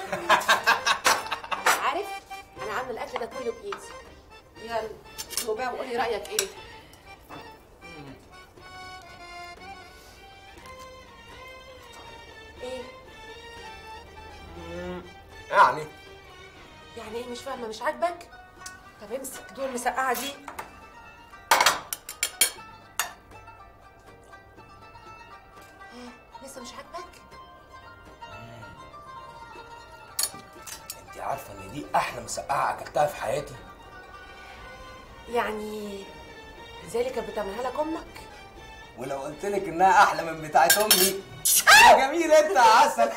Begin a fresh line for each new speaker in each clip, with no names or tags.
عارف انا عامله الاكل ده كله بايدي يلا هو بقى وقولي رايك ايه ايه
يعني
يعني ايه مش فاهمه مش عاجبك طب امسك دول المسقعه دي ها، لسه مش عاجبك
انت عارفه ان دي احلى مسقعه اكلتها في حياتي
يعني زي اللي كانت بتعملها لك امك
ولو قلت لك انها احلى من بتاعت امي يا جميل انت يا عسل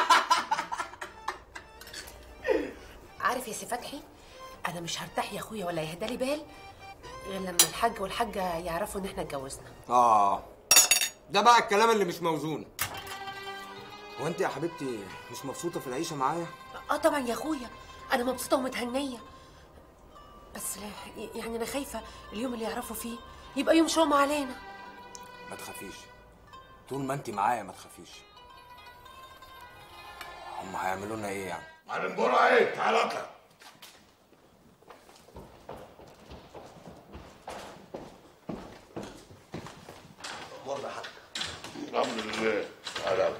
عارف يا سي فتحي انا مش هرتاح يا اخويا ولا يهدى لي بال غير لما الحاج والحاجه يعرفوا ان احنا اتجوزنا
اه ده بقى الكلام اللي مش موزون هو انت يا حبيبتي مش مبسوطه في العيشه معايا
اه طبعا يا اخويا انا مبسوطه ومتهنيه بس لا يعني انا خايفه اليوم اللي يعرفوا فيه يبقى يوم شوم علينا
ما تخافيش طول ما انت معايا ما تخافيش هم هيعملوا لنا ايه يعني
معلم برع ايه تعال اطلع
مرة حاجة
الحمد لله تعال اقعد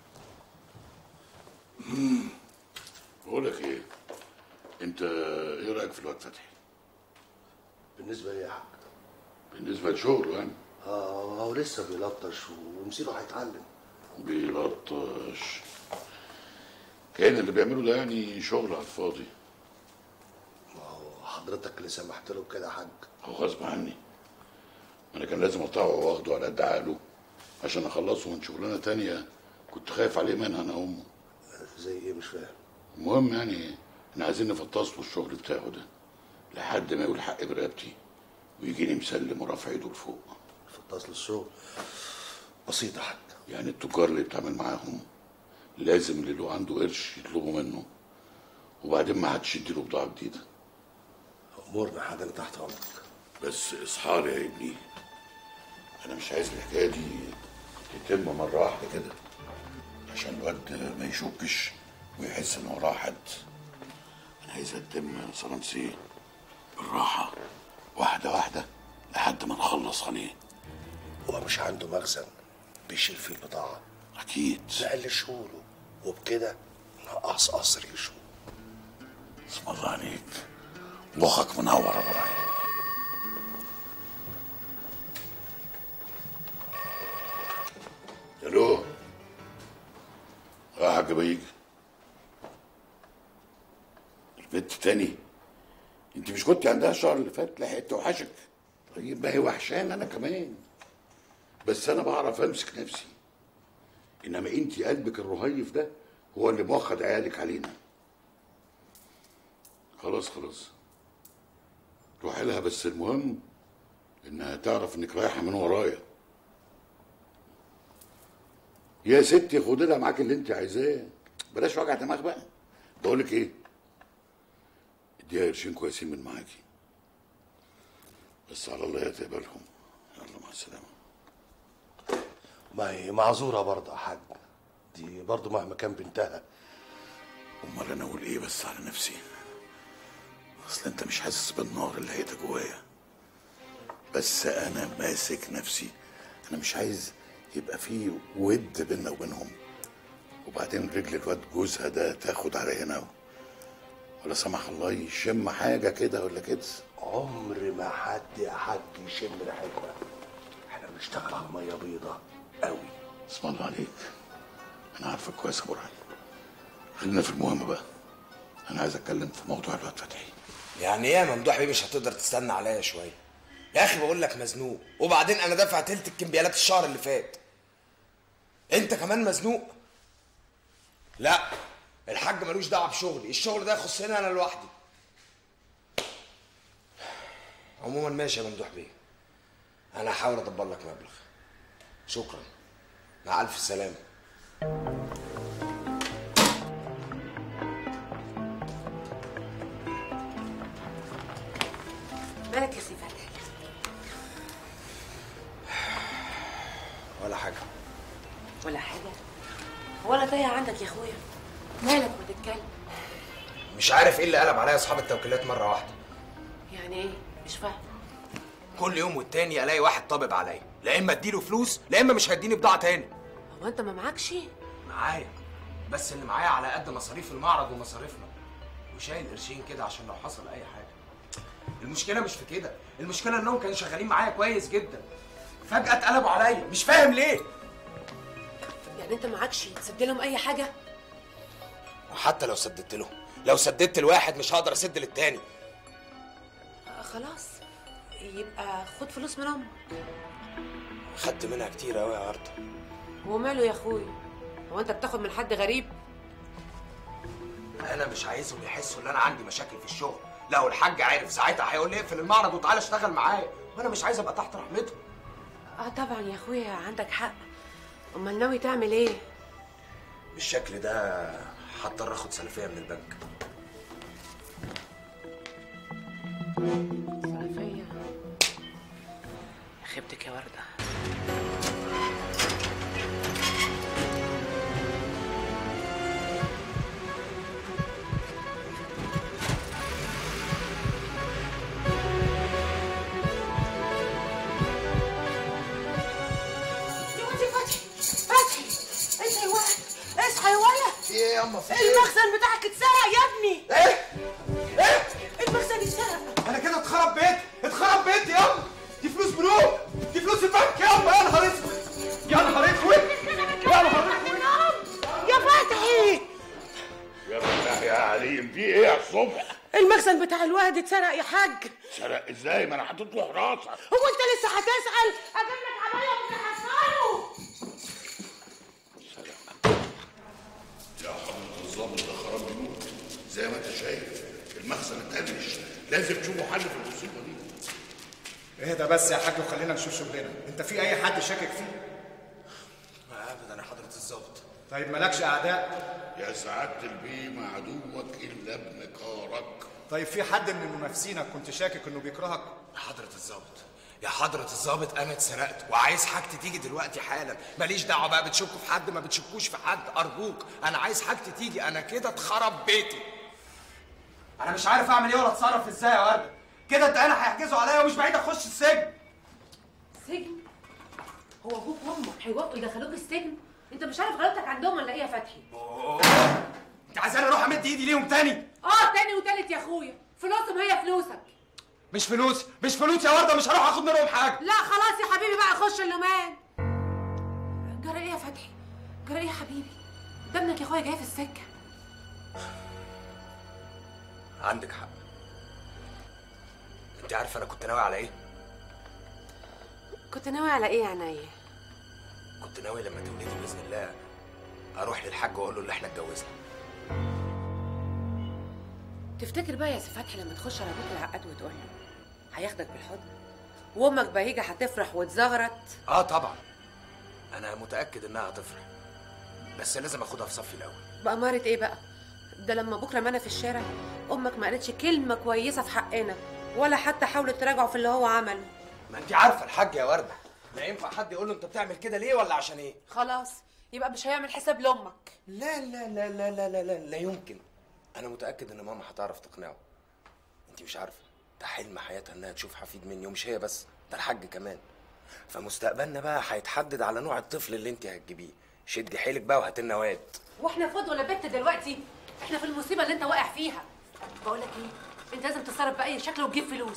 مم. بقول لك ايه انت ايه رايك في الواد فتحي
بالنسبة لي يا حاج
بالنسبه لشغله يعني
اه هو لسه بيلطش ومصيره هيتعلم
بيلطش كان اللي بيعمله ده يعني شغل على الفاضي
ما هو حضرتك اللي سمحت له بكده يا حاج
هو غصب عني انا كان لازم اقطعه واخده على قد عقله عشان اخلصه من شغلانه تانية كنت خايف عليه منها انا امه
زي ايه مش فاهم
المهم يعني احنا عايزين نفطس له الشغل بتاعه ده لحد ما يقول حق برقبتي ويجيني مسلم ورافع ايده لفوق
في اصل الشغل بسيط يا حاج
يعني التجار اللي بتعمل معاهم لازم اللي له عنده قرش يطلبوا منه وبعدين ما حدش يديله بضاعه جديده
امورنا حاجة انا تحت امرك
بس اصحاري يا ابني انا مش عايز الحكايه دي تتم مره واحده كده عشان الواد ما يشكش ويحس ان وراه حد انا عايزها تتم صرنسي بالراحه واحده واحده لحد ما نخلص عليه
هو مش عنده مخزن بيشيل فيه البضاعة
اكيد
نقل شهوله وبكده نقص قصر يشوف
اسم الله عليك مخك منور يا ابراهيم الو يا حاج بيجي البنت تاني انت مش كنت عندها الشهر اللي فات لحقت توحشك طيب ما هي وحشان انا كمان بس انا بعرف امسك نفسي انما انت قلبك الرهيف ده هو اللي موخد عيالك علينا خلاص خلاص روحي لها بس المهم انها تعرف انك رايحه من ورايا يا ستي خدي لها معاك اللي انت عايزاه بلاش وجع دماغ بقى بقول لك ايه اديها قرشين كويسين من معاكي بس على الله يتقبلهم يلا مع السلامه
ما هي معذورة برضه يا حاج دي برضه مهما كان بنتها
امال انا اقول ايه بس على نفسي اصل انت مش حاسس بالنار اللي هيدا جوايا بس انا ماسك نفسي انا مش عايز يبقى في ود بيننا وبينهم وبعدين رجل الواد جوزها ده تاخد على هنا ولا سمح الله يشم حاجه كده ولا كده
عمر ما حد يا حاج يشم ريحتها احنا بنشتغل على ميه بيضة قوي
اسم الله عليك انا عارفك كويس يا ابو رعي خلينا في المهم بقى انا عايز اتكلم في موضوع الواد فتحي
يعني ايه يا ممدوح بيه مش هتقدر تستنى عليا شويه يا اخي بقول لك مزنوق وبعدين انا دافع تلت الكمبيالات الشهر اللي فات انت كمان مزنوق لا الحاج ملوش دعوه بشغلي الشغل ده يخصني انا لوحدي عموما ماشي يا ممدوح بيه انا هحاول ادبر لك مبلغ شكرا مع الف سلامه
مالك يا سي فتحي
ولا حاجه
ولا حاجه ولا تايه عندك يا اخويا مالك ما تتكلم
مش عارف ايه اللي قلب عليا اصحاب التوكيلات مره واحده
يعني ايه مش فاهم
كل يوم والتاني الاقي واحد طابب عليا لا اما اديله فلوس لا اما مش هيديني بضاعه تاني
هو انت ما معكش
معايا بس اللي معايا على قد مصاريف المعرض ومصاريفنا وشايل قرشين كده عشان لو حصل اي حاجه المشكله مش في كده المشكله انهم كانوا شغالين معايا كويس جدا فجاه اتقلبوا عليا مش فاهم ليه
يعني انت معكش تسد لهم اي حاجه
وحتى لو سددت لهم لو سددت الواحد مش هقدر اسد للتاني
آه خلاص يبقى خد فلوس من امك
خدت منها كتير قوي يا ورده
هو ماله يا اخويا هو انت بتاخد من حد غريب
انا مش عايزهم يحسوا ان انا عندي مشاكل في الشغل لو الحاج عارف ساعتها هيقول لي اقفل المعرض وتعالى اشتغل معايا وانا مش عايز ابقى تحت رحمتهم
اه طبعا يا اخويا عندك حق امال ناوي تعمل ايه
بالشكل ده هضطر اخد سلفيه من البنك
صرفية خيبتك يا وردة
يا ولدي فتحي فتحي اصحى يا ولد اصحى يا ولد
في ايه يا اما في
المخزن بتاعك اتسرق يا ابني
ايه ايه
المخزن اتسرق
انا كده اتخرب بيتي اتخرب بيتي يا أما. دي فلوس بنوك دي فلوس البنك يا أما. يا نهار اسود يا نهار اسود يا نهار اسود
يا فتحي
يا فتح يا عليم في ايه يا الصبح
المخزن بتاع الواد اتسرق يا حاج
سرق ازاي ما انا حاطط له حراسه
هو انت لسه هتسأل اجيب لك عباية وتحصله
يا حضرة الظابط ده خراب بيوت زي ما انت شايف المخزن اتقفش لازم تشوفوا حل في المصيبه دي
اهدى بس يا حاج وخلينا نشوف شغلنا انت في اي حد شاكك فيه
ما ابدا يا حضره الظابط
طيب مالكش اعداء
يا سعاده البيه ما عدوك الا ابن كارك
طيب في حد من منافسينك كنت شاكك انه بيكرهك
يا حضرة الظابط يا حضرة الظابط أنا اتسرقت وعايز حاجتي تيجي دلوقتي حالا ماليش دعوة بقى بتشكوا في حد ما بتشكوش في حد أرجوك أنا عايز حاجتي تيجي أنا كده اتخرب بيتي أنا مش عارف أعمل إيه ولا أتصرف إزاي يا وردة كده أنت أنا هيحجزوا عليا ومش بعيد أخش السجن
سجن هو ابوك وامك هيوافقوا يدخلوك السجن انت مش عارف غلطتك عندهم ولا ايه يا فتحي
أنت عايزاني أروح أمد إيدي ليهم تاني
اه تاني وتالت يا اخويا فلوسهم هي فلوسك
مش فلوس مش فلوس يا وردة مش هروح آخد منهم حاجة
لا خلاص يا حبيبي بقى خش اللومان جرى ايه يا فتحي جرى ايه يا حبيبي ده ابنك يا اخويا جاي في السكه
عندك حق أنت عارف أنا كنت ناوي على إيه؟
كنت ناوي على ايه يا عينيا
كنت ناوي لما تولدي بإذن الله أروح للحاج وأقول له اللي إحنا اتجوزنا
تفتكر بقى يا سي فتحي لما تخش على ابوك العقاد وتقول له هياخدك بالحضن وامك بهيجه هتفرح وتزغرط
اه طبعا انا متاكد انها هتفرح بس لازم اخدها في صفي الاول
بأمارة ايه بقى ده لما بكره رمانا في الشارع امك ما قالتش كلمه كويسه في حقنا ولا حتى حاولت تراجعه في اللي هو عمله
ما انت عارفه الحاج يا ورده لا ينفع حد يقول له انت بتعمل كده ليه ولا عشان ايه
خلاص يبقى مش هيعمل حساب لامك
لا لا لا لا لا لا لا, لا يمكن انا متاكد ان ماما هتعرف تقنعه انت مش عارفه ده حلم حياتها انها تشوف حفيد مني ومش هي بس ده الحاج كمان فمستقبلنا بقى هيتحدد على نوع الطفل اللي انت هتجيبيه شدي حيلك بقى وهات لنا واد
واحنا فاض ولا بت دلوقتي احنا في المصيبه اللي انت واقع فيها بقول لك ايه انت لازم تتصرف باي شكل وتجيب فلوس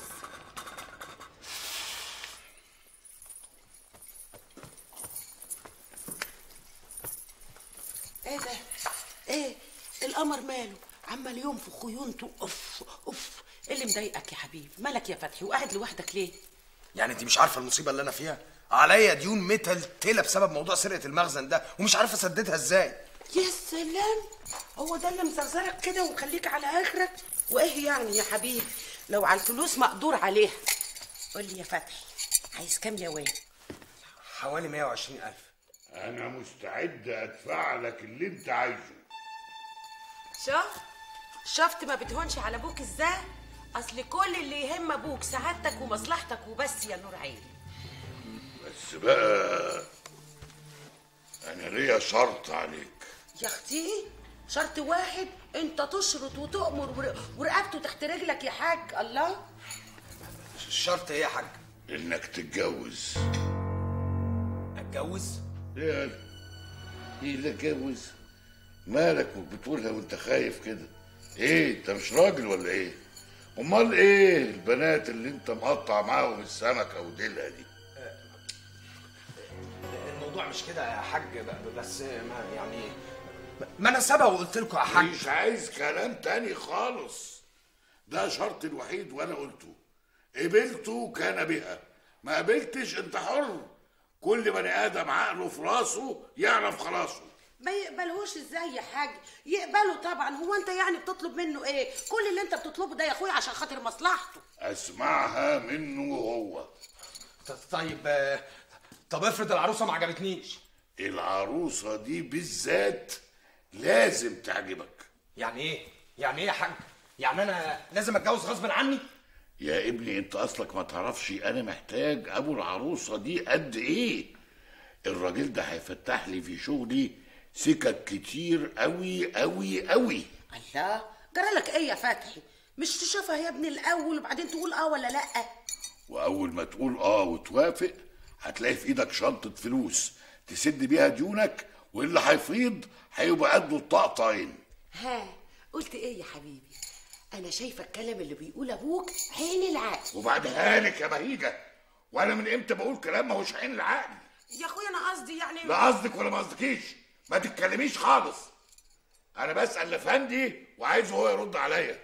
ايه ده ايه القمر ماله عمال ينفخ وينطق اوف اوف ايه اللي مضايقك يا حبيبي مالك يا فتحي وقاعد لوحدك ليه
يعني انت مش عارفه المصيبه اللي انا فيها عليا ديون متلتله بسبب موضوع سرقه المخزن ده ومش عارف اسددها ازاي
يا سلام هو ده اللي مزرزرك كده ومخليك على اخرك وايه يعني يا حبيبي لو على الفلوس مقدور عليها قول لي يا فتحي عايز كام يا واد
حوالي 120 ألف
انا مستعد ادفع لك اللي انت عايزه
شفت شفت ما بتهونش على ابوك ازاي اصل كل اللي يهم ابوك سعادتك ومصلحتك وبس يا نور عيني
بس بقى انا ليا شرط عليك
يا اختي شرط واحد انت تشرط وتؤمر ور- ورقبته تحت رجلك يا حاج الله
الشرط ايه يا حاج
انك تتجوز
اتجوز
يا ايه اللي اتجوز مالك بتقولها وانت خايف كده ايه انت مش راجل ولا ايه امال ايه البنات اللي انت مقطع معاهم السمكه وديلها دي
الموضوع مش كده يا حاج ب- بس ما يعني ما انا سبق وقلت لكم يا حاج
مش عايز كلام تاني خالص ده شرط الوحيد وانا قلته قبلته كان بها ما قبلتش انت حر كل بني ادم عقله في راسه يعرف خلاصه
ما يقبلهوش ازاي يا حاج يقبله طبعا هو انت يعني بتطلب منه ايه كل اللي انت بتطلبه ده يا اخويا عشان خاطر مصلحته
اسمعها منه هو
ط- طيب آه، طب افرض العروسه ما عجبتنيش
العروسه دي بالذات لازم تعجبك
يعني ايه يعني ايه يا حاج يعني انا لازم اتجوز غصب عني
يا ابني انت اصلك ما تعرفش انا محتاج ابو العروسه دي قد ايه الراجل ده هيفتح لي في شغلي سكك كتير قوي قوي قوي
الله جرالك ايه يا فتحي مش تشوفها يا ابني الاول وبعدين تقول اه ولا لا
واول ما تقول اه وتوافق هتلاقي في ايدك شنطه فلوس تسد بيها ديونك واللي هيفيض هيبقى قده الطقطقين
ها قلت ايه يا حبيبي انا شايفه الكلام اللي بيقول ابوك عين العقل
وبعدها لك يا بهيجه وانا من امتى بقول كلام ماهوش عين العقل
يا اخويا انا قصدي يعني
لا قصدك ولا ما قصدكيش ما تتكلميش خالص انا بسال لفندي وعايزه هو يرد عليا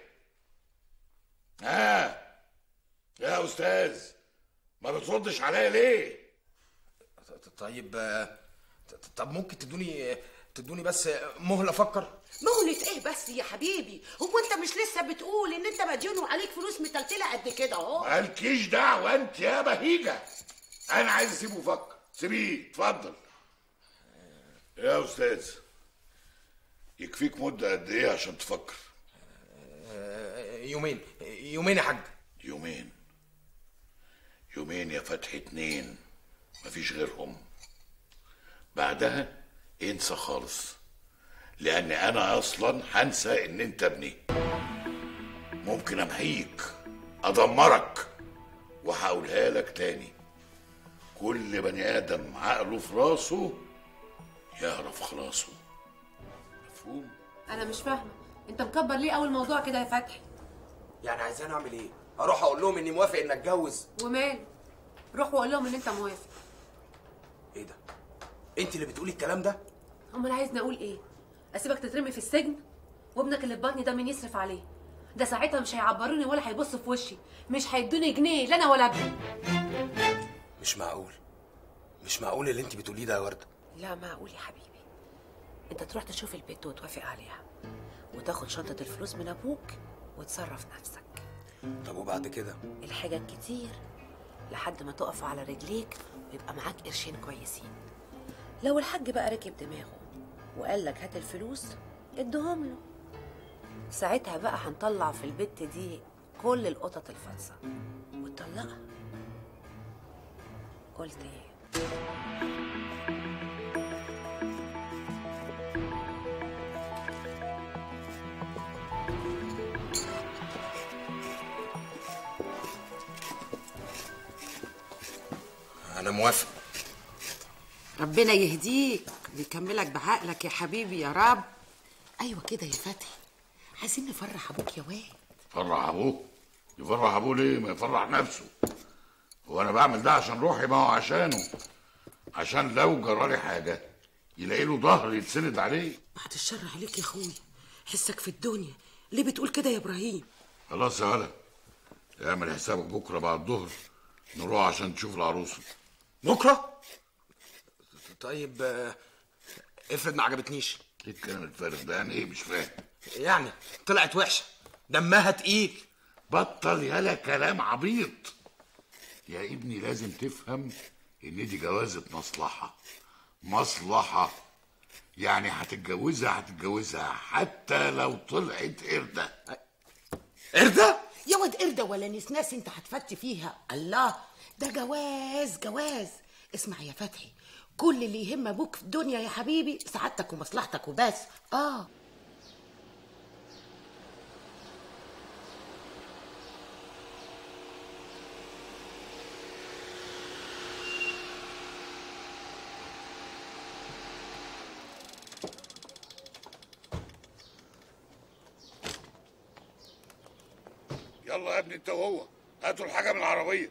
ها يا استاذ ما بتردش عليا ليه
ط- طيب آه، ط- طب ممكن تدوني تدوني بس مهله افكر
مهلة ايه بس يا حبيبي هو انت مش لسه بتقول ان انت مديون وعليك فلوس متلتلة قد كده اهو
مالكيش دعوه انت يا بهيجه انا عايز اسيبه يفكر سيبيه اتفضل يا استاذ يكفيك مده قد ايه عشان تفكر
آه، يومين يومين يا حاج
يومين يومين يا فتحي اتنين مفيش غيرهم بعدها انسى خالص لان انا اصلا هنسى ان انت ابني ممكن امحيك ادمرك وهقولها لك تاني كل بني ادم عقله في راسه يعرف خلاصه مفهوم
انا مش فاهمه انت مكبر ليه اول موضوع كده يا فتحي
يعني عايزاني اعمل ايه اروح اقول لهم اني موافق ان اتجوز
ومال روح وقول لهم ان انت موافق
ايه ده انت اللي بتقولي الكلام ده
امال عايزني اقول ايه اسيبك تترمي في السجن وابنك اللي في بطني ده مين يصرف عليه ده ساعتها مش هيعبروني ولا هيبصوا في وشي مش هيدوني جنيه لا انا ولا ابني
مش معقول مش معقول اللي انت بتقوليه ده يا ورده
لا معقول يا حبيبي انت تروح تشوف البيت وتوافق عليها وتاخد شنطة الفلوس من ابوك وتصرف نفسك
طب وبعد كده
الحاجات كتير لحد ما تقف على رجليك ويبقى معاك قرشين كويسين لو الحاج بقى ركب دماغه وقال لك هات الفلوس ادهم له ساعتها بقى هنطلع في البت دي كل القطط الفاطسه وتطلقها قلت ايه
انا موافق
ربنا يهديك ويكملك بعقلك يا حبيبي يا رب ايوه كده يا فتحي عايزين نفرح ابوك يا واد
فرح ابوه يفرح ابوه ليه ما يفرح نفسه هو انا بعمل ده عشان روحي ما هو عشانه عشان لو جرالي حاجه يلاقي له ظهر يتسند عليه
بعد الشر عليك يا اخويا حسك في الدنيا ليه بتقول كده يا ابراهيم
خلاص يا هلا اعمل حسابك بكره بعد الظهر نروح عشان تشوف العروسه
بكره طيب آه، افرض ما عجبتنيش
ايه الكلام الفارغ ده يعني ايه مش فاهم
يعني طلعت وحشه دمها تقيل
بطل يالا كلام عبيط يا ابني لازم تفهم ان دي جوازة مصلحة مصلحة يعني هتتجوزها هتتجوزها حتى لو طلعت قردة
قرده
يا واد قردة ولا نسناس انت هتفتي فيها الله ده جواز جواز اسمع يا فتحي كل اللي يهم ابوك في الدنيا يا حبيبي سعادتك ومصلحتك وبس اه
يلا يا ابني انت وهو هاتوا الحاجه من العربيه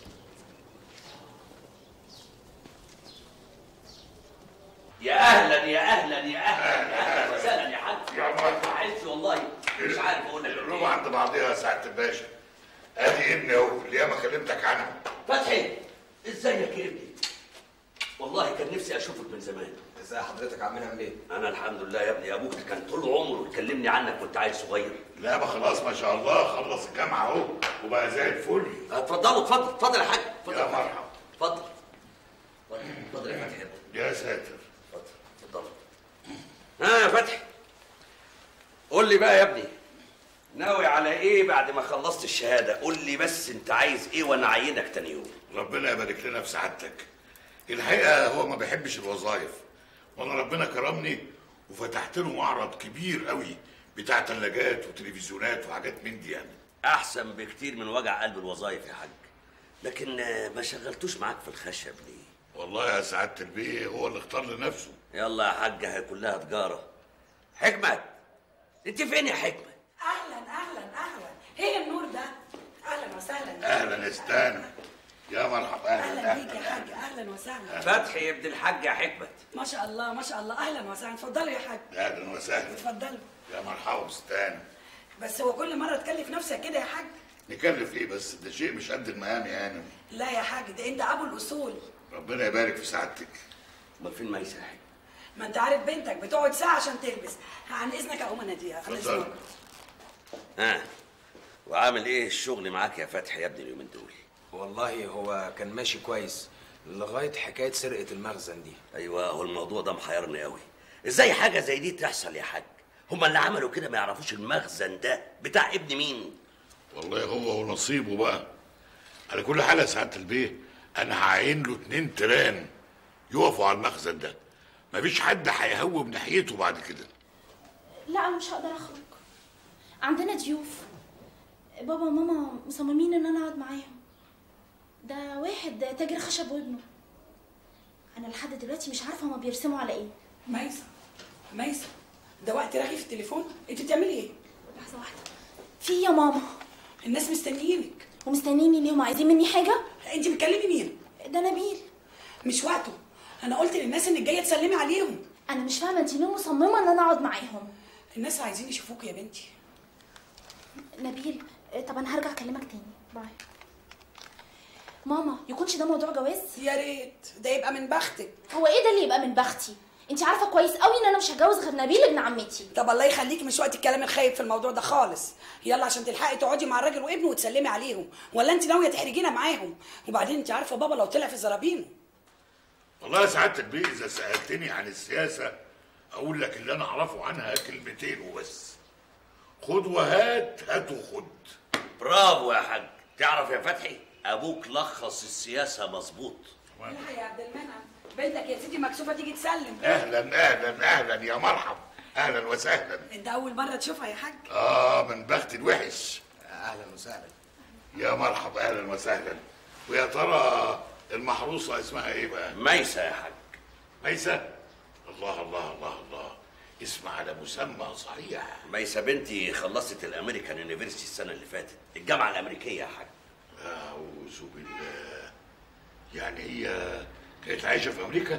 يا اهلا يا اهلا يا اهلا يا اهلا وسهلا يا حاج
يا مرحبا.
عايز والله مش عارف اقول لك
الروم
إيه.
عند بعضيها يا سعاده الباشا ادي ابني اهو اللي ياما كلمتك عنه
فتحي ازيك يا ابني والله كان نفسي اشوفك من زمان
ازاي حضرتك عاملها بيه
انا الحمد لله يا ابني ابوك كان طول عمره يكلمني عنك وانت عيل صغير
لا ما خلاص ما شاء الله خلص الجامعه اهو وبقى زي الفل
اتفضلوا اتفضل اتفضل يا حاج اتفضل
يا
فتحي.
مرحبا.
اتفضل اتفضل اتفضل يا فتحي
يا ساتر
اتفضل اتفضل ها يا فتحي قول لي بقى يا ابني ناوي على ايه بعد ما خلصت الشهاده قول لي بس انت عايز ايه وانا اعينك تاني يوم
ربنا يبارك لنا في سعادتك الحقيقه هو ما بيحبش الوظائف وانا ربنا كرمني وفتحت له معرض كبير قوي بتاع ثلاجات وتلفزيونات وحاجات من دي يعني
احسن بكتير من وجع قلب الوظايف يا حاج لكن آه، ما شغلتوش معاك في الخشب ليه
والله يا سعاده البيه هو اللي اختار لنفسه
يلا يا حاج هي كلها تجاره حكمت انت فين يا حكمت
اهلا اهلا اهلا ايه النور ده اهلا وسهلا
اهلا يا ستان يا مرحبا اهلا
اهلا بيك يا حاج اهلا وسهلا
فتحي يا ابن الحاج يا حكمت
ما شاء الله ما شاء الله اهلا وسهلا اتفضلوا يا حاج
اهلا وسهلا
اتفضلوا
يا مرحبا ستان
بس هو كل مره تكلف نفسك كده يا حاج
نكلف ايه بس ده شيء مش قد المقام يعني
لا يا حاج ده انت ابو الاصول
ربنا يبارك في سعادتك
امال فين ميسه يا حكمت
ما انت عارف بنتك بتقعد ساعه عشان تلبس عن اذنك اقوم اناديها عن
اتفضل.
اذنك
ها وعامل ايه الشغل معاك يا فتحي يا ابني اليومين دول
والله هو كان ماشي كويس لغايه حكايه سرقه المخزن دي
ايوه هو الموضوع ده محيرني قوي ازاي حاجه زي دي تحصل يا حاج هما اللي عملوا كده ما يعرفوش المخزن ده بتاع ابن مين
والله هو ونصيبه بقى على كل حال يا سعاده البيه انا هعين له اتنين تيران يقفوا على المخزن ده مفيش حد هيهوب ناحيته بعد كده
لا انا مش هقدر اخرج عندنا ضيوف بابا وماما مصممين ان انا اقعد معاهم ده واحد تاجر خشب وابنه انا لحد دلوقتي مش عارفه هما بيرسموا على ايه
ميسه ميسه ده وقت رغي في التليفون انت بتعملي ايه
لحظه واحده في إيه يا ماما
الناس مستنيينك
ومستنيني ليه هما عايزين مني حاجه
انت بتكلمي مين
ده نبيل
مش وقته انا قلت للناس انك جايه تسلمي عليهم
انا مش فاهمه انت ليه مصممه ان انا اقعد معاهم
الناس عايزين يشوفوك يا بنتي
نبيل طب انا هرجع اكلمك تاني باي ماما يكونش ده موضوع جواز
يا ريت ده يبقى من بختك
هو ايه ده اللي يبقى من بختي انت عارفه كويس قوي ان انا مش هتجوز غير نبيل ابن عمتي
طب الله يخليكي مش وقت الكلام الخايب في الموضوع ده خالص يلا عشان تلحقي تقعدي مع الراجل وابنه وتسلمي عليهم ولا انت ناويه تحرجينا معاهم وبعدين انت عارفه بابا لو طلع في زرابينه
والله يا سعاده البيه اذا سالتني عن السياسه اقول لك اللي انا اعرفه عنها كلمتين وبس خد وهات هات وخد
برافو يا حاج تعرف يا فتحي ابوك لخص السياسه مظبوط
لا يا عبد المنعم بنتك يا سيدي مكسوفه تيجي تسلم
اهلا اهلا اهلا يا مرحب اهلا وسهلا
انت اول مره تشوفها يا حاج
اه من بخت الوحش
اهلا وسهلا
يا مرحب اهلا وسهلا ويا ترى المحروسه اسمها ايه بقى
ميسه يا حاج
ميسه الله الله الله الله اسم على مسمى صحيح
ميسه بنتي خلصت الامريكان يونيفرسيتي السنه اللي فاتت الجامعه الامريكيه يا حاج
اعوذ بالله يعني هي كانت عايشه في امريكا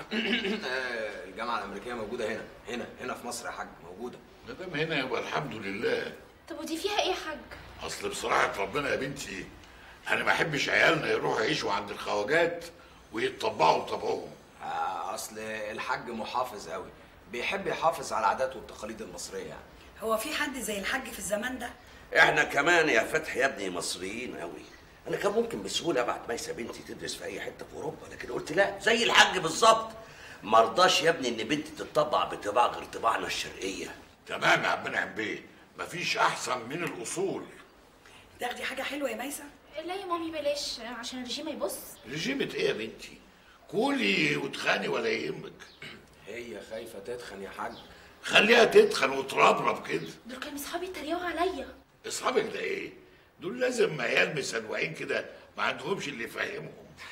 آه، الجامعه الامريكيه موجوده هنا هنا هنا في مصر يا حاج موجوده
ما دام هنا يبقى الحمد لله
طب ودي فيها ايه يا حاج
اصل بصراحه ربنا يا بنتي انا ما احبش عيالنا يروحوا يعيشوا عند الخواجات ويتطبعوا بطبعهم
آه، اصل الحاج محافظ قوي بيحب يحافظ على العادات والتقاليد المصريه يعني
هو في حد زي الحاج في الزمان ده
احنا كمان يا فتحي يا ابني مصريين قوي انا كان ممكن بسهوله ابعت ميسه بنتي تدرس في اي حته في اوروبا لكن قلت لا زي الحاج بالظبط مرضاش يا ابني ان بنتي تطبع بطباع غير طباعنا الشرقيه
تمام يا عم منعم بيه مفيش احسن من الاصول
تاخدي حاجه حلوه يا ميسه
لا يا مامي بلاش عشان الرجيم يبص
رجيمة ايه يا بنتي كولي وتخاني ولا يهمك
هي خايفه تتخن يا حاج
خليها تتخن وتربرب كده
دول كانوا اصحابي اتريقوا عليا
اصحابك ده ايه دول لازم عيال مسلوعين كده ما عندهمش اللي يفهمهم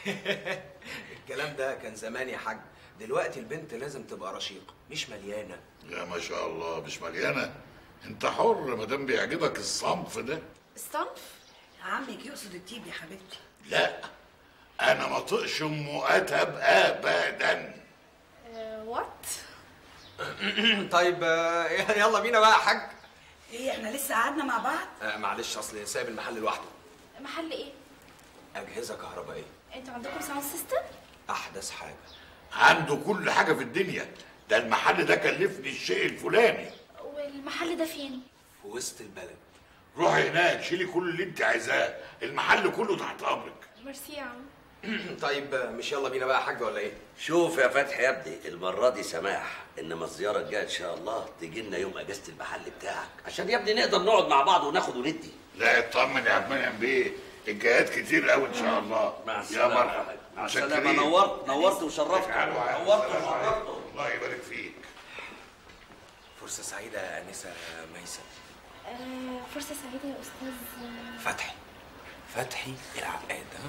الكلام ده كان زمان يا حاج دلوقتي البنت لازم تبقى رشيقه مش مليانه
يا ما شاء الله مش مليانه انت حر ما دام بيعجبك الصنف ده
الصنف
عمك يقصد التيب يا حبيبتي
لا انا ما طقش ام اتب ابدا
وات
طيب آه، يلا بينا بقى يا حاج
ايه احنا لسه قعدنا مع بعض
آه معلش اصل سايب المحل لوحده
محل ايه
اجهزه كهربائيه
انتوا عندكم ساوند سيستم
احدث حاجه
عنده كل حاجه في الدنيا ده المحل ده كلفني الشيء الفلاني
والمحل ده فين
في وسط البلد
روحي هناك شيلي كل اللي انت عايزاه المحل كله تحت امرك
ميرسي يا عم
طيب آه، مش يلا بينا بقى يا حاج ولا ايه
شوف يا فتحي يا ابني المرة دي سماح انما الزيارة الجاية ان شاء الله تيجي لنا يوم اجازة المحل بتاعك عشان يا ابني نقدر نقعد مع بعض وناخد وندي
لا اطمن يا عم منعم بيه الجهات كتير قوي ان شاء الله
مع
يا
السلامة
مرحبا
مع السلامة
متشكرين.
نورت نورت وشرفت
تعالوا يا
نورت
سلام عليكم.
وشرفت
الله يبارك فيك
فرصه سعيده يا انسه ميسه
آه فرصة سعيدة يا أستاذ
فتحي فتحي العقاد ها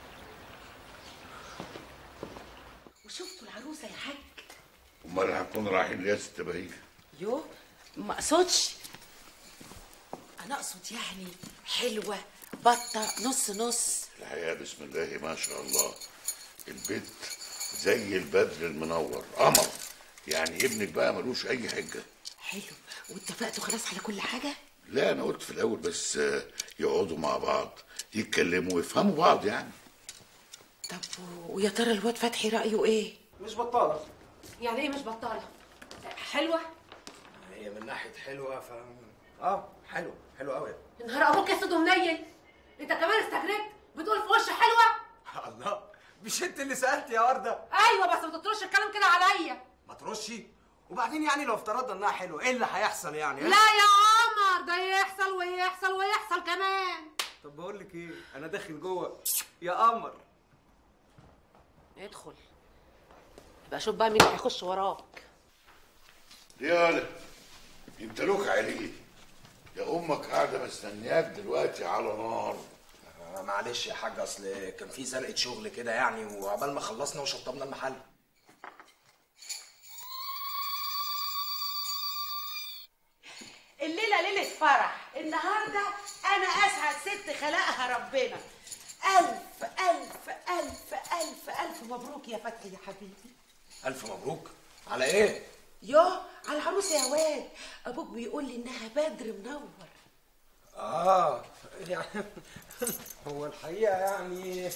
وشفتوا العروسه يا حاج
امال هنكون رايحين ليه يا ست بهيج
يو ما اقصدش انا اقصد يعني حلوه بطه نص نص
الحقيقه بسم الله ما شاء الله البيت زي البدر المنور قمر يعني ابنك بقى ملوش اي حجه
حلو واتفقتوا خلاص على كل حاجه
لا انا قلت في الاول بس آه، يقعدوا مع بعض يتكلموا ويفهموا بعض يعني
طب ويا ترى الواد فتحي رايه ايه
مش بطاله
يعني ايه مش بطاله حلوه
هي من ناحيه حلوه ف اه حلو حلو قوي
نهار ابوك يا سيدو منيل انت كمان استجنيت بتقول في وش حلوه
الله مش انت اللي سالت يا ورده
ايوه بس ما تطرش الكلام كده عليا
ما ترشي وبعدين يعني لو افترضنا انها حلوه ايه اللي هيحصل يعني ها؟
لا يا عمر ده يحصل ويحصل ويحصل كمان
طب بقول لك ايه انا داخل جوه يا قمر
ادخل يبقى شوف بقى مين اللي هيخش وراك
يا ولا انت لوك عليه يا امك قاعده مستنياك دلوقتي على نار
آه، معلش يا حاج اصل كان في زنقه شغل كده يعني وعقبال ما خلصنا وشطبنا المحل
الليله ليله فرح النهارده انا اسعد ست خلقها ربنا الف الف الف الف الف مبروك يا فتحي يا حبيبي
الف مبروك على ايه
يوه على العروسه يا واد ابوك بيقول لي انها بدر منور
اه يعني هو الحقيقه يعني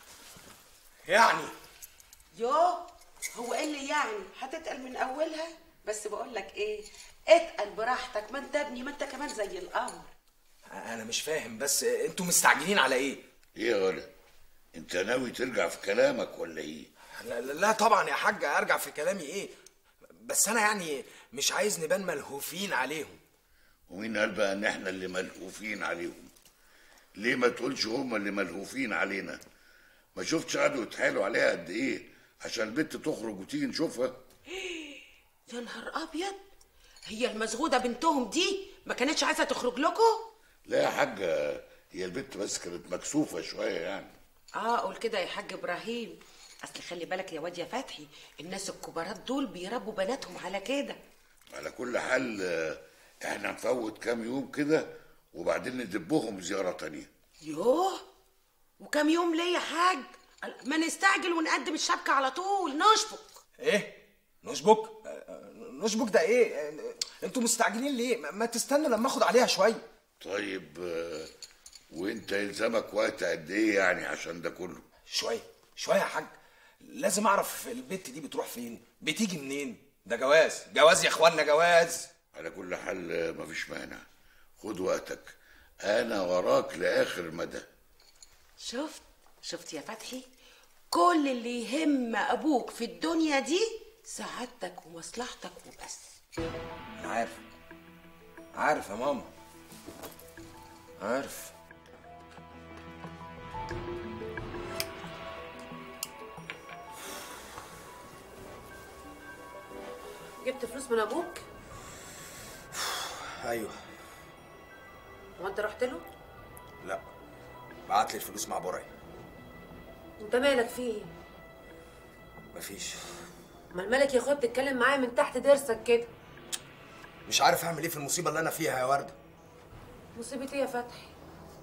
يعني
يوه هو ايه اللي يعني هتتقل من اولها بس بقول لك ايه اتقل براحتك ما انت ابني ما انت كمان زي القمر
انا مش فاهم بس انتوا مستعجلين على ايه
ايه يا ولا انت ناوي ترجع في كلامك ولا ايه
لا, لا لا طبعا يا حاج ارجع في كلامي ايه بس انا يعني مش عايز نبان ملهوفين عليهم
ومين قال بقى ان احنا اللي ملهوفين عليهم ليه ما تقولش هم اللي ملهوفين علينا ما شفتش قعدوا يتحايلوا عليها قد ايه عشان البنت تخرج وتيجي نشوفها
يا نهار ابيض هي المزغوده بنتهم دي ما كانتش عايزه تخرج لكم
لا يا حاجه هي البنت بس كانت مكسوفه شويه يعني
اه قول كده يا حاج ابراهيم اصل خلي بالك يا واد يا فتحي الناس الكبارات دول بيربوا بناتهم على كده
على كل حال آه، احنا نفوت كام يوم كده وبعدين ندبهم زياره تانية
يوه وكم يوم ليه يا حاج ما نستعجل ونقدم الشبكه على طول نشفق
ايه نشبك آه، نشبك ده ايه آه، انتوا مستعجلين ليه ما- ما تستنوا لما اخد عليها شويه
طيب آه، وانت يلزمك وقت قد ايه يعني عشان ده كله
شويه شويه يا حاج لازم اعرف البت دي بتروح فين بتيجي منين ده جواز جواز يا اخوانا جواز
على كل حال آه، مفيش مانع خد وقتك انا وراك لاخر مدى
شفت شفت يا فتحي كل اللي يهم ابوك في الدنيا دي سعادتك ومصلحتك وبس
انا عارف عارف يا ماما عارف
جبت فلوس من ابوك
ايوه
هو انت رحت له
لا بعت لي الفلوس مع برعي
انت مالك فيه ايه
مفيش
ما الملك يا اخويا بتتكلم معايا من تحت ضرسك كده
مش عارف اعمل ايه في المصيبه اللي انا فيها يا ورده
مصيبه ايه يا فتحي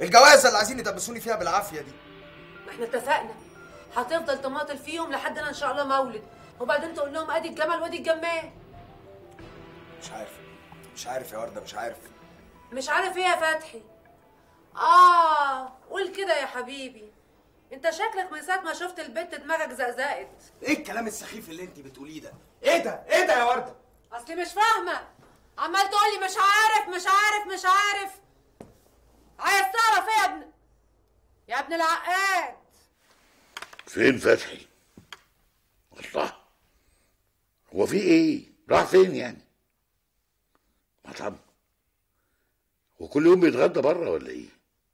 الجوازه اللي عايزين يدبسوني فيها بالعافيه دي
ما احنا اتفقنا هتفضل تماطل فيهم لحد انا ان شاء الله مولد وبعدين تقول لهم ادي الجمل وادي الجمال
مش عارف مش عارف يا ورده مش عارف
مش عارف ايه يا فتحي اه قول كده يا حبيبي انت شكلك من ساعه ما شفت البت دماغك زقزقت
ايه الكلام السخيف اللي انت بتقوليه ده ايه ده ايه ده يا ورده
اصلي مش فاهمه عمال تقولي مش عارف مش عارف مش عارف عايز تعرف ايه يا ابن يا ابن العقاد
فين فتحي الله هو في ايه راح فين يعني مطعم هو كل يوم بيتغدى بره ولا ايه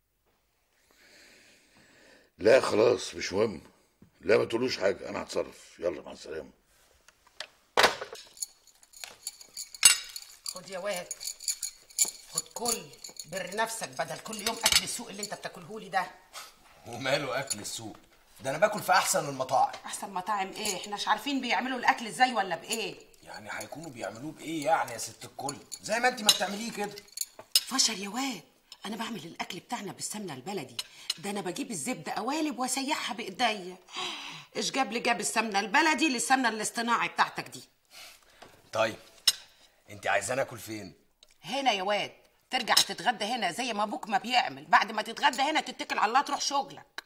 لا خلاص مش مهم لا ما تقولوش حاجه انا هتصرف يلا مع السلامه
خد يا واد خد كل بر نفسك بدل كل يوم اكل السوق اللي انت بتاكله لي ده
وماله اكل السوق ده انا باكل في احسن المطاعم
احسن مطاعم ايه احنا مش عارفين بيعملوا الاكل ازاي ولا بايه
يعني هيكونوا بيعملوه بايه يعني يا ست الكل زي ما انت ما بتعمليه كده
فشل يا واد انا بعمل الاكل بتاعنا بالسمنه البلدي ده انا بجيب الزبده قوالب واسيحها بايديا ايش جاب لي جاب السمنه البلدي للسمنه الاصطناعي بتاعتك دي
طيب انت عايزاني اكل فين
هنا يا واد ترجع تتغدى هنا زي ما ابوك ما بيعمل بعد ما تتغدى هنا تتكل على الله تروح شغلك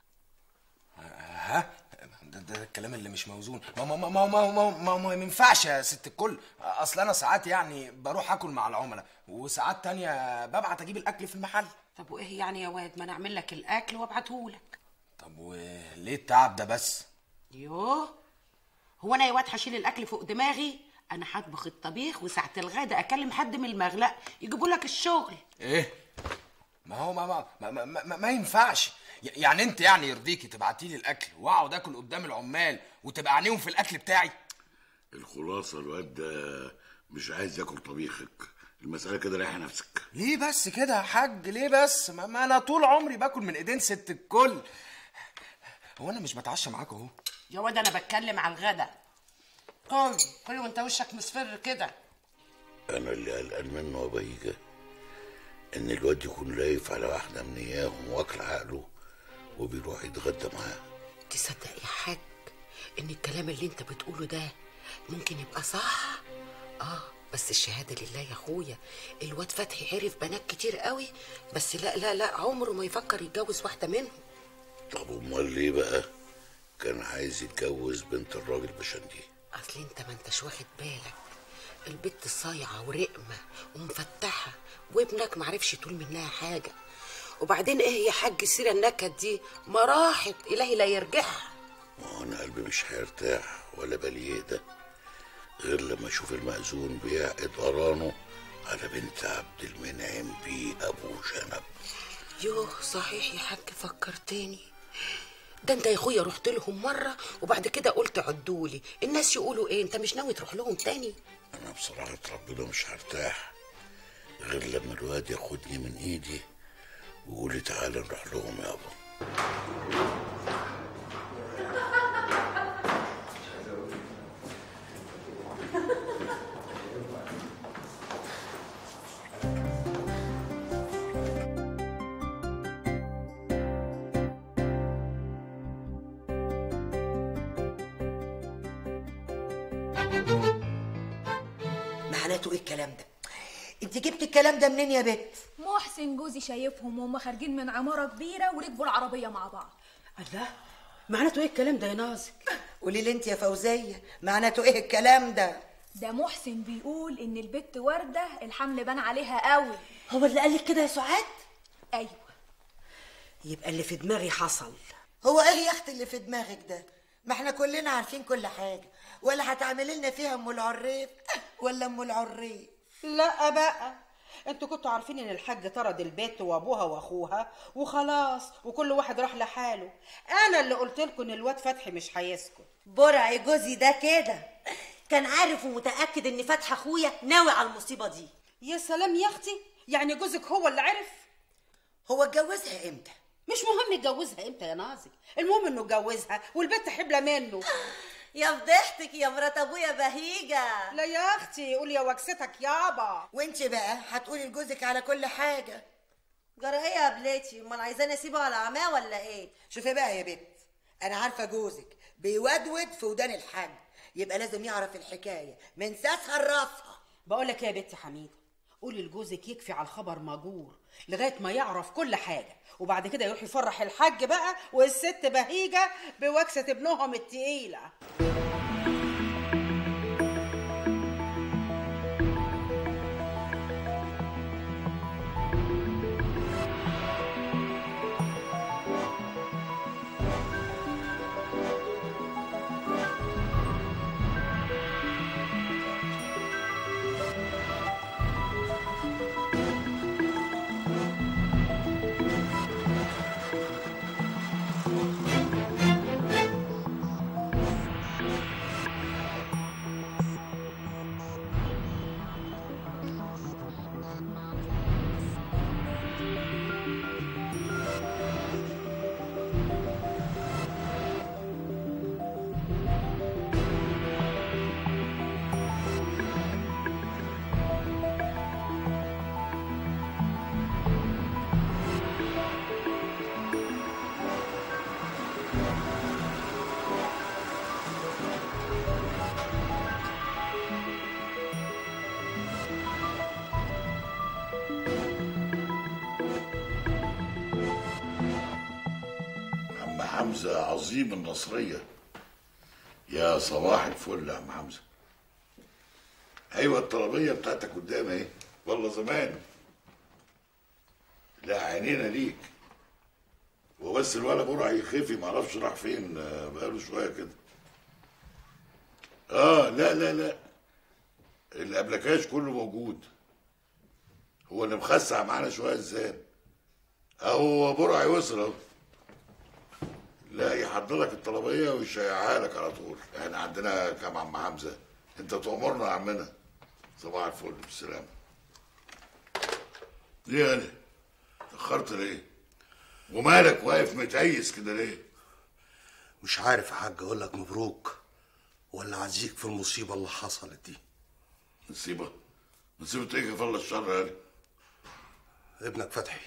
ها ده, ده الكلام اللي مش موزون ما ما ما ما ما ما, ما, ما ينفعش يا ست الكل اصل انا ساعات يعني بروح اكل مع العملاء وساعات تانية ببعت اجيب الاكل في المحل
طب وايه يعني يا واد ما نعمل لك الاكل وابعتهولك
طب وليه التعب ده بس
يوه هو انا يا واد هشيل الاكل فوق دماغي انا هطبخ الطبيخ وساعه الغدا اكلم حد من المغلق يجيبوا لك الشغل
ايه ما هو ما ما ما, ما, ما, ما ينفعش ي- يعني انت يعني يرضيكي تبعتي لي الاكل واقعد اكل قدام العمال وتبقى عينيهم في الاكل بتاعي
الخلاصه الواد ده مش عايز ياكل طبيخك المساله كده رايحه نفسك
ليه بس كده يا حاج ليه بس ما, ما انا طول عمري باكل من ايدين ست الكل هو انا مش بتعشى معاك اهو
يا واد انا بتكلم على الغدا كل كل وانت وشك مصفر كده
انا اللي قلقان منه وبهيجة ان الواد يكون لايف على واحده من اياهم واكل عقله وبيروح يتغدى معاه
تصدق يا حاج ان الكلام اللي انت بتقوله ده ممكن يبقى صح اه بس الشهادة لله يا اخويا الواد فتحي عرف بنات كتير قوي بس لا لا لا عمره ما يفكر يتجوز واحدة منهم
طب امال ليه بقى كان عايز يتجوز بنت الراجل بشندي
اصل انت ما انتش واخد بالك البت صايعة ورقمة ومفتحة وابنك معرفش يطول منها حاجة وبعدين ايه يا حاج السيرة النكد دي ما راحت الهي لا يرجعها
ما هو انا قلبي مش هيرتاح ولا بالي يهدى غير لما اشوف المأذون بيعقد قرانه على بنت عبد المنعم بيه ابو شنب
يوه صحيح يا حاج فكرتني ده انت يا اخويا رحت لهم مرة وبعد كده قلت عدولي الناس يقولوا ايه انت مش ناوي تروح لهم تاني
انا بصراحة ربنا مش هرتاح غير لما الواد ياخدني من ايدي ويقول لي تعالى نروح لهم يابا
معناته ايه الكلام ده انت جبت الكلام ده منين يا بت
محسن جوزي شايفهم وهم خارجين من عمارة كبيرة وركبوا العربية مع بعض
الله معناته ايه الكلام ده يا نازك
قولي لي انت يا فوزيه معناته ايه الكلام ده
ده محسن بيقول ان البت وردة الحمل بان عليها قوي
هو اللي قال لك كده يا سعاد
ايوه
يبقى اللي في دماغي حصل
هو ايه يا اختي اللي في دماغك ده ما احنا كلنا عارفين كل حاجه ولا هتعملي لنا فيها ام العريف ولا ام العريف
لا بقى انتوا كنتوا عارفين ان الحاج طرد البيت وابوها واخوها وخلاص وكل واحد راح لحاله انا اللي قلت لكم ان الواد فتحي مش هيسكت
برع جوزي ده كده كان عارف ومتاكد ان فتح اخويا ناوي على المصيبه دي
يا سلام يا اختي يعني جوزك هو اللي عرف
هو اتجوزها امتى
مش مهم يتجوزها امتى يا نازك المهم انه اتجوزها والبنت حبلة منه
يا فضحتك يا مرات ابويا بهيجه
لا يا اختي قول يا وكستك يابا
وانت بقى هتقولي لجوزك على كل حاجه
جرى ايه يا بلاتي امال عايزاني اسيبه على عماه ولا ايه
شوفي بقى يا بت انا عارفه جوزك بيودود في ودان الحاج يبقى لازم يعرف الحكايه من ساسها لراسها
بقول لك ايه يا بنت حميده قولي لجوزك يكفي على الخبر مجور لغايه ما يعرف كل حاجه وبعد كده يروح يفرح الحاج بقى والست بهيجه بوكسه ابنهم التقيله
عم حمزة عظيم النصرية يا صباح الفل يا عم حمزة أيوة الطلبية بتاعتك قدام اهي والله زمان لا عينينا ليك هو بس الولد برع يخفي معرفش راح فين آه، بقاله شوية كده اه لا لا لا الابلكاش كله موجود هو اللي مخسع معانا شوية ازاي اهو برع وصل اهو لا يحضر لك الطلبيه ويشيعها لك على طول احنا عندنا كام عم حمزه انت تأمرنا يا عمنا صباح الفل بالسلامه ليه يا أنا؟ اتأخرت ليه؟ ومالك واقف متيس كده ليه؟
مش عارف يا حاج اقول لك مبروك ولا اعزيك في المصيبه اللي حصلت دي
مصيبه مصيبه ايه كفى الله الشر يعني
ابنك فتحي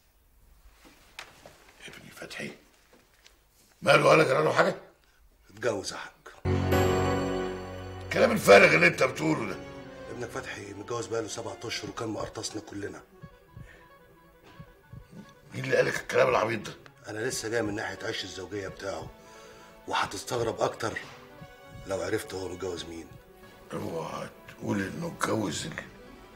ابني فتحي ماله ولا جرى له حاجه؟
اتجوز يا حاج
الكلام الفارغ اللي انت بتقوله ده
ابنك فتحي متجوز بقاله سبعة اشهر وكان مقرطصنا كلنا
مين اللي قالك الكلام العبيط ده؟
انا لسه جاي من ناحيه عيش الزوجيه بتاعه وهتستغرب اكتر لو عرفت هو متجوز مين
اوعى تقول انه اتجوز ال-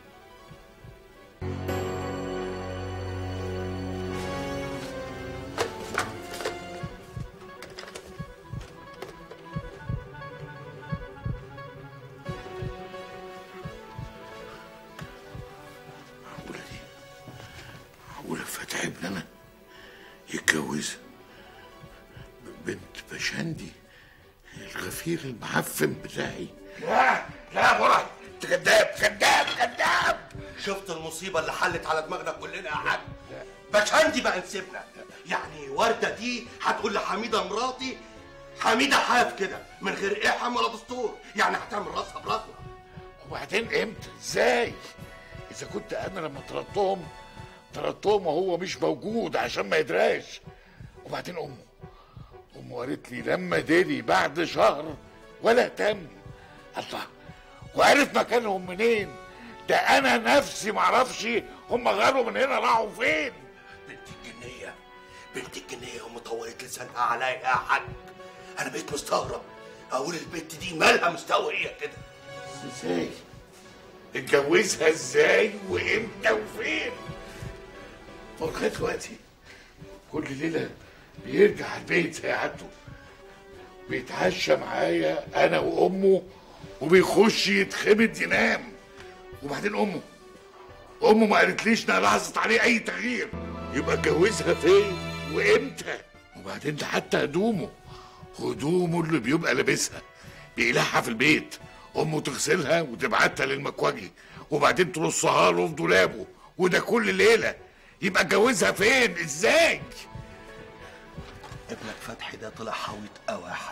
معقولة دي معقولة فتح ابننا يتجوز بنت بشندي الغفير المعفن بتاعي لا لا ورا انت كذاب كذاب كذاب
شفت المصيبة اللي حلت على دماغنا كلنا يا حاج بشندي بقى نسيبنا يعني وردة دي هتقول لحميدة مراتي حميدة حاف كده من غير إحم ولا دستور يعني هتعمل راسها براسنا
وبعدين امتى ازاي اذا كنت انا لما طردتهم طردتهم وهو مش موجود عشان ما يدراش وبعدين امه امه قالت لي لما ديري بعد شهر ولا اهتم الله وعرف مكانهم منين ده انا نفسي معرفش هم غاروا من هنا راحوا فين
بنت الجنية بنت الجنية هم طولت لسانها عليا يا حاج أنا بقيت مستغرب أقول البنت دي مالها مستوية كده
ازاي اتجوزها ازاي وامتى وفين هو لغايه دلوقتي كل ليله بيرجع البيت زي عادته بيتعشى معايا انا وامه وبيخش يتخمد ينام وبعدين امه امه ما قالتليش انها لاحظت عليه اي تغيير يبقى اتجوزها فين وامتى وبعدين ده حتى هدومه هدومه اللي بيبقى لابسها بيقلعها في البيت امه تغسلها وتبعتها للمكواجي وبعدين ترصها له في دولابه وده كل ليله يبقى اتجوزها فين ازاي
ابنك فتحي ده طلع حويط قوي يا حاج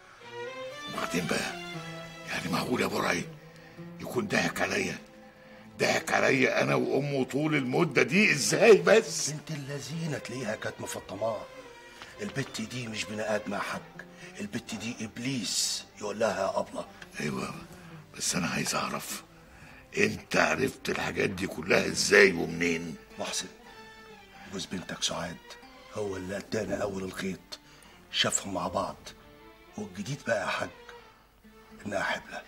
وبعدين بقى يعني معقول يا برعي يكون ضحك عليا ضحك عليا انا وامه طول المده دي ازاي بس
بنت اللذينه تلاقيها كانت مفطماه البت دي مش بني ادم يا حاج البت دي ابليس يقول لها يا ابله
ايوه بس انا عايز اعرف انت عرفت الحاجات دي كلها ازاي ومنين
محسن جوز بنتك سعاد هو اللي ادانا اول الخيط شافهم مع بعض والجديد بقى يا حاج انها حبله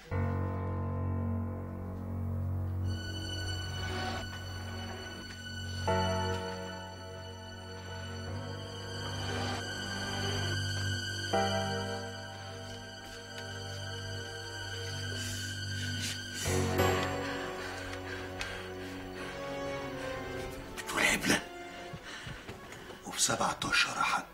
بتقول حبله
وبسبعة اشهر يا حاج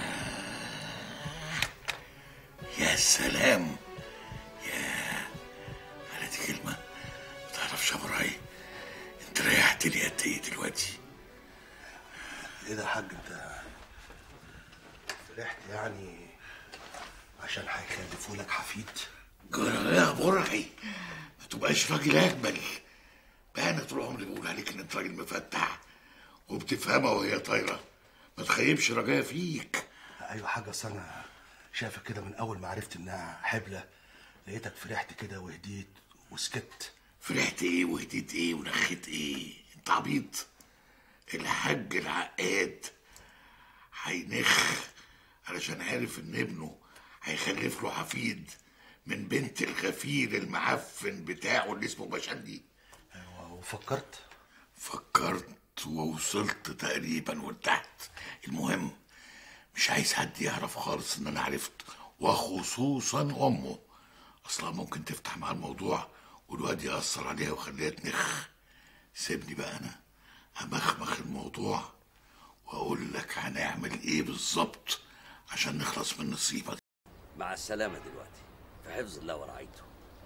يا سلام يا على دي كلمه تعرفش يا براي انت ريحتني قد ايه دلوقتي
ايه ده يا حاج انت فرحت يعني عشان هيخلفوا لك حفيد
جرى يا برعي ما تبقاش راجل اهبل بقى انا طول عمري بقول عليك ان انت راجل مفتح وبتفهمها وهي طايره ما تخيبش رجايا فيك
ايوه حاجه اصل انا شايفك كده من اول ما عرفت انها حبله لقيتك فرحت كده وهديت وسكت
فرحت ايه وهديت ايه ونخيت ايه انت عبيط الحاج العقاد هينخ علشان عارف ان ابنه هيخلف له حفيد من بنت الغفير المعفن بتاعه اللي اسمه بشندي
ايوه وفكرت
فكرت ووصلت تقريبا وارتحت المهم مش عايز حد يعرف خالص ان انا عرفت وخصوصا امه اصلا ممكن تفتح مع الموضوع والواد يأثر عليها ويخليها تنخ سيبني بقى انا امخمخ الموضوع واقول لك هنعمل ايه بالظبط عشان نخلص من النصيبه دي
مع السلامة دلوقتي في حفظ الله ورعايته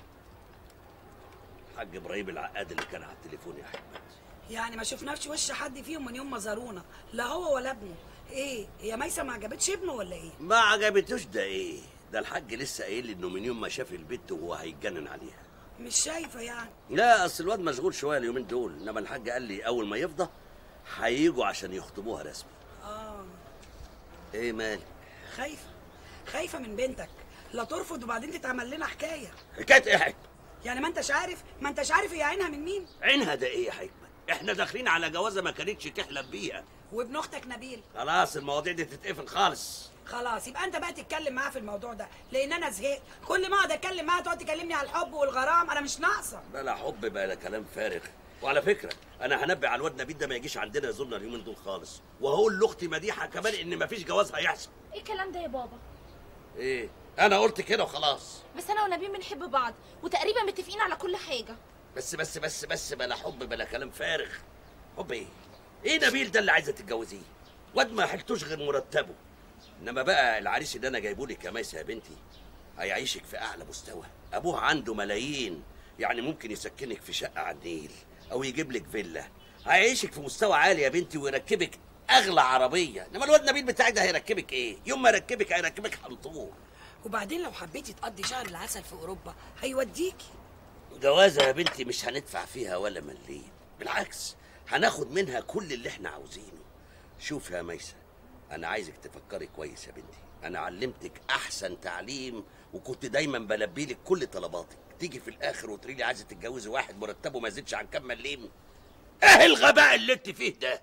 الحاج ابراهيم العقاد اللي كان على التليفون يا حكمت
يعني ما شفناش وش حد فيهم من يوم ما زارونا لا هو ولا ابنه ايه هي ميسه ما عجبتش ابنه ولا ايه
ما عجبتوش ده ايه ده الحاج لسه قايل لي انه من يوم ما شاف البت وهو هيتجنن عليها
مش شايفه يعني
لا اصل الواد مشغول شويه اليومين دول انما الحاج قال لي اول ما يفضى هيجوا عشان يخطبوها رسمي
اه
ايه مال
خايفه خايفه من بنتك لا ترفض وبعدين تتعمل لنا حكايه
حكايه ايه يا حكمت
يعني ما انتش عارف ما انتش عارف هي عينها من مين
عينها ده ايه يا حكمت احنا داخلين على جوازه ما كانتش تحلم بيها
وابن اختك نبيل
خلاص المواضيع دي تتقفل خالص
خلاص يبقى انت بقى تتكلم معاه في الموضوع ده لان انا زهقت كل ما اقعد اتكلم معاها تقعد تكلمني على الحب والغرام انا مش ناقصه
بلا حب بلا كلام فارغ وعلى فكره انا هنبه على الواد نبيل ده ما يجيش عندنا يزورنا اليومين دول خالص وهقول لاختي مديحه كمان ان مفيش جواز هيحصل
ايه الكلام ده يا بابا
ايه انا قلت كده وخلاص
بس انا ونبيل بنحب بعض وتقريبا متفقين على كل حاجه
بس بس بس بس بلا حب بلا كلام فارغ حب ايه ايه نبيل ده اللي عايزه تتجوزيه واد ما حلتوش غير مرتبه انما بقى العريس اللي انا جايبه لك يا ميسه يا بنتي هيعيشك في اعلى مستوى ابوه عنده ملايين يعني ممكن يسكنك في شقه على النيل او يجيب لك فيلا هيعيشك في مستوى عالي يا بنتي ويركبك اغلى عربيه انما الواد نبيل بتاعك ده هيركبك ايه يوم ما يركبك هيركبك حنطور
وبعدين لو حبيتي تقضي شهر العسل في اوروبا هيوديكي
جوازة يا بنتي مش هندفع فيها ولا مليم بالعكس هناخد منها كل اللي احنا عاوزينه شوف يا ميسة انا عايزك تفكري كويس يا بنتي انا علمتك احسن تعليم وكنت دايما بلبي لك كل طلباتك تيجي في الاخر وتقولي لي عايزه تتجوزي واحد مرتبه ما يزيدش عن كام مليم ايه الغباء اللي انت فيه ده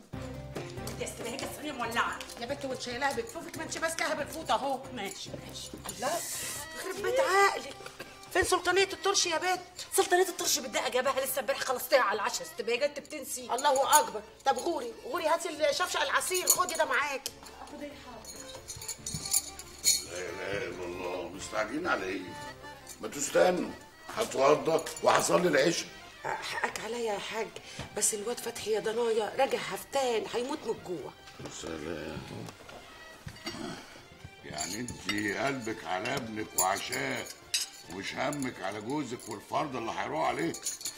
يا استبهاج الصينيه مولعه يا بنت وانت شايلاها بكفوفك ما انت ماسكاها بالفوط اهو ماشي ماشي الله يخرب بيت عقلك فين سلطانيه الترش يا بنت سلطانيه الترش بالدقه جابها لسه امبارح خلصتيها على العشاء استبهاج انت بتنسي الله اكبر طب غوري غوري هاتي الشفشق العصير خدي ده معاك
لا اله الا الله مستعجلين على ايه؟ ما تستنوا هتوضى وهصلي العشاء
حقك عليا يا حاج بس الواد فتحي يا ضنايا راجع هفتان هيموت من الجوع
سلام يعني انت قلبك على ابنك وعشاه ومش همك على جوزك والفرض اللي هيروح عليك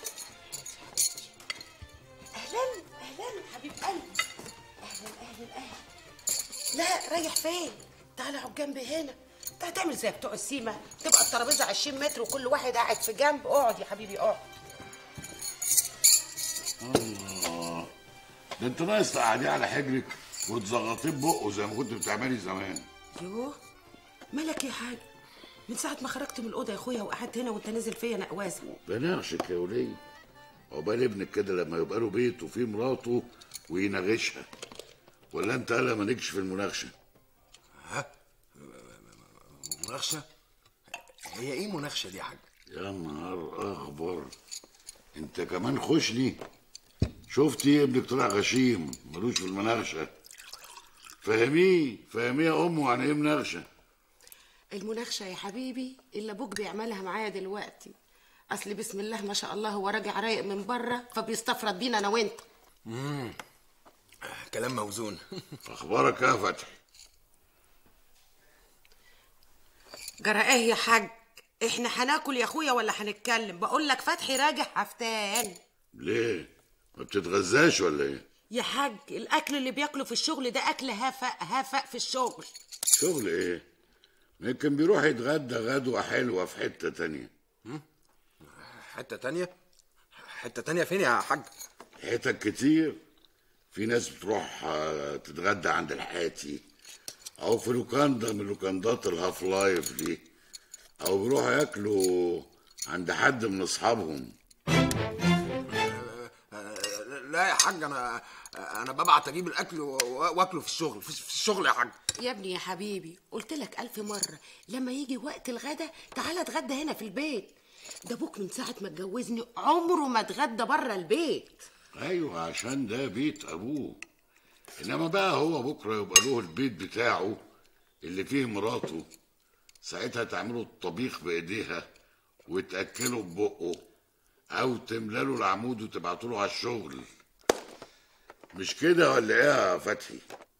اهلا اهلا حبيب قلبي اهلا اهلا اهلا لا رايح فين تعالى اقعد جنبي هنا انت هتعمل زي بتوع السيما تبقى الترابيزه 20 متر وكل واحد قاعد في جنب اقعد يا حبيبي اقعد
الله ده انت ناقص تقعديه على حجرك وتزغطيه ببقه زي ما كنت بتعملي زمان
يوه مالك يا حاج من ساعة ما خرجت من الأوضة يا أخويا وقعدت هنا وأنت نازل فيا نقوازة
بناقشك يا ولية عقبال ابنك كده لما يبقى له بيت وفيه مراته ويناغشها ولا انت قال ما نكش في المناقشه
ها مناقشه هي ايه مناقشه دي يا حاج
يا نهار اخبر انت كمان خشني شفتي ابنك طلع غشيم ملوش في المناقشه فهميه فهميه يا امه يعني ايه مناقشه
المناقشة يا حبيبي اللي أبوك بيعملها معايا دلوقتي أصل بسم الله ما شاء الله هو راجع رايق من بره فبيستفرد بينا أنا وأنت
امم كلام موزون
اخبارك يا فتحي
جرى إيه يا حاج إحنا هناكل يا أخويا ولا هنتكلم بقول لك فتحي راجع هفتان
ليه ما بتتغذاش ولا ايه
يا حاج الأكل اللي بياكله في الشغل ده أكل هفق هفق في الشغل
شغل ايه يمكن بيروح يتغدى غدوه حلوه في حته تانية
حته تانية حته تانية فين يا حاج
حتت كتير في ناس بتروح آه، تتغدى عند الحاتي او في لوكاندا من لوكاندات الهاف لايف دي او بيروحوا ياكلوا عند حد من اصحابهم
لا يا حاج انا انا ببعت اجيب الاكل و- واكله في الشغل في في الشغل يا حاج
يا ابني يا حبيبي قلت لك ألف مرة لما يجي وقت الغدا تعالى اتغدى هنا في البيت ده أبوك من ساعة ما اتجوزني عمره ما اتغدى بره البيت
ايوه عشان ده بيت ابوه انما بقى هو بكره يبقى له البيت بتاعه اللي فيه مراته ساعتها تعملوا الطبيخ بايديها وتاكله ببقه او تملى له العمود وتبعتوا له على الشغل مش كده ولا ايه يا فتحي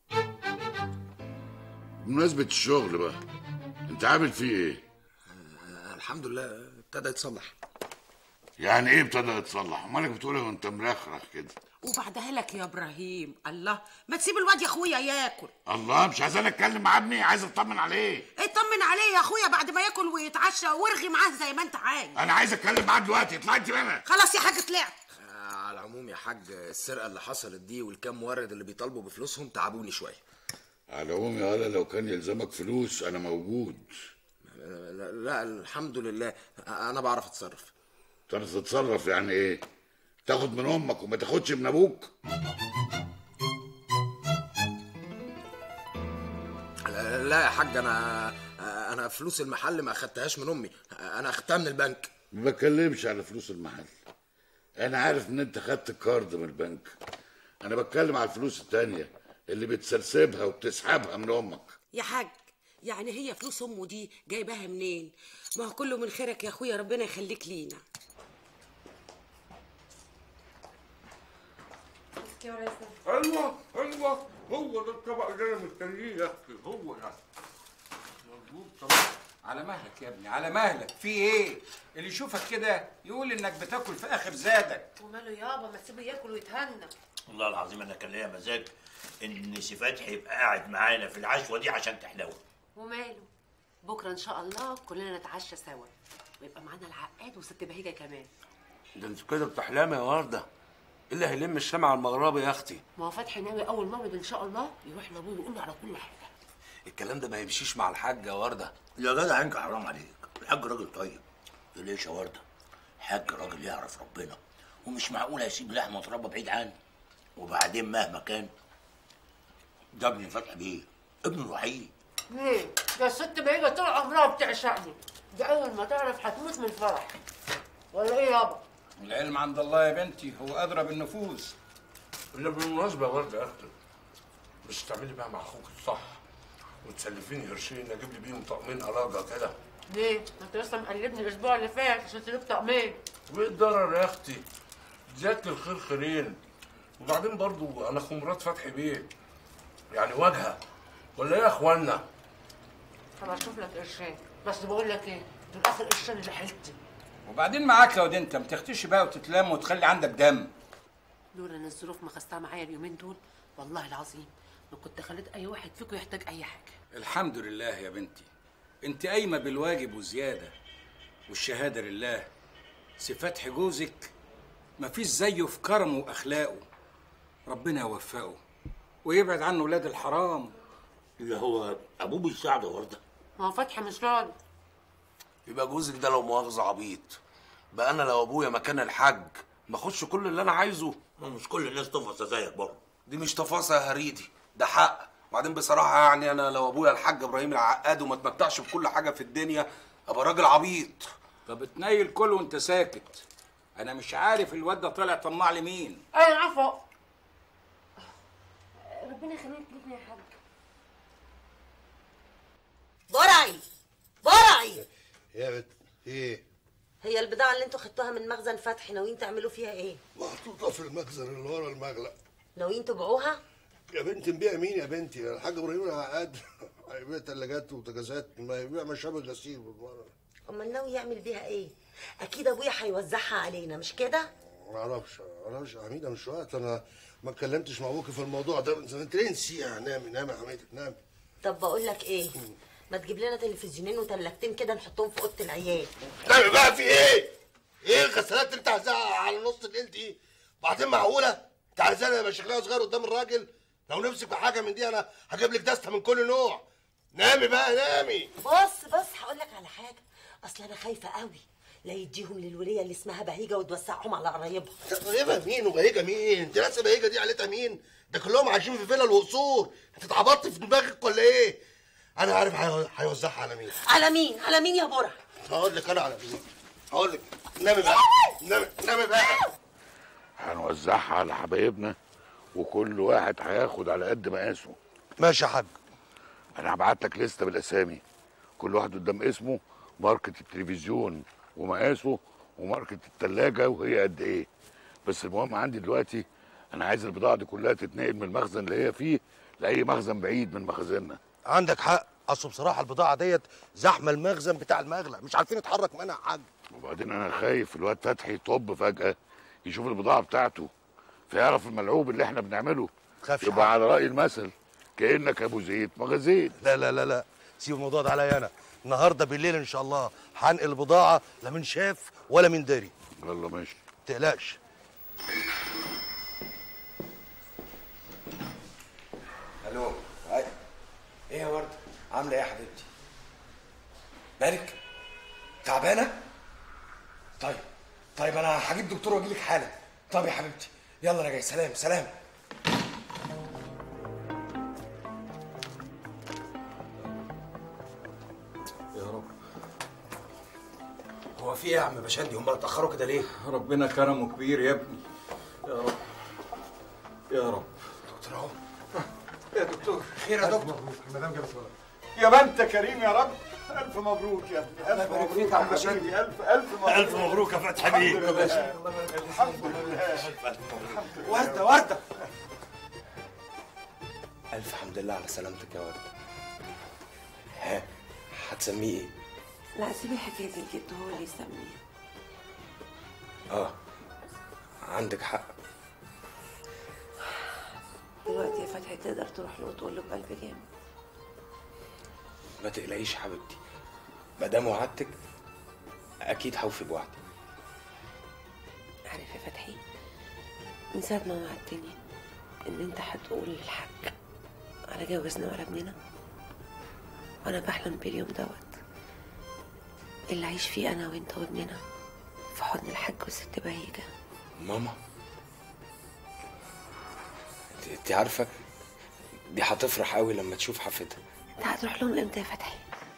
بمناسبة الشغل بقى انت عامل فيه ايه
الحمد لله ابتدى يتصلح
يعني ايه ابتدى يتصلح امالك بتقول إيه وانت مرخرخ كده
وبعدها لك يا ابراهيم الله ما تسيب الواد يا اخويا ياكل
الله مش عايز انا اتكلم مع ابني عايز اطمن عليه
اطمن عليه يا اخويا بعد ما ياكل ويتعشى وارغي معاه زي ما انت عايز
انا عايز اتكلم معاه دلوقتي اطلع انت هنا
خلاص يا حاج طلعت
على العموم يا حاج السرقه اللي حصلت دي والكام مورد اللي بيطالبوا بفلوسهم تعبوني شويه
على العموم يا ولا لو كان يلزمك فلوس انا موجود
لا, لا الحمد لله انا بعرف اتصرف
تعرف تتصرف يعني ايه تاخد من امك وما تاخدش من ابوك
لا لا يا حاج انا انا فلوس المحل ما اخدتهاش من امي انا اخدتها من البنك
ما بتكلمش على فلوس المحل انا عارف ان انت خدت كارد من البنك انا بتكلم على الفلوس التانية اللي بتسرسبها وبتسحبها من امك
يا حاج يعني هي فلوس امه دي جايباها منين ما هو كله من خيرك يا اخويا ربنا يخليك لينا
ايوه ايوه هو ده الطبق اللي انا مستنيه يا اختي هو ده
مظبوط طبعا على مهلك يا ابني على مهلك في ايه اللي يشوفك كده يقول انك بتاكل في اخر زادك
وماله يابا ما تسيبه ياكل ويتهنى
والله العظيم انا كان ليا مزاج ان سي فتحي يبقى قاعد معانا في العشوه دي عشان تحلو
وماله بكره ان شاء الله كلنا نتعشى سوا ويبقى معانا العقاد وست بهيجه كمان
ده انت كده بتحلمي يا ورده ايه اللي هيلم الشمع المغربي يا اختي
ما هو فتحي ناوي اول مولد ان شاء الله يروح لابوه ويقول له على كل حاجه
الكلام ده ما يمشيش مع الحاج يا ورده
يا جدع انت حرام عليك الحاج راجل طيب ليش يا ورده الحاج راجل يعرف ربنا ومش معقول هيسيب لحمه وتربى بعيد عني وبعدين مهما كان ده ابن فتحي بيه ابنه الوحيد
ليه؟ ده الست بهيجه طول عمرها بتعشقني ده اول ما تعرف هتموت من الفرح ولا ايه يابا؟
العلم عند الله يا بنتي هو ادرى بالنفوس
اللي بالمناسبه يا ورده يا اختي مش تعملي بقى مع اخوك الصح وتسلفيني قرشين اجيب لي بيهم طقمين قلاجه كده
ليه؟ ما انت لسه مقلبني الاسبوع اللي فات عشان تجيب طقمين
وايه الضرر يا اختي زياده الخير خيرين وبعدين برضو انا اخو مرات فتحي بيه يعني واجهه ولا ايه يا اخوانا
طب اشوف لك قرشين بس بقول لك ايه؟ دول اخر قرشين اللي حلتي
وبعدين معاك لو دي انت ما تختش بقى وتتلم وتخلي عندك دم
لولا ان الظروف مخستها معايا اليومين دول والله العظيم ما كنت خليت اي واحد فيكم يحتاج اي حاجه
الحمد لله يا بنتي انت قايمه بالواجب وزياده والشهاده لله سي فتحي جوزك مفيش زيه في كرمه واخلاقه ربنا يوفقه ويبعد عنه ولاد الحرام
اللي هو ابوه بيساعده ورده
ما هو فتحي مش راضي
يبقى جوزك ده لو مؤاخذة عبيط بقى انا لو ابويا مكان الحاج ما اخدش كل اللي انا عايزه
ما مش كل الناس تفصى زيك برضه
دي مش تفاصيل يا هريدي ده حق وبعدين بصراحة يعني انا لو ابويا الحاج ابراهيم العقاد وما اتمتعش بكل حاجة في الدنيا ابقى راجل عبيط
طب اتنيل كل وانت ساكت انا مش عارف الواد ده طلع طماع لمين
انا عارفه ربنا يخليك لينا يا حاج
برعي برعي
يا بت ايه
هي البضاعة اللي انتوا خدتوها من مخزن فتحي ناويين تعملوا فيها ايه؟
محطوطه في المخزن اللي ورا المغلق
ناويين تبيعوها؟
يا بنتي نبيع مين يا بنتي الحاج ابراهيم العقاد هيبيع ثلاجات وبوتاجازات ما يبيع مشابه غسيل بالمره
امال ناوي يعمل بيها ايه؟ اكيد ابويا هيوزعها علينا مش كده؟
ما اعرفش ما اعرفش يا حميده مش وقت انا ما اتكلمتش مع ابوكي في الموضوع ده من زمان انت ليه نسيها نامي نامي يا حميده نامي
طب بقول لك ايه؟ ما تجيب لنا تلفزيونين وتلاجتين كده نحطهم في اوضه العيال
نامي بقى في ايه؟ ايه الغسالات اللي انت عايزاها على نص الليل دي؟ بعدين معقوله؟ انت عايزاني ابقى شكلها صغير قدام الراجل؟ لو نمسك في حاجه من دي انا هجيب لك دستة من كل نوع نامي بقى نامي
بص بص هقول لك على حاجه اصل انا خايفه قوي لا يديهم للوليه اللي اسمها بهيجه وتوسعهم على قرايبها
قريبة مين وبهيجة مين؟ انت ناسي بهيجة دي عيلتها مين؟ ده كلهم عايشين في فيلا القصور، انت اتعبطت في دماغك ولا ايه؟ انا عارف هيو- هيوزعها على مين؟
على مين؟ على مين يا برع؟
هقول لك انا على مين؟ هقول لك نامي بقى نامي نامي بقى
هنوزعها على حبايبنا وكل واحد هياخد على قد مقاسه
ماشي يا حاج
انا هبعت لك لسته بالاسامي كل واحد قدام اسمه ماركة التلفزيون ومقاسه وماركة التلاجة وهي قد ايه بس المهم عندي دلوقتي انا عايز البضاعة دي كلها تتنقل من المخزن اللي هي فيه لأي مخزن بعيد من مخازننا
عندك حق اصل بصراحة البضاعة ديت زحمة المخزن بتاع المغلق مش عارفين نتحرك منها يا حاج
وبعدين انا خايف الواد فتحي يطب فجأة يشوف البضاعة بتاعته فيعرف الملعوب اللي احنا بنعمله
تخافش يا
يبقى
حاج.
على رأي المثل كأنك ابو زيت مغازيل
لا لا لا لا سيب الموضوع ده عليا انا النهارده بالليل ان شاء الله هنقل البضاعة لا من شاف ولا من داري
يلا ماشي
تقلقش
الو أي. ايه يا ورده عامله ايه يا حبيبتي مالك تعبانه طيب طيب انا هجيب دكتور واجي لك حالا طب يا حبيبتي يلا انا جاي سلام سلام يا رب هو في ايه يا عم بشندي هم اتاخروا كده ليه
ربنا كرمه كبير يا ابني
يا رب يا رب دكتور اهو يا دكتور خير يا دكتور
المدام جابت ولد
يا ما انت كريم يا رب الف مبروك يا ابني الف
يبارك
مبروك
فيك
يا
يا عم
حبيبي
بشندي.
الف الف مبروك
ألف مبروك يا فتحي بيه.
الحمد لله الحمد لله
ورده ورده الف حمد لله على سلامتك يا ورده ها هتسميه ايه
لا سيبي حكايه الجد هو اللي يسميه
اه عندك حق
دلوقتي يا فتحي تقدر تروح له وتقول له بقلب جامد
ما تقلقيش حبيبتي ما دام وعدتك اكيد هوفي بوعدي
عارف يا فتحي من ساعة ما وعدتني إن أنت هتقول للحاج على جوازنا وعلى ابننا وأنا بحلم باليوم دوت اللي عايش فيه أنا وأنت وابننا في حضن الحاج والست بهيجة
ماما انت- انت عارفه دي هتفرح قوي لما تشوف حفيدها
أنت هتروح لهم إمتى يا فتحي؟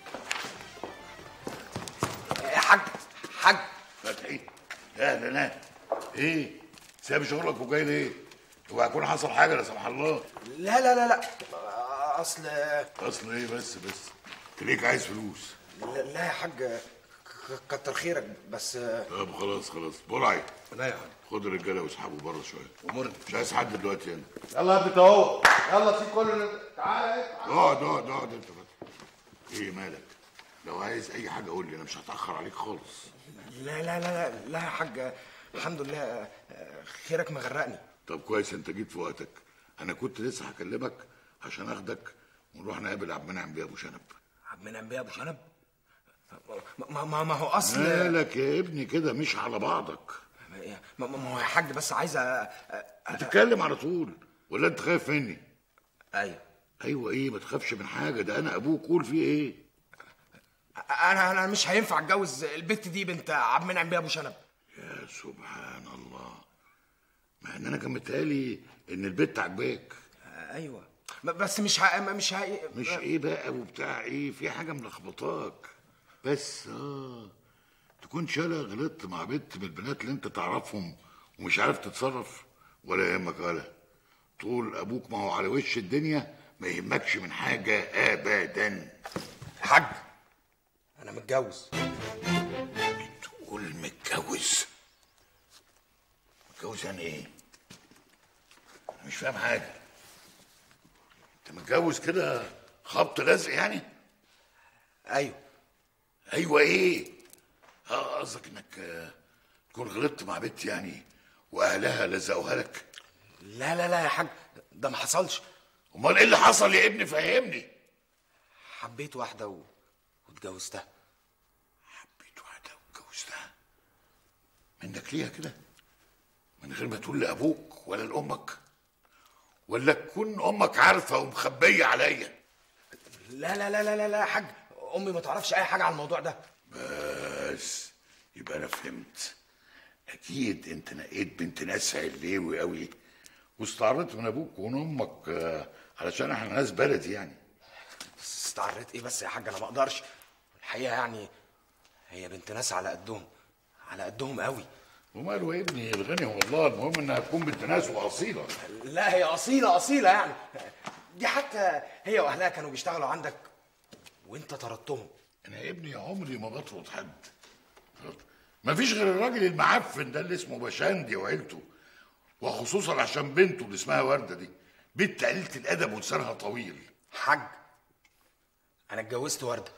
يا حاج حاج
فتحي اهلا اهلا ايه سايب شغلك وجاي ليه؟ اوعى يكون حصل حاجه لا سمح الله
لا لا لا لا اصل
اصل ايه بس بس تليك عايز فلوس
لا, لا يا حاج ك- كتر خيرك بس
طب خلاص خلاص برعي
لا يا حاج
خد الرجاله واسحبوا بره شويه امورنا مش عايز حد دلوقتي هنا
يلا يا ابني اهو يلا سيب كل تعالى
اقعد اقعد اقعد انت فتحي ايه مالك؟ لو عايز اي حاجه قول لي انا مش هتاخر عليك خالص
لا لا لا لا, لا يا حاج الحمد لله خيرك مغرقني
طب كويس انت جيت في وقتك انا كنت لسه هكلمك عشان اخدك ونروح نقابل عبد المنعم بيه ابو شنب
عبد المنعم بيه ابو شنب ما, ما, ما هو اصل
مالك يا ابني كده مش على بعضك
ما ما هو يا حاج بس عايز أ...
هتتكلم على طول ولا انت خايف مني
ايوه
ايوه ايه ما تخافش من حاجه ده انا ابوك قول في ايه
انا انا مش هينفع اتجوز البت دي بنت عبد المنعم بيه ابو شنب
يا سبحان الله مع ان انا كان متهيألي ان البت عجباك
ايوه ب- بس مش ه... مش ه...
مش ايه بقى وبتاع ايه في حاجه ملخبطاك بس اه تكون شالا غلطت مع بنت من البنات اللي انت تعرفهم ومش عارف تتصرف ولا يهمك ولا طول ابوك ما هو على وش الدنيا ما يهمكش من حاجه ابدا
حاج انا متجوز
تقول متجوز متجوز يعني ايه أنا مش فاهم حاجه انت متجوز كده خبط لزق يعني
ايوه
ايوه ايه اه قصدك انك آه، تكون غلطت مع بنت يعني واهلها لزقوها لك
لا لا لا يا حاج ده ما حصلش
امال ايه اللي حصل يا ابني فهمني
حبيت واحده و... واتجوزتها
اتجوزتها منك ليها كده من غير ما تقول لابوك ولا لامك ولا تكون امك عارفه ومخبيه عليا
لا لا لا لا لا لا يا حاج امي ما تعرفش اي حاجه عن الموضوع ده
بس يبقى انا فهمت اكيد انت نقيت بنت ناس عليوي قوي واستعرضت من ابوك ومن امك آه، علشان احنا ناس بلدي يعني
استعريت ايه بس يا حاج انا ما اقدرش الحقيقه يعني هي بنت ناس على قدهم على قدهم قوي
وماله يا ابني الغني والله المهم انها تكون بنت ناس واصيله
لا هي اصيله اصيله يعني دي حتى هي واهلها كانوا بيشتغلوا عندك وانت طردتهم
انا يا ابني عمري ما بطرد حد ما فيش غير الراجل المعفن ده اللي اسمه بشندي وعيلته وخصوصا عشان بنته اللي اسمها ورده دي بنت قليله الادب ولسانها طويل
حاج انا اتجوزت ورده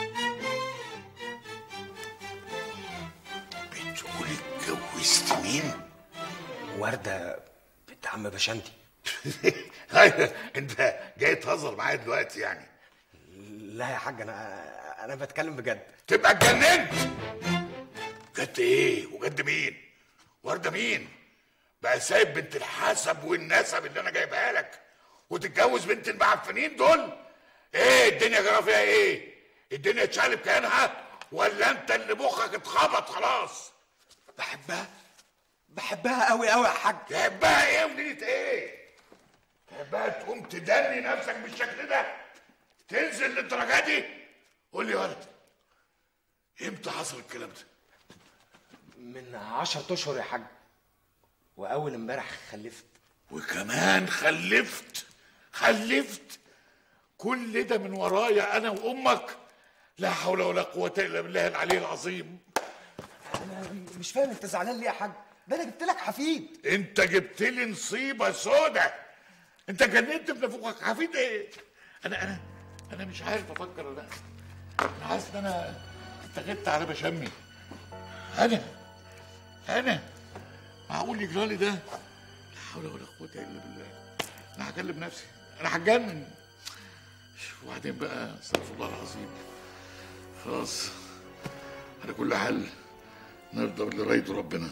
بتقولي اتجوزت مين؟
ورده بنت عم بشندي
ايوه انت جاي تهزر معايا دلوقتي يعني
لا يا حاج انا انا بتكلم بجد
تبقى اتجننت جد ايه وجد مين ورده مين بقى سايب بنت الحسب والنسب اللي انا جايبها لك وتتجوز بنت المعفنين دول ايه الدنيا جرى فيها ايه الدنيا اتشقلب كانها ولا انت اللي مخك اتخبط خلاص
بحبها بحبها قوي قوي يا حاج
تحبها ايه ونيت ايه تحبها تقوم تدني نفسك بالشكل ده تنزل للدرجه دي قول لي يا ولد امتى حصل الكلام ده
من عشرة اشهر يا حاج واول امبارح خلفت
وكمان خلفت خلفت كل ده من ورايا انا وامك لا حول ولا قوه الا بالله العلي العظيم
انا مش فاهم انت زعلان ليه يا حاج ده انا جبت لك حفيد
انت جبت لي نصيبه سودا انت جننت بنفوخك حفيد ايه انا انا انا مش عارف افكر ولا انا حاسس ان انا اتخذت على بشمي انا انا معقول يجرى لي ده لا حول ولا قوه الا بالله انا هكلم نفسي انا هتجنن وبعدين بقى استغفر الله العظيم خلاص على كل حال نرضى باللي رايده ربنا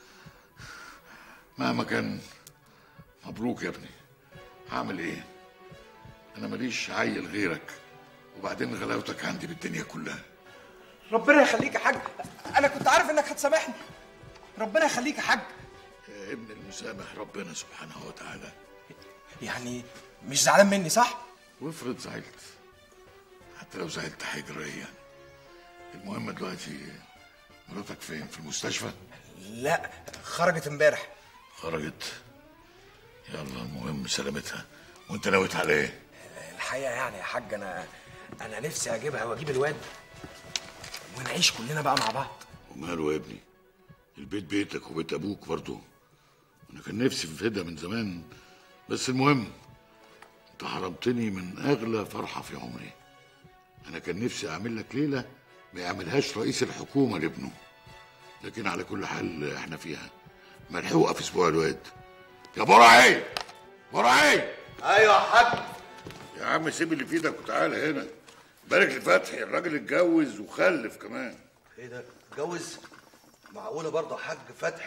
مهما كان مبروك يا ابني هعمل ايه انا ماليش عيل غيرك وبعدين غلاوتك عندي بالدنيا كلها
ربنا يخليك يا حاج انا كنت عارف انك هتسامحني ربنا يخليك يا حاج
يا ابن المسامح ربنا سبحانه وتعالى
يعني مش زعلان مني صح
وافرض زعلت حتى لو زعلت هيجرى ايه يعني المهم دلوقتي مراتك فين في المستشفى
لا خرجت امبارح
خرجت يلا المهم سلامتها وانت ناويت على ايه
الحقيقه يعني يا حاج انا انا نفسي اجيبها واجيب الواد ونعيش كلنا بقى مع بعض
وماله يا ابني البيت بيتك وبيت ابوك برضه انا كان نفسي في فدا من زمان بس المهم انت حرمتني من اغلى فرحه في عمري انا كان نفسي اعمل لك ليله ما يعملهاش رئيس الحكومه لابنه لكن على كل حال احنا فيها ملحوقه في اسبوع الواد يا برعي برعي
ايوه يا حاج
يا عم سيب اللي في ايدك وتعالى هنا بارك لفتحي الراجل اتجوز وخلف كمان
ايه ده اتجوز معقوله برضه حاج فتحي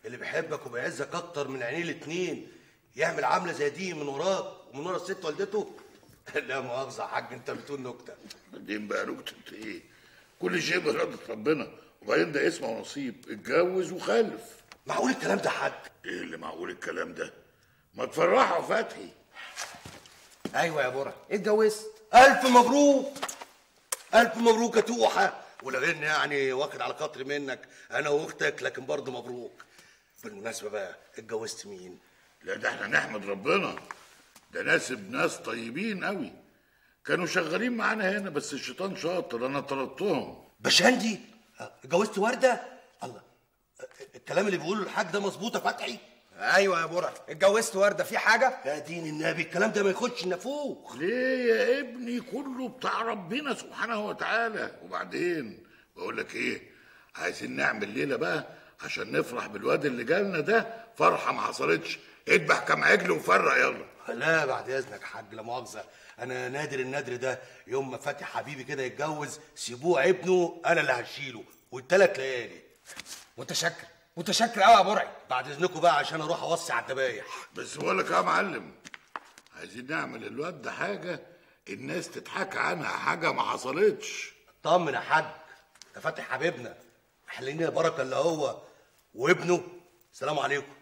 اللي بيحبك وبيعزك اكتر من عينيه الاتنين يعمل عامله زي دي من وراك ومن ورا الست والدته لا مؤاخذه يا حاج انت بتقول نكته
بعدين بقى نكتة ايه كل شيء بإرادة ربنا وبعدين ده اسمه نصيب اتجوز وخلف
معقول الكلام ده حاج
ايه اللي معقول الكلام ده ما تفرحوا فتحي
ايوه يا برع اتجوزت
الف مبروك الف مبروك يا توحه ولغيرني يعني واخد على خاطري منك انا واختك لكن برضه مبروك بالمناسبه بقى اتجوزت مين
لا ده احنا نحمد ربنا ده ناس بناس طيبين قوي كانوا شغالين معانا هنا بس الشيطان شاطر انا طردتهم
بشندي اتجوزت ورده الله الكلام اللي بيقوله الحاج ده مظبوط يا فتحي
ايوه يا برع اتجوزت ورده في حاجه
يا دين النبي الكلام ده ما يخش النافوخ
ليه يا ابني كله بتاع ربنا سبحانه وتعالى وبعدين بقول لك ايه عايزين نعمل ليله بقى عشان نفرح بالواد اللي جالنا ده فرحه ما حصلتش اذبح كام عجل وفرق يلا
لا بعد اذنك يا حاج لا مؤاخذه انا نادر النادر ده يوم ما فاتح حبيبي كده يتجوز سيبوه ابنه انا اللي هشيله والتلات ليالي
متشكر متشكر قوي يا برعي
بعد اذنكم بقى عشان اروح اوسع الذبايح
بس بقول لك يا معلم عايزين نعمل الواد ده حاجه الناس تضحك عنها حاجه ما حصلتش
طمن يا حاج ده فاتح حبيبنا احلينا بركه اللي هو وابنه السلام عليكم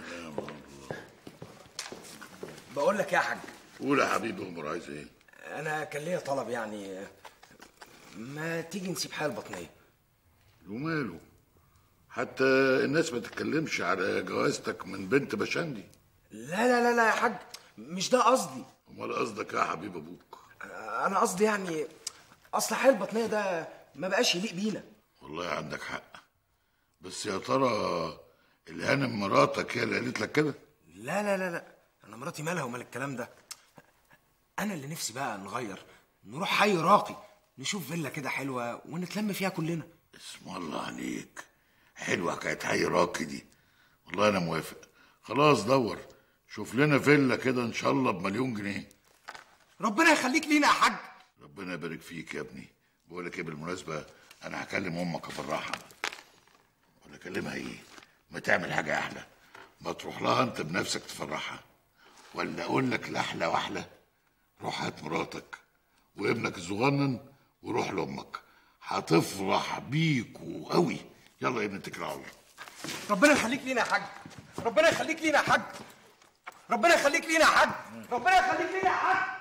بقول لك يا حاج
قول يا حبيبي عمر عايز ايه
انا كان ليا طلب يعني ما تيجي نسيب حال البطنيه
وماله حتى الناس ما تتكلمش على جوازتك من بنت بشندي
لا لا لا لا يا حاج مش ده قصدي
امال قصدك إيه يا حبيب ابوك
انا قصدي يعني اصل حال البطنيه ده ما بقاش يليق بينا
والله عندك حق بس يا ترى الهانم مراتك هي اللي قالت لك كده
لا لا لا لا انا مراتي مالها ومال الكلام ده انا اللي نفسي بقى نغير نروح حي راقي نشوف فيلا كده حلوه ونتلم فيها كلنا
اسم الله عليك حلوه كانت حي راقي دي والله انا موافق خلاص دور شوف لنا فيلا كده ان شاء الله بمليون جنيه
ربنا يخليك لينا يا حاج
ربنا يبارك فيك يا ابني بقول لك ايه بالمناسبه انا هكلم امك افرحها ولا اكلمها ايه ما تعمل حاجه احلى ما تروح لها انت بنفسك تفرحها ولا اقول لك لاحلى واحلى روح هات مراتك وابنك الصغنن وروح لامك هتفرح بيكوا قوي يلا يا ابني اتكل على الله
ربنا يخليك لينا يا حاج ربنا يخليك لينا يا حاج ربنا يخليك لينا يا حاج ربنا يخليك لينا يا حاج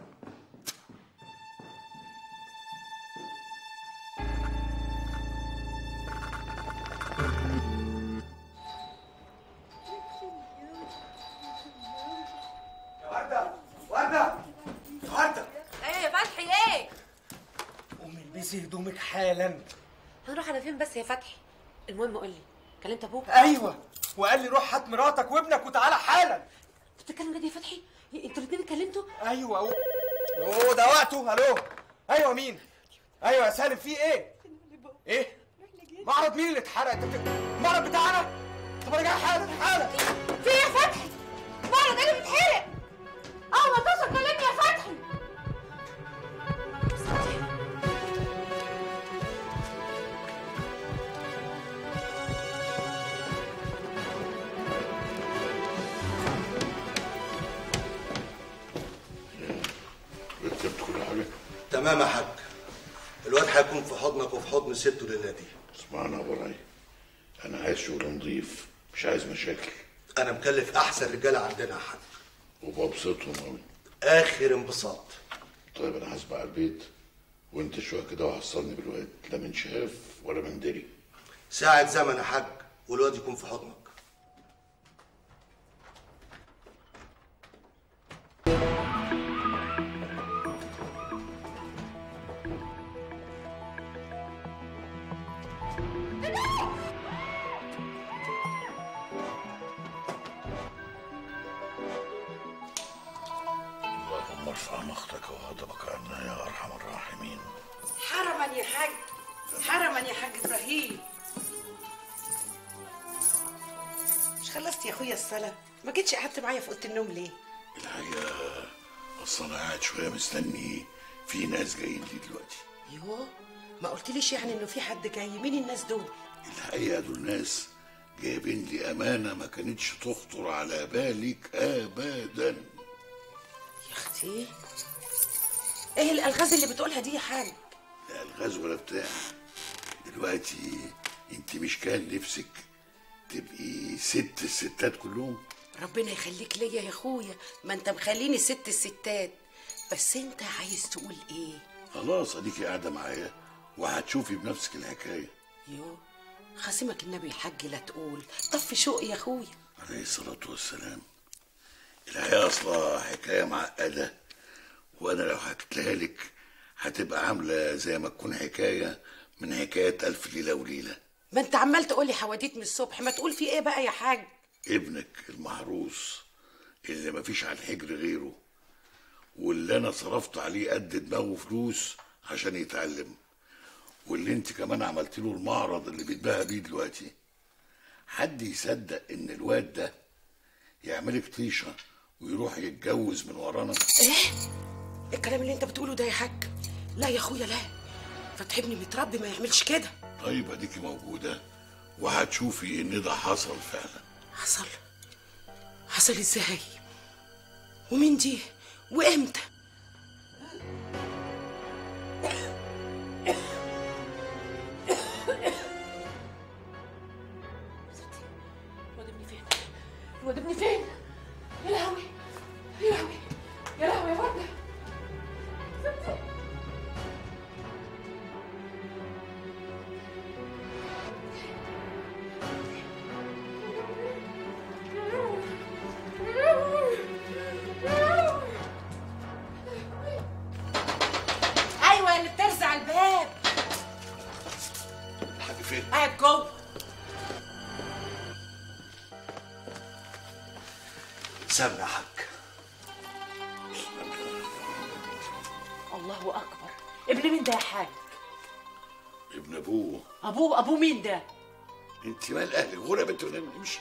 وردة وردة وردة
ايه يا فتحي ايه
قومي البسي هدومك حالا
هنروح على فين بس يا فتحي المهم قول لي كلمت ابوك
ايوه وقال لي روح هات مراتك وابنك وتعالى حالا
بتتكلم جد يا فتحي انتوا الاثنين اتكلمتوا
ايوه اوه ده وقته الو ايوه مين ايوه يا سالم في ايه ايه معرض مين اللي اتحرق انت بت- المعرض بتاعنا طب انا جاي حالا حالا
في ايه يا فتحي المعرض ايه اللي بيتحرق اه ما تصل كلمني يا فتحي
رتبت كل حاجه
تمام يا حاج الواد هيكون في حضنك وفي حضن سته للنادي
اسمعنا يا براي انا عايز شغل نظيف مش عايز مشاكل
انا مكلف احسن رجاله عندنا يا حاج
وببسطهم قوي
اخر انبساط
طيب انا هسبق على البيت وانت شويه كده وحصلني بالواد لا من شاف ولا من دري
ساعة زمن يا حاج والواد يكون في حضنك
اللهم ارفع مقتك وغضبك عنا يا ارحم الراحمين
حرما يا حاج حرما يا حاج ابراهيم مش خلصت يا اخويا الصلاه ما جيتش قعدت معايا في اوضه النوم ليه
الحقيقه اصل انا قاعد شويه مستني في ناس جايين لي دلوقتي
يوه ما قلتليش يعني انه في حد جاي مين الناس دول
الحقيقه دول ناس جايبين لي امانه ما كانتش تخطر على بالك ابدا
يا اختي ايه الالغاز اللي بتقولها دي يا حاج
لا الغاز ولا بتاع دلوقتي انت مش كان نفسك تبقي ست الستات كلهم
ربنا يخليك ليا يا اخويا ما انت مخليني ست الستات بس انت عايز تقول ايه
خلاص اديكي قاعده معايا وهتشوفي بنفسك الحكايه
يو خصمك النبي الحاج لا تقول طفي شوقي يا اخويا
عليه الصلاه والسلام الحقيقه اصلا حكايه معقده وانا لو حكيتها لك هتبقى عامله زي ما تكون حكايه من حكايات الف ليله وليله
ما انت عمال تقولي حواديت من الصبح ما تقول في ايه بقى يا حاج
ابنك المحروس اللي مفيش على الحجر غيره واللي انا صرفت عليه قد دماغه فلوس عشان يتعلم واللي انت كمان عملت له المعرض اللي بيتباهى بيه دلوقتي حد يصدق ان الواد ده يعملك طيشه ويروح يتجوز من ورانا
ايه الكلام اللي انت بتقوله ده يا حاج لا يا اخويا لا فتحي ابني متربي ما يعملش كده
طيب اديكي موجوده وهتشوفي ان ده حصل فعلا
حصل حصل ازاي ومين دي وامتى
الواد ابني فين؟ الواد ابني فين؟ يا لهوي يا لهوي يا لهوي يا وردة
ايوه اللي بترزع الباب
الحاج فين
قاعد جوه
سامع يا حاج
الله اكبر ابن مين ده يا حاج؟
ابن ابوه
ابوه ابوه مين ده؟
انت مال اهلك غور يا بنت ونام امشي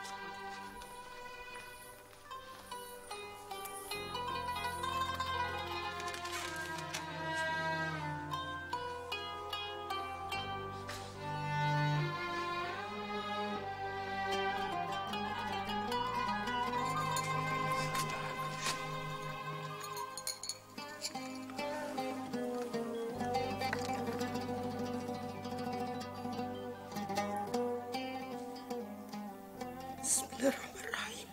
بسم الله الرحمن الرحيم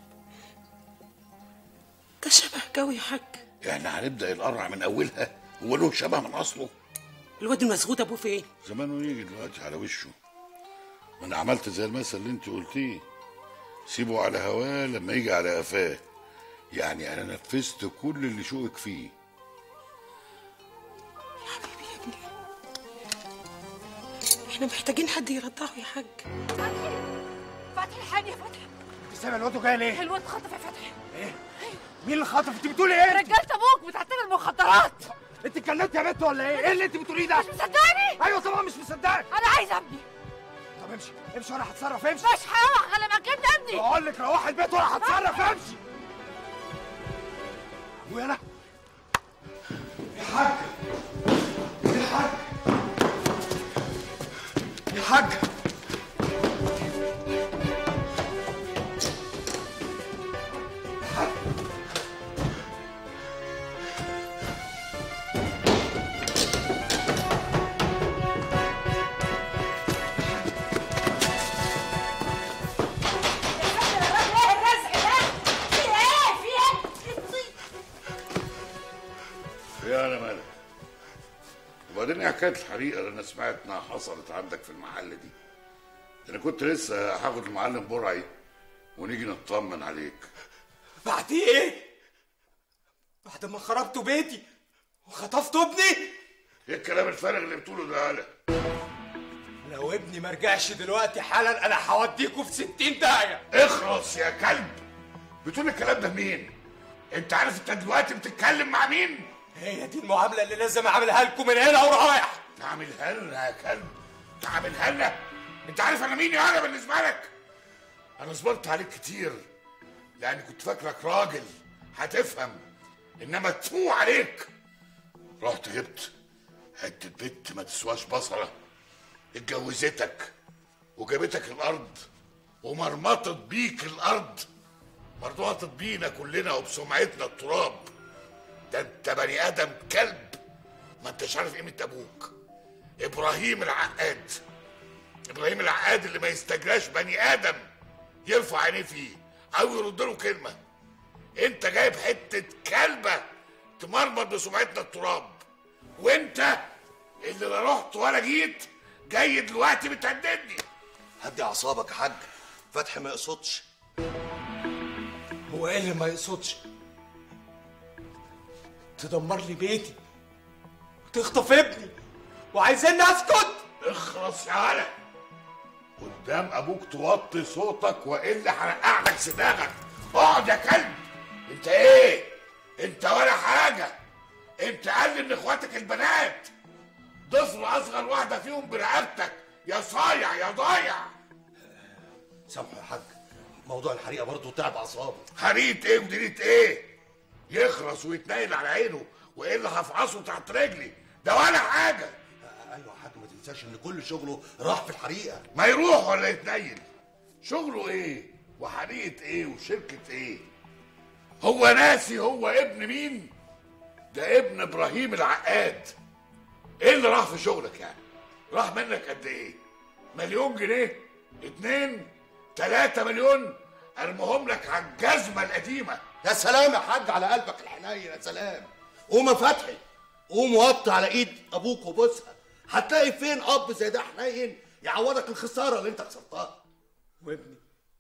ده شبه قوي يا حاج
يعني هنبدا القرع من اولها هو له شبه من اصله
الواد المسغوط ابوه فين
زمانه يجي دلوقتي على وشه ما انا عملت زي المثل اللي انت قلتيه سيبه على هواه لما يجي على قفاه يعني انا نفذت كل اللي شوقك فيه
احنا محتاجين حد يرضعه يا حاج
فتحي الحاج يا فتحي
انت سامع الواد جاي ليه؟
الواد خطف يا فتحي
مين اللي خطف؟ انت بتقولي ايه؟
رجالة ابوك بتاعتنا المخدرات
انت اتكلمت يا بنت ولا ايه؟ ايه اللي انت بتقوليه ده؟
مش مصدقني
ايوه طبعا مش مصدقك
انا عايز ابني
طب امشي امشي وانا هتصرف امشي
مش هروح غير لما تجيب لي ابني
بقول لك روح البيت وانا هتصرف امشي ابويا انا يا حاج يا حاج يا حاج
ايه الرزق ده؟ في ايه؟ في ايه؟
يا انا مالك وبعدين ايه حكايه الحريقه اللي انا سمعت انها حصلت عندك في المحل دي ده انا كنت لسه هاخد المعلم برعي ونيجي نطمن عليك
بعد ايه؟ بعد ما خربتوا بيتي وخطفتوا ابني؟
ايه الكلام الفارغ اللي بتقوله ده يالا
لو ابني ما رجعش دلوقتي حالا انا هوديكوا في 60 داهيه
اخرس يا كلب بتقول الكلام ده مين انت عارف انت دلوقتي بتتكلم مع مين
هي دي المعامله اللي لازم اعملها لكم من هنا ورايح
تعملها لنا يا كلب تعملها لنا انت عارف انا مين يا انا بالنسبه لك انا صبرت عليك كتير لاني كنت فاكرك راجل هتفهم انما تفو عليك رحت جبت حته بنت ما تسواش بصره اتجوزتك وجابتك الارض ومرمطت بيك الارض مرمطت بينا كلنا وبسمعتنا التراب ده انت بني ادم كلب ما انتش عارف قيمه ابوك ابراهيم العقاد ابراهيم العقاد اللي ما يستجراش بني ادم يرفع عينيه فيه او يرد له كلمه انت جايب حته كلبه تمرمط بسمعتنا التراب وانت اللي لا رحت ولا جيت جاي دلوقتي بتهددني
هدي اعصابك يا حاج فتحي ما يقصدش
هو ايه اللي ما يقصدش تدمر لي بيتي وتخطف ابني وعايزيني اسكت
اخرس يا ولد قدام ابوك توطي صوتك والا هرقع لك صداغك اقعد يا كلب انت ايه انت ولا حاجه انت اقل من اخواتك البنات ضفر اصغر واحده فيهم برقبتك يا صايع يا ضايع
سامحه يا حاج موضوع الحريقه برضه تعب اعصابي
حريقه ايه ودنيت ايه يخرس ويتنيل على عينه والا هفعصه تحت رجلي ده ولا حاجه
ايوه يا حاج ما تنساش ان كل شغله راح في الحريقه
ما يروح ولا يتنيل شغله ايه وحريقه ايه وشركه ايه هو ناسي هو ابن مين ده ابن ابراهيم العقاد ايه اللي راح في شغلك يعني راح منك قد ايه مليون جنيه اتنين تلاتة مليون ارمهم لك على الجزمة القديمة
يا سلام يا حاج على قلبك الحنين يا سلام قوم يا فتحي قوم وطي على ايد ابوك وبوسها هتلاقي فين اب زي ده حنين يعوضك الخساره اللي انت خسرتها
وابني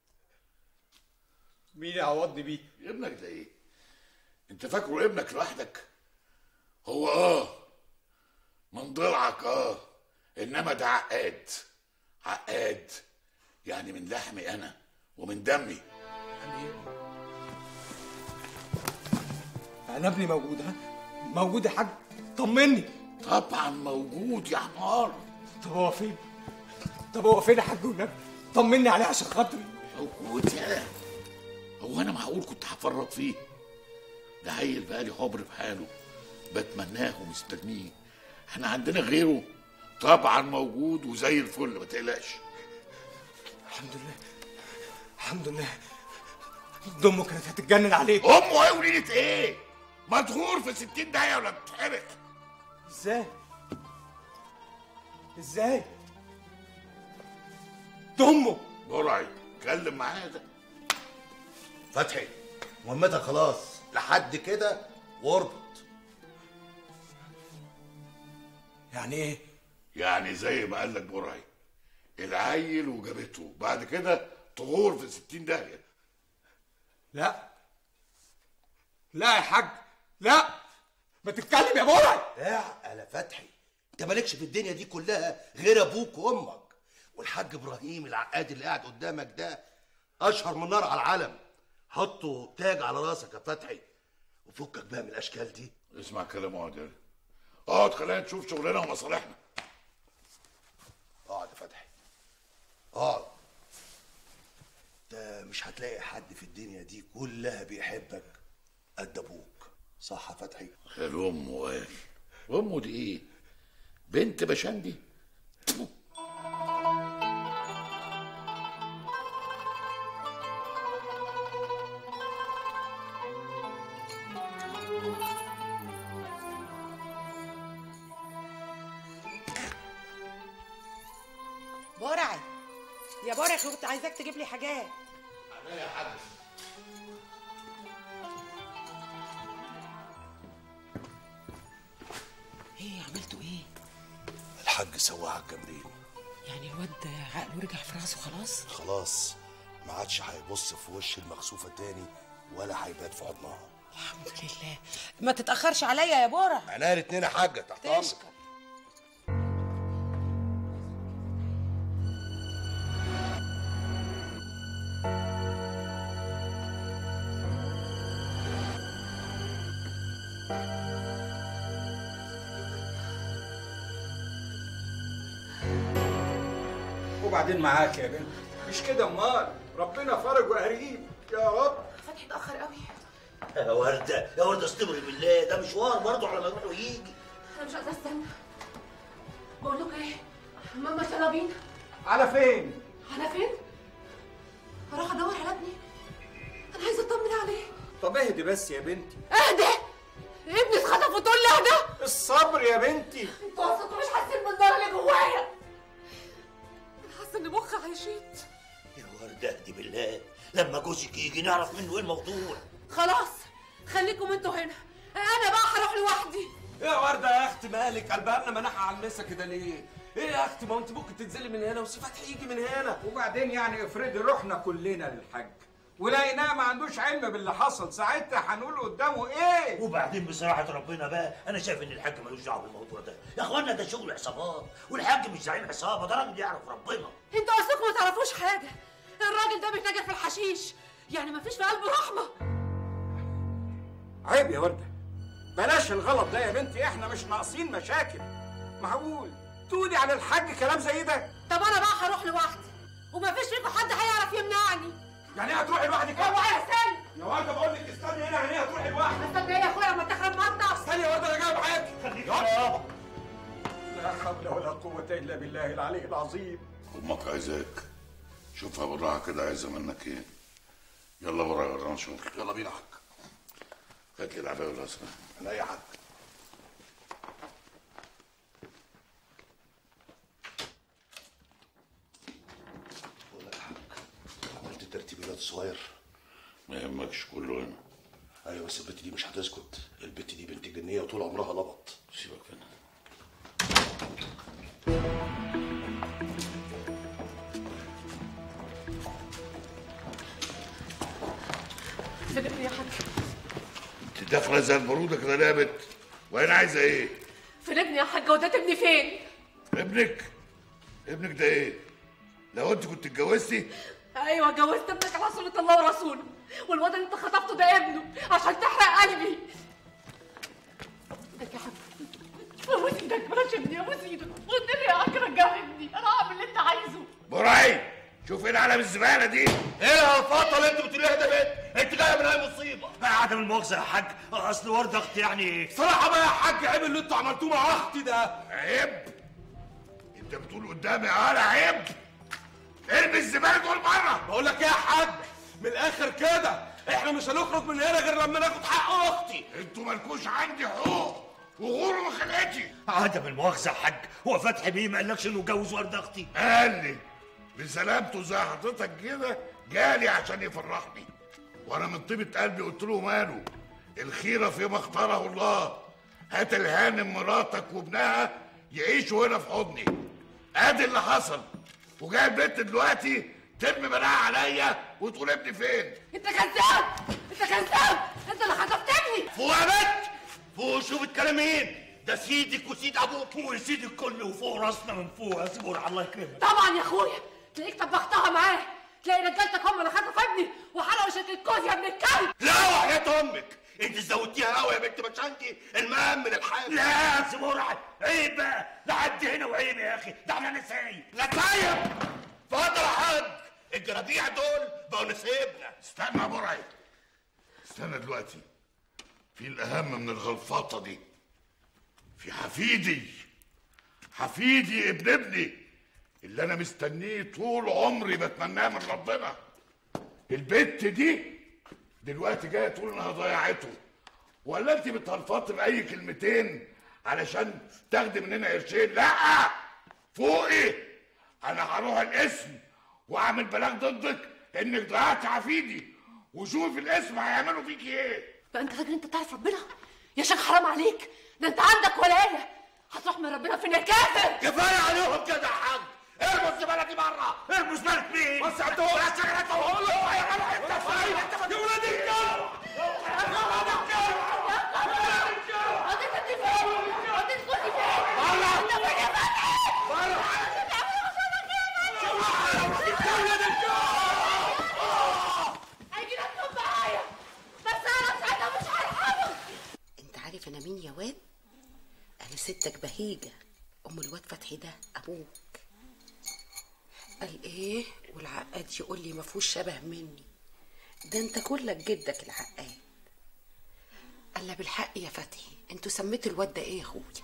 مين يعوضني بيه
ابنك ده ايه انت فاكره ابنك لوحدك هو اه من ضلعك اه انما ده عقاد عقاد يعني من لحمي انا ومن دمي
انا ابني موجود ها موجود يا حاج طمني
طبعا موجود يا حمار
طب هو فين طب هو فين يا حاج والنبي طمني عليه عشان خاطري
موجود يا هو انا معقول كنت هفرط فيه ده عيل بقالي حبر بحاله بتمناه ومستنيه احنا عندنا غيره طبعا موجود وزي الفل ما تقلقش
الحمد لله الحمد لله ده امه كانت هتتجنن عليك
امه ايه وليله ايه مدغور في 60 دقيقه ولا بتتحرق
ازاي ازاي ده امه
برعي اتكلم معايا ده
فتحي مهمتك خلاص لحد كده واربط
يعني ايه
يعني زي ما قال لك برعي العيل وجابته بعد كده طهور في 60 داهيه
لا لا يا حاج لا ما تتكلم يا مرعي
لا انا فتحي انت مالكش في الدنيا دي كلها غير ابوك وامك والحاج ابراهيم العقاد اللي قاعد قدامك ده اشهر من نار على العالم حطه تاج على راسك يا فتحي وفكك بقى من الاشكال دي
اسمع كلام اقعد يلا اقعد خلينا نشوف شغلنا ومصالحنا
اقعد يا فتحي اقعد انت مش هتلاقي حد في الدنيا دي كلها بيحبك قد ابوك صح يا فتحي
خير امه وقال امه دي ايه بنت بشندي
برعي يا برعي كنت عايزاك تجيب لي حاجات
يا حاج
ايه عملتوا ايه
الحاج سواها على الجمرين
يعني الواد عقله رجع في راسه خلاص
خلاص ما عادش هيبص في وش المخسوفه تاني ولا هيبات في حضنها
الحمد لله
ما تتاخرش عليا يا بورا
عينيا الاتنين يا حاجه تحت امرك
تشكر
وبعدين معاك يا بنت مش كده امال ربنا فرج وقريب يا رب
فتحي اتاخر قوي
يا ورده يا ورده استمر بالله ده مشوار برضه على ما يروح ويجي
انا مش قادره استنى بقول لكم ايه ماما يلا بينا
على فين
على فين هروح ادور على ابني انا عايزه اطمن عليه
طب اهدي بس يا بنتي
اهدى ابني اتخطف وتقول لي اهدى
الصبر يا بنتي
انتوا اصلكم مش حاسين بالنار اللي جوايا انا حاسه ان مخي هيشيط
يا ورده اهدي بالله لما جوزك يجي نعرف منه ايه الموضوع
خلاص خليكم انتوا هنا انا بقى هروح لوحدي
يا ورده يا اختي مالك قلبها لنا مناحه على المسا كده ليه؟ ايه يا اختي ما هو انت ممكن تنزلي من هنا وسي فتحي يجي من هنا
وبعدين يعني افرضي رحنا كلنا للحج ولقيناه ما عندوش علم باللي حصل ساعتها هنقول قدامه ايه
وبعدين بصراحة ربنا بقى أنا شايف إن الحاج ملوش دعوة بالموضوع ده، يا إخوانا ده شغل عصابات، والحاج مش زعيم عصابة ده راجل يعرف ربنا.
انتوا اصلكم ما تعرفوش حاجه الراجل ده بيتاجر في الحشيش يعني ما فيش في قلبه رحمه
عيب يا ورده بلاش الغلط ده يا بنتي احنا مش ناقصين مشاكل معقول تقولي على الحاج كلام زي ده
طب انا بقى هروح لوحدي وما فيش فيكم حد هيعرف يمنعني
يعني ايه هتروحي لوحدك
اوعى يا استنى
يا ورده بقول لك استني هنا يعني ايه هتروحي لوحدك
استنى ايه يا اخويا لما تخرب مقطع
استني يا ورده انا جاي معاكي
خليك
يابا
لا حول ولا قوه الا بالله العلي العظيم
امك عايزاك شوفها بالراحه كده عايزه منك ايه يلا ورا ورانا شغل يلا بينا حاج هات لي العبايه والاسماء
انا اي حاجه بقول لك يا حاج عملت ترتيبات صغير
ما يهمكش كله هنا
ايوه بس البت دي مش هتسكت البت دي بنت جنيه وطول عمرها لبط
سيبك منها
فدقني يا حاج
انت داخله زي البروده كده ليه يا بت وهنا عايزه ايه
فدقني يا حاج وديت ابني فين
ابنك ابنك ده ايه لو انت كنت اتجوزتي
ايوه اتجوزت ابنك على سنه الله ورسوله والواد اللي انت خطفته ده ابنه عشان تحرق قلبي ايدك يا حاج ابوس ايدك بلاش ابني ابوس ايدك قلت يا اكرم رجع ابني انا هعمل اللي انت عايزه
براي شوف هنا علم الزباله دي
ايه الفاطه اللي انت بتقوليها ده بنت انت جايه من اي مصيبه
عدم المؤاخذة يا حاج أصل وردة أختي يعني
صراحه بقى يا حاج عيب اللي انتوا عملتوه مع اختي ده
عيب انت بتقول قدامي على عيب ارمي الزباله دول بره
بقول لك ايه يا حاج من الاخر كده احنا مش هنخرج من هنا غير لما ناخد حق اختي
انتوا مالكوش عندي حقوق وغوروا من خلقتي
عدم المؤاخذة يا حاج هو فتحي بيه ما قالكش إنه اتجوز وردة أختي
قال لي بسلامته زي حضرتك كده جالي عشان يفرحني وانا من طيبه قلبي قلت له ماله الخيره فيما اختاره الله هات الهانم مراتك وابنها يعيشوا هنا في حضني ادي اللي حصل وجاي البنت دلوقتي ترمي بلاها عليا وتقول ابني فين
انت كذاب انت كذاب انت اللي خطفت ابني
فوق يا بنت فوق شوف الكلام مين ده سيدك وسيد ابوك وسيد الكل وفوق راسنا من فوق يا زبور الله يكرمك
طبعا يا اخويا تلاقيك طبختها معاه تلاقي رجالتك هم اللي خطفوا ابني وحرقوا شكل الكوز يا ابن الكلب
لا وحياة امك انت زودتيها قوي يا بنت مشانتي المهم من الحاجه
لا يا زبور عيب بقى لحد هنا وعيب يا اخي ده احنا نسايب
لا طيب اتفضل يا حاج الجرابيع دول بقوا نسيبنا
استنى يا برعي استنى دلوقتي في الاهم من الغلفطه دي في حفيدي حفيدي ابن ابني اللي انا مستنيه طول عمري بتمناه من ربنا البت دي دلوقتي جايه تقول انها ضيعته ولا انت بتهلفطي باي كلمتين علشان تاخدي مننا قرشين لا فوقي انا هروح الاسم واعمل بلاغ ضدك انك ضيعت عفيدي وشوف الاسم هيعملوا فيكي ايه
بقى انت فاكر انت تعرف ربنا يا شيخ حرام عليك ده انت عندك ولايه هتروح من ربنا فين يا كافر
كفايه عليهم كده يا حاج ارموا الزباله دي بره
ارموا زبالة مين؟
بس انتوا يا شجره تقول له يا جدع انت فاهم انت يا ولاد الكلب يا ولاد الكلب
قضيت انت فين قضيت كنت فين
بره
انت فين يا فتحي
بره
هيجي لك نوم معايا بس انا ساعتها مش هرحمك
انت عارف انا مين يا واد انا ستك بهيجة ام الواد فتحي ده ابوك قال ايه والعقاد يقول لي ما فيهوش شبه مني ده انت كلك جدك العقاد قال لا بالحق يا فتحي انتوا سميتوا الواد ده ايه يا اخويا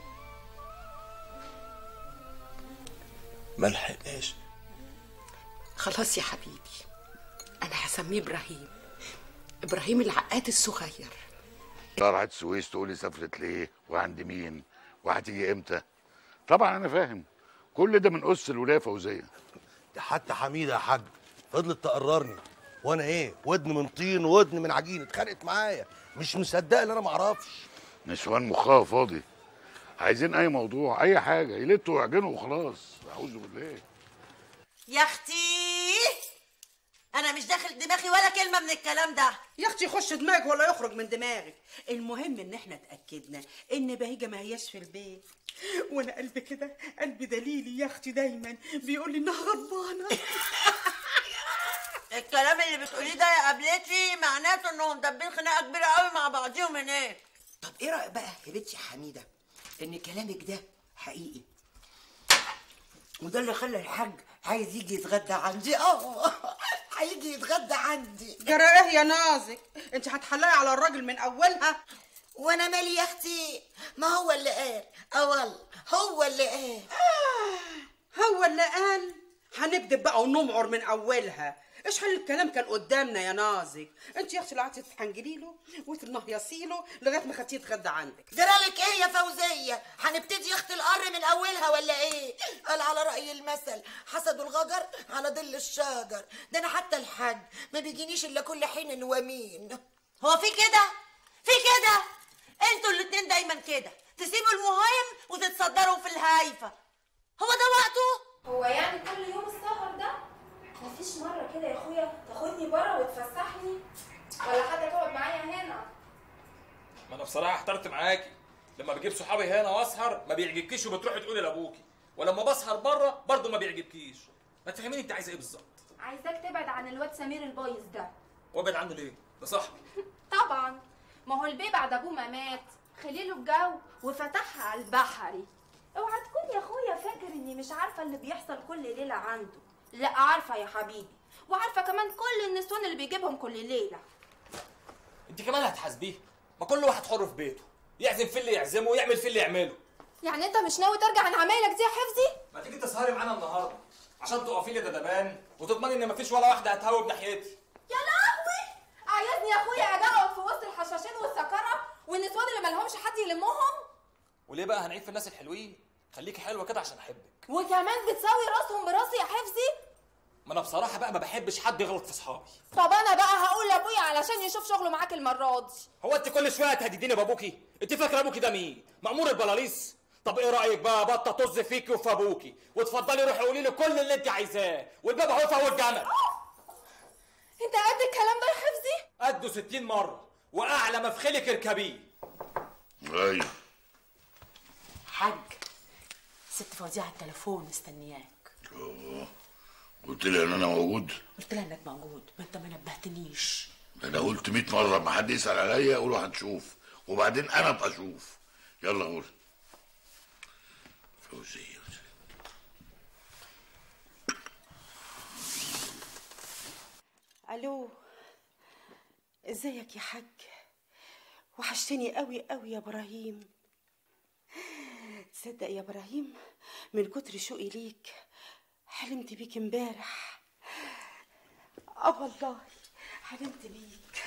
ما لحقناش
خلاص يا حبيبي انا هسميه ابراهيم ابراهيم العقاد الصغير
طلعت السويس تقولي سافرت ليه وعند مين وهتيجي امتى طبعا انا فاهم كل ده من اس الولايه فوزيه
ده حتى حميده يا حاج فضلت تقررني وانا ايه ودن من طين ودن من عجين اتخانقت معايا مش مصدقه ان انا ما اعرفش
نسوان مخها فاضي عايزين اي موضوع اي حاجه يلتوا ويعجنوا وخلاص اعوذ بالله
يا اختي انا مش داخل دماغي ولا كلمه من الكلام ده
يا اختي يخش دماغك ولا يخرج من دماغك المهم ان احنا اتاكدنا ان بهيجه ما هياش في البيت وانا قلبي كده قلبي دليلي يا اختي دايما بيقول لي انها غضبانه
الكلام اللي بتقوليه ده يا قبلتي معناته انهم دابين خناقه كبيره قوي مع بعضيهم هناك
طب ايه رايك بقى يا بنتي حميده ان كلامك ده حقيقي وده اللي خلى الحاج عايز يجي يتغدى عندي اه هيجي يتغدى عندي
جرى ايه يا نازك انت هتحلقي على الراجل من اولها
وانا مالي يا اختي ما هو اللي قال اه والله هو اللي قال
هو اللي قال هنكدب بقى ونمعر من اولها ايش حل الكلام كان قدامنا يا نازك انت يا اختي لا قعدتي تحنجلي له وتنهيصي له لغايه ما خدتيه يتغدى عندك
جرالك ايه يا فوزيه هنبتدي يا اختي القر من اولها ولا ايه قال على راي المثل حسدوا الغجر على ظل الشجر ده انا حتى الحاج ما بيجينيش الا كل حين ومين
هو في كده في كده انتوا الاتنين دايما كده تسيبوا المهايم وتتصدروا في الهايفه هو ده وقته
هو يعني كل يوم السهر ده مفيش مرة كده يا اخويا تاخدني بره وتفسحني ولا حتى تقعد معايا هنا
ما انا بصراحه احترت معاكي لما بجيب صحابي هنا واسهر ما بيعجبكيش وبتروحي تقولي لابوكي ولما بسهر بره برضه ما بيعجبكيش ما تفهميني انت عايزه ايه بالظبط
عايزاك تبعد عن الواد سمير البايظ ده
وابعد عنه ليه ده صاحبي
طبعا ما هو البيه بعد ابوه ما مات خليله الجو وفتحها على البحري اوعى تكون يا اخويا فاكر اني مش عارفه اللي بيحصل كل ليله عنده لا عارفه يا حبيبي وعارفه كمان كل النسوان اللي بيجيبهم كل ليله
انت كمان هتحاسبيه ما كل واحد حر في بيته يعزم في اللي يعزمه ويعمل في اللي يعمله
يعني انت مش ناوي ترجع عن عمايلك دي يا حفظي
ما تيجي تسهري معانا النهارده عشان تقفي لي دبان وتضمني ان مفيش ولا واحده هتهوب ناحيتي
يا لهوي عايزني يا اخويا اجي اقعد في وسط الحشاشين والسكره والنسوان اللي مالهمش حد يلمهم
وليه بقى هنعيب في الناس الحلوين خليكي حلوه كده عشان احبك
وكمان بتساوي راسهم براسي يا حفظي
ما انا بصراحه بقى ما بحبش حد يغلط في اصحابي
طب انا بقى هقول لابويا علشان يشوف شغله معاك المره دي
هو انت كل شويه تهدديني بابوكي انت فاكره ابوكي ده مين مأمور البلاليس طب ايه رايك بقى بطه طز فيكي وفي ابوكي وتفضلي روحي قولي له كل اللي انت عايزاه والباب اهو في اول جمل
انت قد الكلام ده يا حفظي
قده 60 مره واعلى مفخلك اركبيه
ايوه
حاج ست فوزيه على التليفون مستنياك
أوه. قلت لي ان انا موجود
قلت لها انك موجود ما انت ما نبهتنيش
انا قلت 100 مره ما حد يسال عليا قولوا هنشوف وبعدين انا ابقى اشوف يلا قول فوزيه
الو ازيك يا حاج وحشتني قوي قوي يا ابراهيم تصدق يا ابراهيم من كتر شوقي ليك حلمت بيك امبارح اه والله حلمت بيك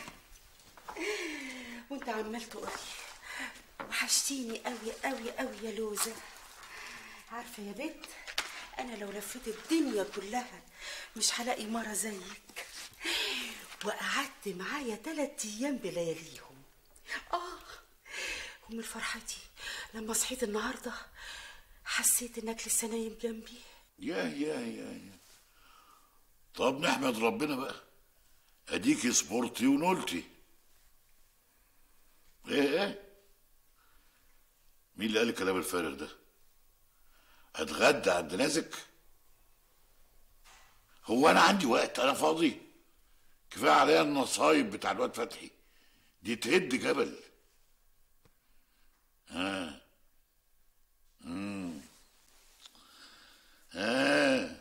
وانت عمال تقولي وحشتيني قوي قوي قوي يا لوزة عارفة يا بنت أنا لو لفيت الدنيا كلها مش هلاقي مرة زيك وقعدت معايا تلات أيام بلياليهم آه ومن فرحتي لما صحيت النهاردة حسيت إنك لسه نايم جنبي
يا يا يا يا طب نحمد ربنا بقى اديكي صبرتي ونلتي ايه ايه مين اللي قال الكلام الفارغ ده اتغدى عند نازك هو انا عندي وقت انا فاضي كفايه عليا النصايب بتاع الواد فتحي دي تهد جبل ها امم ها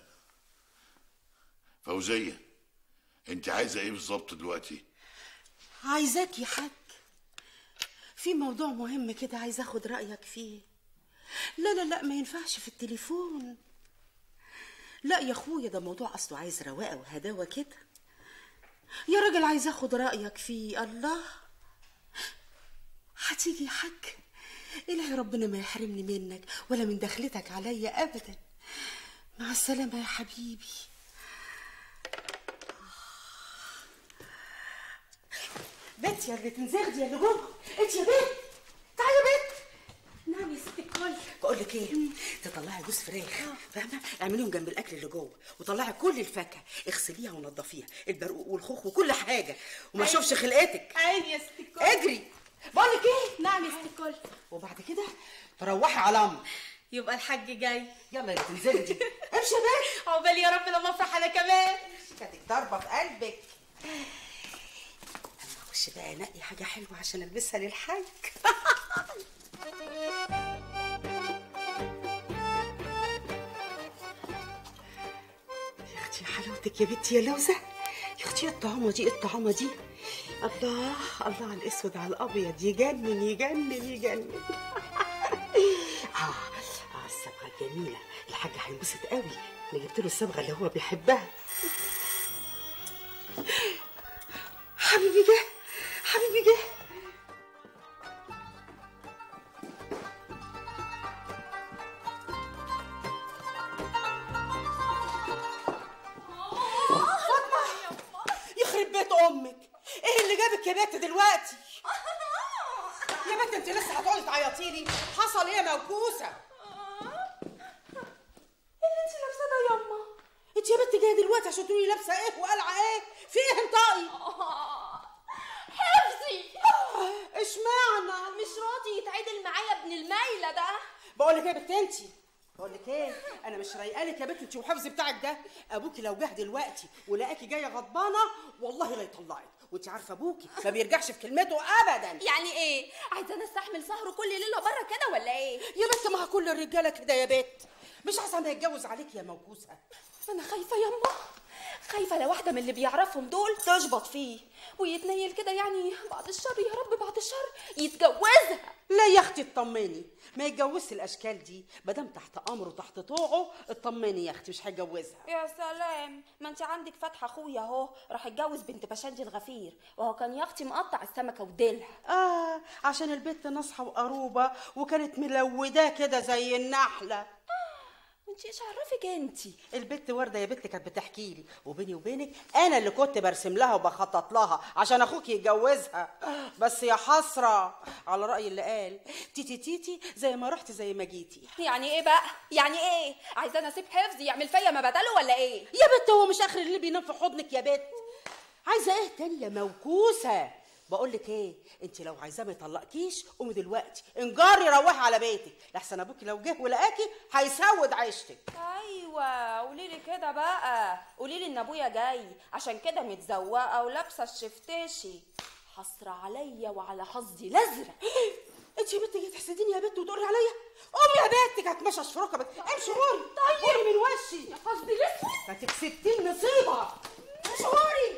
فوزيه انت عايزه ايه بالظبط دلوقتي
عايزاك يا حاج في موضوع مهم كده عايز اخد رأيك فيه لا لا لا ما ينفعش في التليفون لا يا اخويا ده موضوع اصله عايز رواقه وهداوه كده يا راجل عايز اخد رايك فيه الله هتيجي يا حاج الهي ربنا ما يحرمني منك ولا من دخلتك عليا ابدا مع السلامه يا حبيبي بنت يا اللي تنزغدي يا اللي جوه انت يا بنت تعالي يا بنت نعم يا ست الكل بقول لك ايه تطلعي جوز فراخ فاهمه اعمليهم جنب الاكل اللي جوه وطلعي كل الفاكهه اغسليها ونضفيها البرقوق والخوخ وكل حاجه وما
عيني.
اشوفش خلقتك
عيني يا ست الكل
اجري بقول لك ايه
نعم يا ست الكل
وبعد كده تروحي على امك
يبقى الحاج جاي
يلا يا تنزغدي امشي يا بنت
عقبال يا رب لما افرح انا كمان
كانت ضربه في قلبك انا اخش بقى انقي حاجه حلوه عشان البسها للحاج يا اختي يا حلاوتك يا بنتي يا لوزه يا اختي إيه الطعامه دي إيه الطعامه دي الله الله على الاسود على الابيض يجنن يجنن يجنن اه اه الصبغه الجميله الحاج هينبسط قوي انا جبت له الصبغه اللي هو بيحبها حبيبي جه حبيبي جه فاطمه يخرب بيت امك ايه اللي جابك يا بنت دلوقتي يا بنت انت لسه هتقعدي تعيطي لي حصل ايه يا موكوسه اللي انت لابسه ده ياما انت يا بنت جايه دلوقتي عشان تقولي لابسه ايه وقلعه ايه في ايه انطقي
حفظي
اشمعنى
مش راضي يتعدل معايا ابن المايله ده
بقول لك ايه يا بنت انت بقول لك ايه انا مش رايقالك يا بنت انت وحفظي بتاعك ده ابوكي لو جه دلوقتي ولقاكي جايه غضبانه والله لا يطلعك وانت عارفه ابوكي ما بيرجعش في كلمته ابدا
يعني ايه عايزاني استحمل سهره كل ليله بره كده ولا ايه
يا بنت ما كل الرجاله كده يا بنت مش عايزه ما يتجوز عليك يا موكوسه
انا خايفه ياما خايفه لو واحده من اللي بيعرفهم دول تشبط فيه ويتنيل كده يعني بعد الشر يا رب بعد الشر يتجوزها
لا يا اختي اطمني ما يتجوزش الاشكال دي ما دام تحت امره تحت طوعه اطمني يا اختي مش هيجوزها
يا سلام ما انت عندك فتحه اخويا اهو راح يتجوز بنت باشنجي الغفير وهو كان يا اختي مقطع السمكه وديلها
اه عشان البت ناصحه وقروبه وكانت ملوده كده زي النحله
انت ايش عرفك انتي
البت ورده يا بت كانت بتحكي لي وبيني وبينك انا اللي كنت برسم لها وبخطط لها عشان اخوك يتجوزها بس يا حسره على راي اللي قال تيتي تيتي زي ما رحت زي ما جيتي
يعني ايه بقى يعني ايه عايزاني اسيب حفظي يعمل فيا ما بداله ولا ايه
يا بت هو مش اخر اللي بينام في حضنك يا بت عايزه ايه تاني يا موكوسه بقول لك ايه انت لو عايزاه ما يطلقكيش قومي دلوقتي انجري روحي على بيتك لحسن ابوكي لو جه ولقاكي هيسود عيشتك
ايوه قولي لي كده بقى قولي لي ان ابويا جاي عشان كده متزوقه ولابسه الشفتاشي حسره عليا وعلى حظي الازرق
انت يا بنت جايه تحسديني يا بنت وتقولي عليا قومي يا بنتك هتمشش في ركبك امشي غوري طيب غوري من وشي
يا حظي الاسود
هتك ستين نصيبه امشي غوري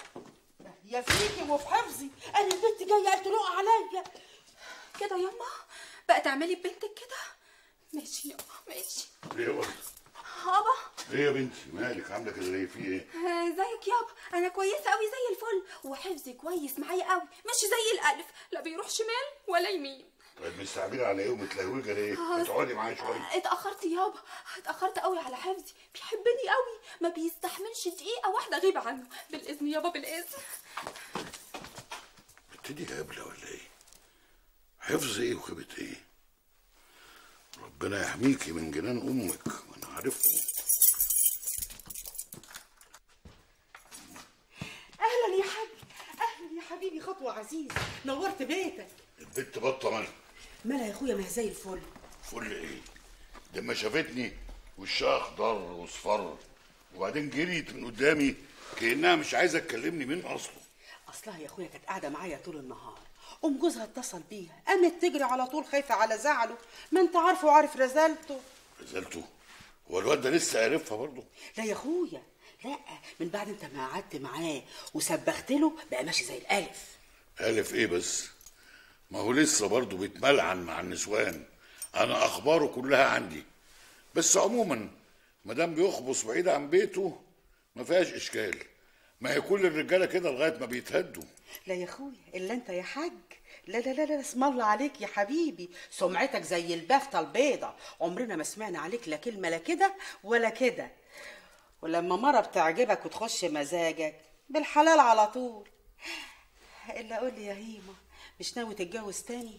يا فيكي وفي حفظي انا البنت جايه قالت له عليا
كده ياما بقى تعملي ببنتك كده ماشي يابا ماشي
ايه يا ولد؟
بابا
ايه يا بنتي مالك عامله كده ليه في ايه؟
آه، ازيك يابا انا كويسه قوي زي الفل وحفظي كويس معايا قوي مش زي الالف لا بيروح شمال ولا يمين
طيب مستعجله على ايه ومتلهوجه ليه؟
آه،
ما تقعدي معايا شويه
اتاخرت يابا اتاخرت قوي على حفظي بيحبني قوي ما بيستحملش دقيقه واحده اغيب عنه بالاذن يابا بالاذن
ابتدي هبله ولا ايه؟ حفظ ايه وخيبه ايه؟ ربنا يحميكي من جنان امك وانا عارفكم
اهلا يا حاج اهلا يا حبيبي خطوه عزيز نورت بيتك
البت بطه مالها
مالها يا اخويا ما هي زي الفل
فل ايه؟ ده ما شافتني وشها اخضر واصفر وبعدين جريت من قدامي كانها مش عايزه تكلمني من اصله
اصلها يا اخويا كانت قاعده معايا طول النهار ام جوزها اتصل بيها قامت تجري على طول خايفه على زعله ما انت عارفه وعارف رزالته
نزلته هو الواد ده لسه عارفها برضه
لا يا اخويا لا من بعد انت ما قعدت معاه وسبخت له بقى ماشي زي الالف
ألف إيه بس؟ ما هو لسه برضه بيتملعن مع النسوان أنا أخباره كلها عندي بس عموما ما دام بيخبص بعيد عن بيته ما فيهاش اشكال ما هي كل الرجاله كده لغايه ما بيتهدوا
لا يا اخويا الا انت يا حاج لا لا لا لا اسم الله عليك يا حبيبي سمعتك زي البافته البيضه عمرنا ما سمعنا عليك لا كلمه لا كده ولا كده ولما مره بتعجبك وتخش مزاجك بالحلال على طول الا قول لي يا هيما مش ناوي تتجوز تاني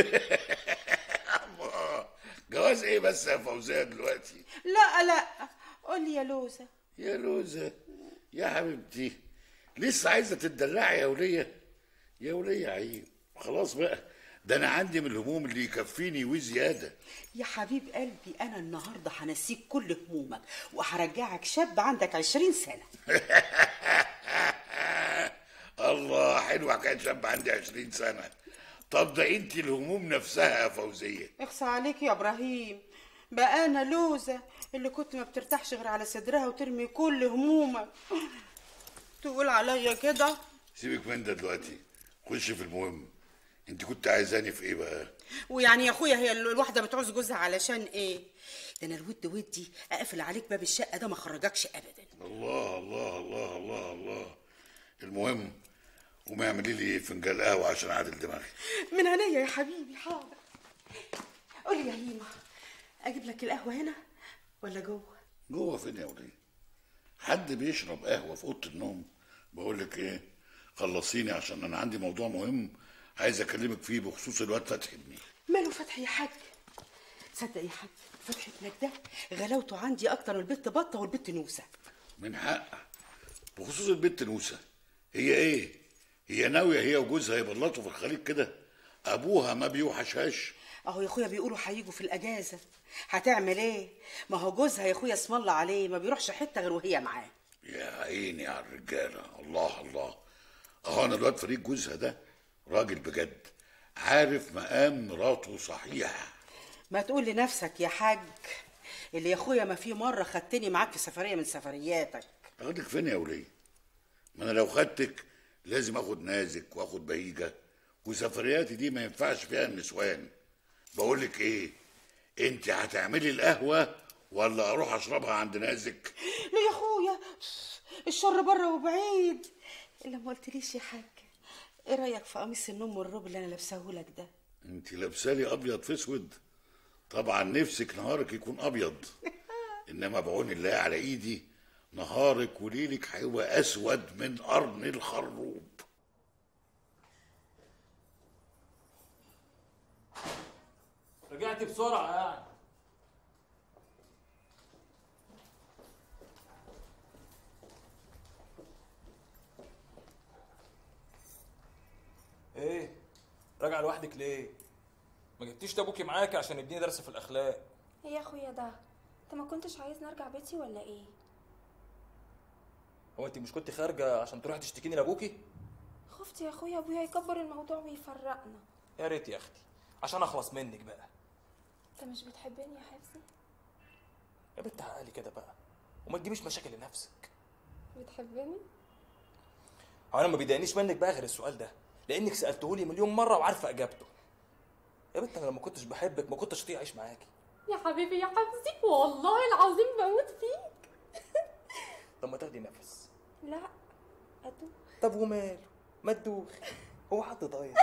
الله جواز ايه بس يا فوزيه دلوقتي
لا لا قول لي يا لوزه
يا لوزة يا حبيبتي لسه عايزه تدلعي يا وليه يا وليه عيب خلاص بقى ده انا عندي من الهموم اللي يكفيني وزياده
يا حبيب قلبي انا النهارده هنسيك كل همومك وهرجعك شاب عندك عشرين سنه
الله حلو حكايه شاب عندي 20 سنه طب ده انت الهموم نفسها يا فوزيه
اخصى عليك يا ابراهيم بقى انا لوزه اللي كنت ما بترتاحش غير على صدرها وترمي كل همومك تقول عليا كده
سيبك من ده دلوقتي خش في المهم انت كنت عايزاني في ايه بقى
ويعني يا اخويا هي الواحده بتعوز جوزها علشان ايه ده انا الود ودي اقفل عليك باب الشقه ده ما خرجكش ابدا
الله الله الله الله الله المهم قومي اعملي لي فنجان قهوه عشان اعدل دماغي
من عينيا يا حبيبي حاضر قولي يا هيما اجيب لك القهوه هنا ولا جوه
جوه فين يا وليه حد بيشرب قهوه في اوضه النوم بقول لك ايه خلصيني عشان انا عندي موضوع مهم عايز اكلمك فيه بخصوص الواد فتحي ابني
ماله فتحي يا حاج تصدق يا حاج فتحي ابنك ده غلاوته عندي اكتر من البت بطه والبت نوسه
من حق بخصوص البنت نوسه هي ايه هي ناويه هي وجوزها يبلطوا في الخليج كده ابوها ما بيوحشهاش
اهو يا اخويا بيقولوا هيجوا في الاجازه هتعمل ايه ما هو جوزها يا اخويا اسم الله عليه ما بيروحش حته غير وهي معاه
يا عيني على الرجاله الله الله اهو انا الواد فريق جوزها ده راجل بجد عارف مقام مراته صحيح
ما تقول لنفسك يا حاج اللي يا اخويا ما في مره خدتني معاك في سفريه من سفرياتك
اخدك فين يا وليه ما انا لو خدتك لازم اخد نازك واخد بهيجه وسفرياتي دي ما ينفعش فيها النسوان بقول لك ايه انت هتعملي القهوه ولا اروح اشربها عند نازك
لا يا اخويا الشر بره وبعيد الا ما قلتليش يا حاج ايه رايك في قميص النوم والروب اللي انا لابساه لك ده
انت لابسالي ابيض في اسود طبعا نفسك نهارك يكون ابيض انما بعون الله على ايدي نهارك وليلك هيبقى اسود من قرن الخروب
رجعت بسرعه يعني ايه راجع لوحدك ليه ما جبتيش ابوكي معاكي عشان يديني درس في الاخلاق
ايه يا اخويا ده انت ما كنتش عايز نرجع بيتي ولا ايه
هو انت مش كنت خارجه عشان تروحي تشتكيني لابوكي
خفت يا اخويا ابويا يكبر الموضوع ويفرقنا
يا ريت يا اختي عشان اخلص منك بقى
انت مش بتحبني يا حفظي
يا بنت عقلي كده بقى وما تجيبيش مشاكل لنفسك
بتحبني
هو انا ما بيضايقنيش منك بقى غير السؤال ده لانك سالته لي مليون مره وعارفه اجابته يا بنت انا لما كنتش بحبك ما كنتش هطيق اعيش معاكي
يا حبيبي يا حفظي والله العظيم بموت فيك
طب ما تاخدي نفس
لا ادو
طب وماله ما تدوخ هو حد ضايع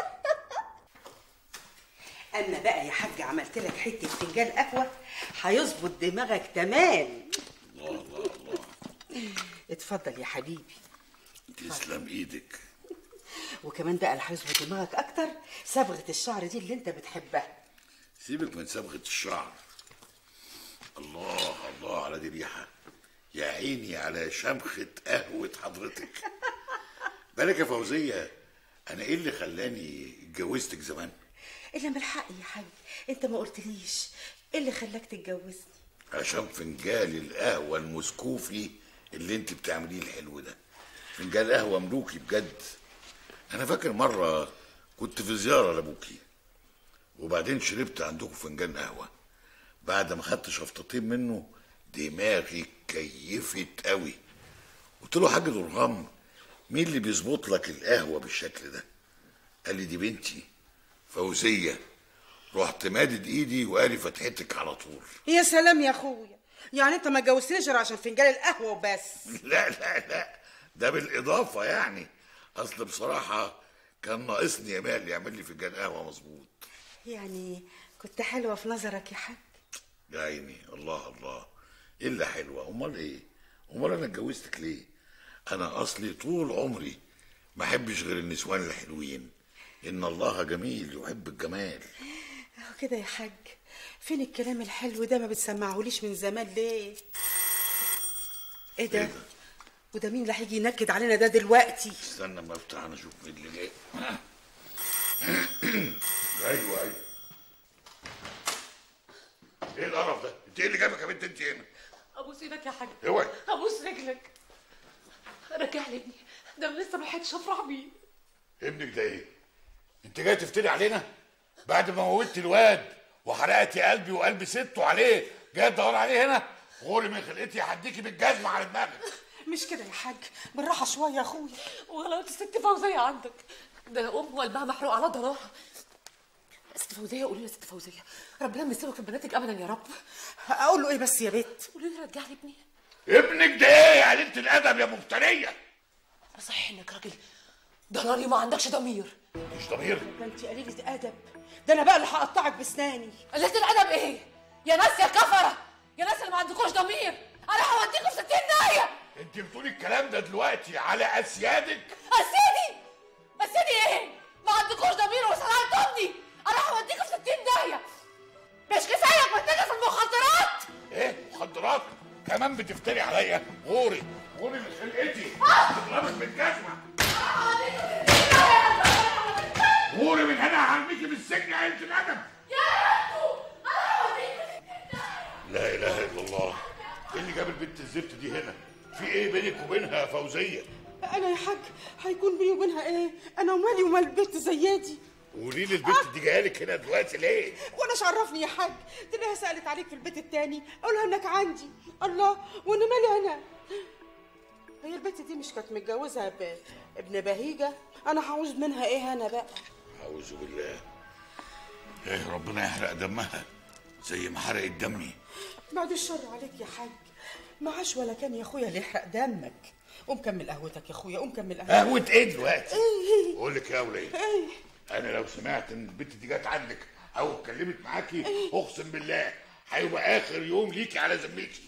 اما بقى يا حاج عملت لك حته فنجان قهوه هيظبط دماغك تمام
الله الله الله
اتفضل يا حبيبي
تسلم ايدك
وكمان بقى اللي هيظبط دماغك اكتر صبغه الشعر دي اللي انت بتحبها
سيبك من صبغه الشعر الله الله على دي ريحه يا عيني على شمخة قهوة حضرتك بالك يا فوزية أنا إيه اللي خلاني اتجوزتك زمان؟
الا من الحق يا حاج انت ما قلتليش ايه اللي خلاك تتجوزني
عشان فنجان القهوة المسكوفي اللي انت بتعمليه الحلو ده فنجان قهوة ملوكي بجد أنا فاكر مرة كنت في زيارة لأبوكي وبعدين شربت عندكم فنجان قهوة بعد ما خدت شفطتين منه دماغي كيفت قوي قلت له حاج درغام مين اللي بيظبط لك القهوة بالشكل ده قال لي دي بنتي فوزية رحت مادد ايدي وقالي فتحتك على طول
يا سلام يا اخويا يعني انت ما اتجوزتنيش غير عشان فنجان القهوه وبس
لا لا لا ده بالاضافه يعني اصل بصراحه كان ناقصني يا مال يعمل لي فنجان قهوه مظبوط
يعني كنت حلوه في نظرك يا حاج
يا عيني الله الله الا حلوه امال ايه امال انا اتجوزتك ليه انا اصلي طول عمري ما احبش غير النسوان الحلوين ان الله جميل يحب الجمال
اهو كده يا حاج فين الكلام الحلو ده ما بتسمعهوليش من زمان ليه ايه ده وده مين اللي هيجي ينكد علينا ده دلوقتي
استنى ما افتح انا اشوف مين اللي جاي ايوه ايوه ايه القرف ده؟ انت ايه اللي جابك يا بنت انت هنا؟
ابوس ايدك يا حاج
اوعي
ابوس رجلك رجع لي ابني ده أنا لسه ما لحقتش افرح بيه
ابنك ده ايه؟ انت جاي تفتري علينا؟ بعد ما موتت الواد وحرقتي قلبي وقلب سته عليه جاي تدور عليه هنا؟ غوري من خلقتي هديكي بالجزمه على دماغك
مش كده يا حاج بالراحه شويه يا اخويا
وغلاوة الست فوزية عندك ده ام وقلبها محروق على ضراها ست فوزية قولي لي يا ست فوزية ربنا ما يسيبك في بناتك ابدا يا رب
اقول له ايه بس يا بت
قولي لي رجع لي ابني
ابنك ده ايه يا قليله الادب يا مفتريه؟
صحيح انك راجل ضلالي ما عندكش ضمير
مش ضمير
ده انت قليله ادب ده انا بقى اللي هقطعك باسناني
قلة الادب ايه يا ناس يا كفره يا ناس اللي ما عندكوش ضمير انا هوديكم في 60 داهيه
انت بتقولي الكلام ده دلوقتي على اسيادك
اسيدي اسيدي ايه ما عندكوش ضمير وسرقت امي انا هوديكم في 60 داهيه مش كفايه محتاجه في المخدرات
ايه مخدرات كمان بتفتري عليا غوري غوري من خلقتي اضربك بالجزمه غوري من هنا هرميكي بالسجن يا قلة الادب لا اله الا الله ايه اللي جاب البنت الزفت دي هنا في ايه بينك وبينها يا فوزيه
انا يا حاج هيكون بيني وبينها ايه انا ومالي ومال البنت زي دي
قولي لي البنت دي جايه لك هنا دلوقتي ليه
وانا ايش عرفني يا حاج تلاقيها سالت عليك في البيت التاني اقولها انك عندي الله وانا مالي انا هي البنت دي مش كانت متجوزه ب... ابن بهيجه انا هعوز منها ايه انا بقى
اعوذ بالله ايه ربنا يحرق دمها زي ما حرقت دمي
بعد الشر عليك يا حاج معاش ولا كان يا اخويا اللي يحرق دمك قوم كمل قهوتك يا اخويا قوم كمل قهوتك
قهوة ايه دلوقتي؟
ايه
بقول لك يا وليه
ايه
انا لو سمعت ان البنت دي جت عندك او اتكلمت معاكي اقسم بالله هيبقى اخر يوم ليكي على ذمتي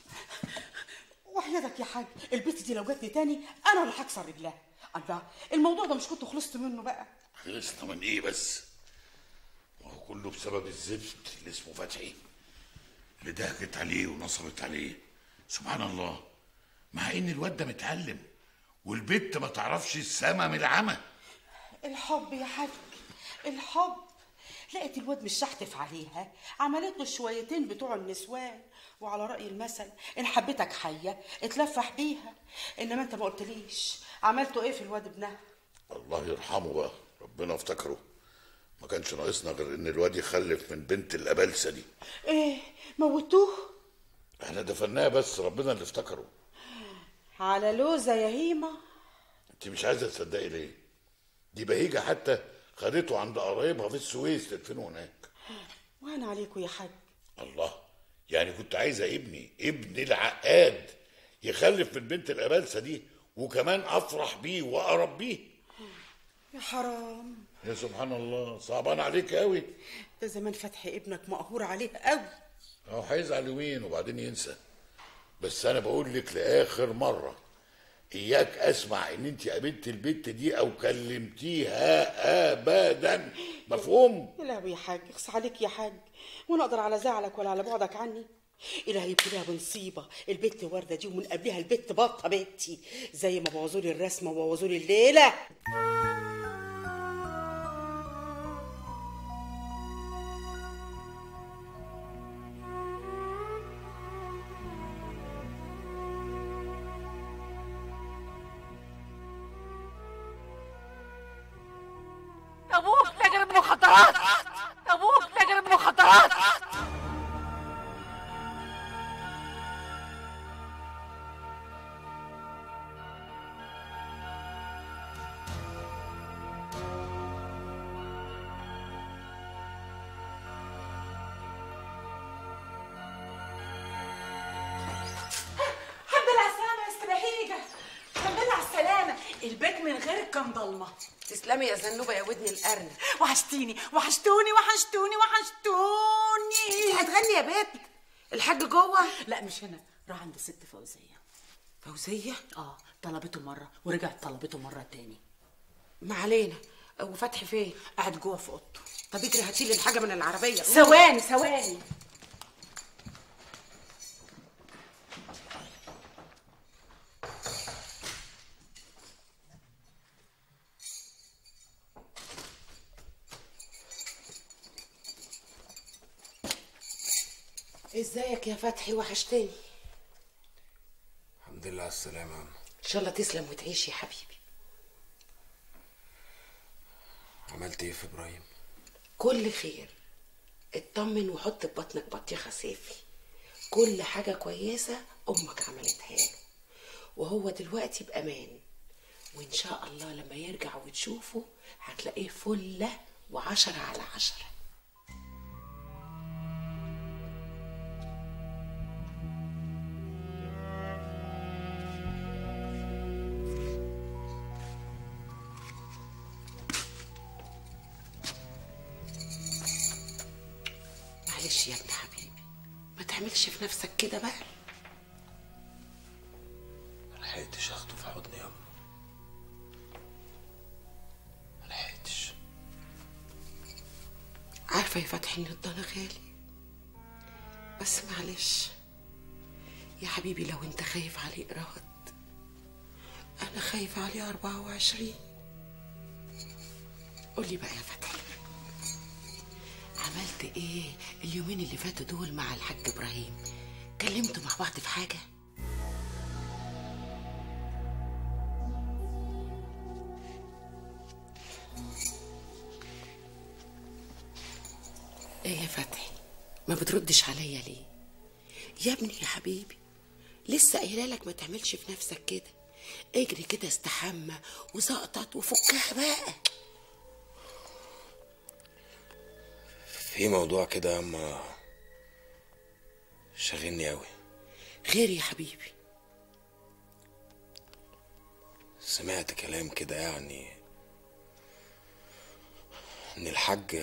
وحياتك يا حاج البنت دي لو جاتني تاني انا اللي هكسر رجلها الله الموضوع ده مش كنت خلصت منه بقى
خلصنا من ايه بس؟ ما هو كله بسبب الزفت اللي اسمه فتحي اللي ضحكت عليه ونصبت عليه سبحان الله مع ان الواد ده متعلم والبت ما تعرفش السما من العمى
الحب يا حاج الحب لقيت الواد مش شحتف عليها عملت له الشويتين بتوع النسوان وعلى رأي المثل إن حبيتك حية اتلفح بيها إنما أنت ما قلتليش عملتوا إيه في الواد ابنها
الله يرحمه بقى ربنا افتكره ما كانش ناقصنا غير ان الواد يخلف من بنت الابلسه دي
إيه موتوه
احنا دفناه بس ربنا اللي افتكره
على لوزة يا هيمة
انت مش عايزه تصدقي ليه دي بهيجه حتى خدته عند قرايبها في السويس تدفنه هناك
وأنا عليكوا يا حاج
الله يعني كنت عايزه ابني ابن العقاد يخلف من بنت الابلسه دي وكمان افرح بيه واقرب بيه
يا حرام
يا سبحان الله صعبان عليك قوي
ده زمان فتحي ابنك مقهور عليه قوي
هو هيزعل يومين وبعدين ينسى بس انا بقول لك لاخر مره اياك اسمع ان انت قابلت البت دي او كلمتيها ابدا مفهوم
يا لهوي يا حاج اخس عليك يا حاج وانا اقدر على زعلك ولا على بعدك عني الهي يبتليها بنصيبه البت ورده دي ومن قبلها البت بطه بنتي زي ما بوظوا لي الرسمه وبوظوا لي الليله
ابوك تاجر بالمخدرات ابوك تاجر بالمخدرات
البيت من غيرك كان ضلمه
تسلمي يا زنوبه يا ودني القرن
وحشتيني وحشتوني وحشتوني وحشتوني
انت هتغني يا بنت الحاج جوه
لا مش هنا راح عند ست فوزيه
فوزيه
اه طلبته مره ورجعت طلبته مره تاني
ما علينا وفتحي فين
قاعد جوه في اوضته
طب اجري هاتي لي الحاجه من العربيه
ثواني ثواني
ازيك يا فتحي وحشتني
الحمد لله على السلامة يا عم
ان شاء الله تسلم وتعيش يا حبيبي
عملت ايه في ابراهيم
كل خير اطمن وحط في بطنك بطيخه صيفي كل حاجه كويسه امك عملتها له وهو دلوقتي بامان وان شاء الله لما يرجع وتشوفه هتلاقيه فله وعشرة على عشرة معلش يا ابن حبيبي ما تعملش في نفسك كده بقى
ملحقتش اخده في حضني يا أم. ملحقتش
عارفه يا فتحي ان الضنا غالي بس معلش يا حبيبي لو انت خايف عليه ايراد انا خايفه عليه 24 قولي بقى يا فتحي عملت ايه اليومين اللي فاتوا دول مع الحاج ابراهيم كلمتوا مع بعض في حاجه ايه يا فتحي ما بتردش عليا ليه يا ابني يا حبيبي لسه قايله لك ما تعملش في نفسك كده اجري كده استحمى وزقطط وفكها بقى
في موضوع كده يا اما شاغلني قوي
خير يا حبيبي
سمعت كلام كده يعني ان الحاج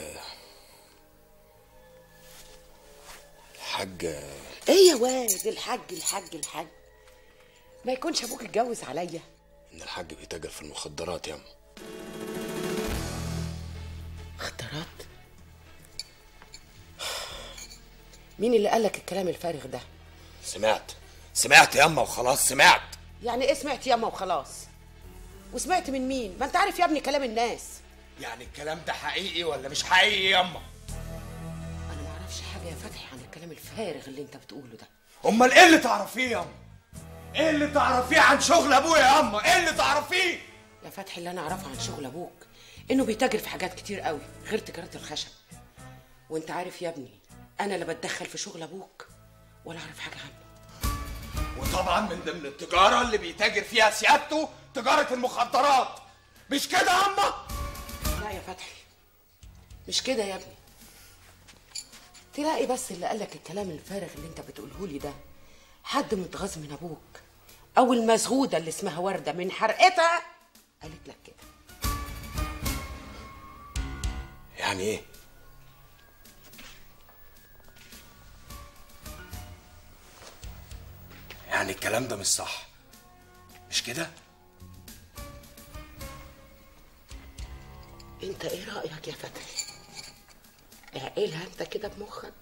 الحاج
ايه يا واد الحاج الحاج الحاج ما يكونش ابوك اتجوز عليا
ان الحاج بيتاجر في المخدرات يا اما
مخدرات مين اللي قالك الكلام الفارغ ده
سمعت سمعت يا اما وخلاص سمعت
يعني ايه سمعت ياما وخلاص وسمعت من مين ما انت عارف يا ابني كلام الناس
يعني الكلام ده حقيقي ولا مش حقيقي يا اما
انا ما اعرفش حاجه يا فتحي عن الكلام الفارغ اللي انت بتقوله ده
امال ايه اللي تعرفيه يا اما ايه اللي تعرفيه عن شغل ابويا يا اما ايه اللي تعرفيه
يا فتحي اللي انا اعرفه عن شغل ابوك انه بيتاجر في حاجات كتير قوي غير تجاره الخشب وانت عارف يا ابني انا لا بتدخل في شغل ابوك ولا اعرف حاجه عنه
وطبعا من ضمن التجاره اللي بيتاجر فيها سيادته تجاره المخدرات مش كده يا اما
لا يا فتحي مش كده يا ابني تلاقي بس اللي قالك الكلام الفارغ اللي انت بتقوله لي ده حد متغاظ من ابوك او المزهوده اللي اسمها ورده من حرقتها قالت لك كده
يعني ايه يعني الكلام ده مش صح مش كده
انت ايه رايك يا فتحي اعقلها انت كده بمخك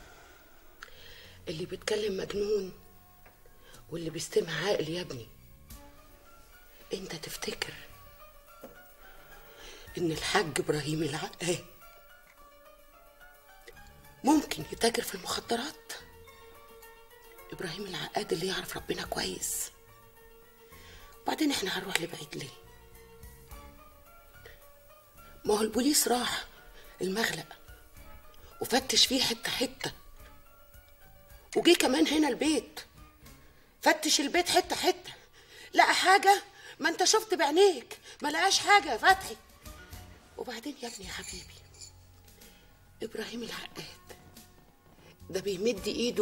اللي بيتكلم مجنون واللي بيستمع عاقل يا ابني انت تفتكر ان الحاج ابراهيم العقاد ممكن يتاجر في المخدرات ابراهيم العقاد اللي يعرف ربنا كويس وبعدين احنا هنروح لبعيد ليه ما هو البوليس راح المغلق وفتش فيه حته حته وجي كمان هنا البيت فتش البيت حته حته لقى حاجه ما انت شفت بعينيك ما لقاش حاجه يا فتحي وبعدين يا ابني يا حبيبي ابراهيم العقاد ده بيمد ايده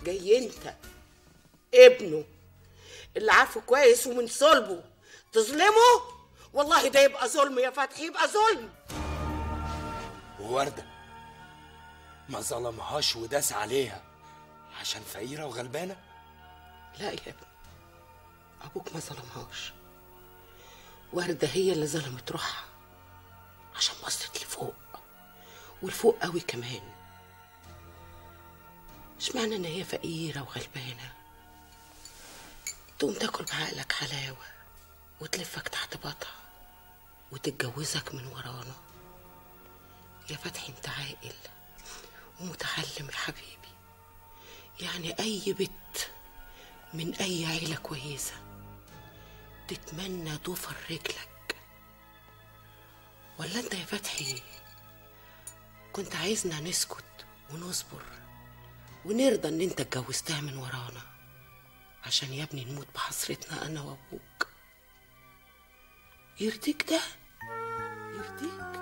جاي انت ابنه اللي عارفه كويس ومن صلبه تظلمه والله ده يبقى ظلم يا فتحي يبقى ظلم
ووردة ما ظلمهاش وداس عليها عشان فقيرة وغلبانة
لا يا ابني ابوك ما ظلمهاش وردة هي اللي ظلمت روحها عشان بصت لفوق والفوق قوي كمان مش معنى ان هي فقيرة وغلبانة تقوم تاكل بعقلك حلاوة وتلفك تحت بطها وتتجوزك من ورانا يا فتحي انت عاقل ومتعلم يا حبيبي يعني اي بت من اي عيلة كويسة تتمنى ضفر رجلك ولا انت يا فتحي كنت عايزنا نسكت ونصبر ونرضى ان انت اتجوزتها من ورانا عشان يا ابني نموت بحسرتنا انا وابوك يرضيك ده يرضيك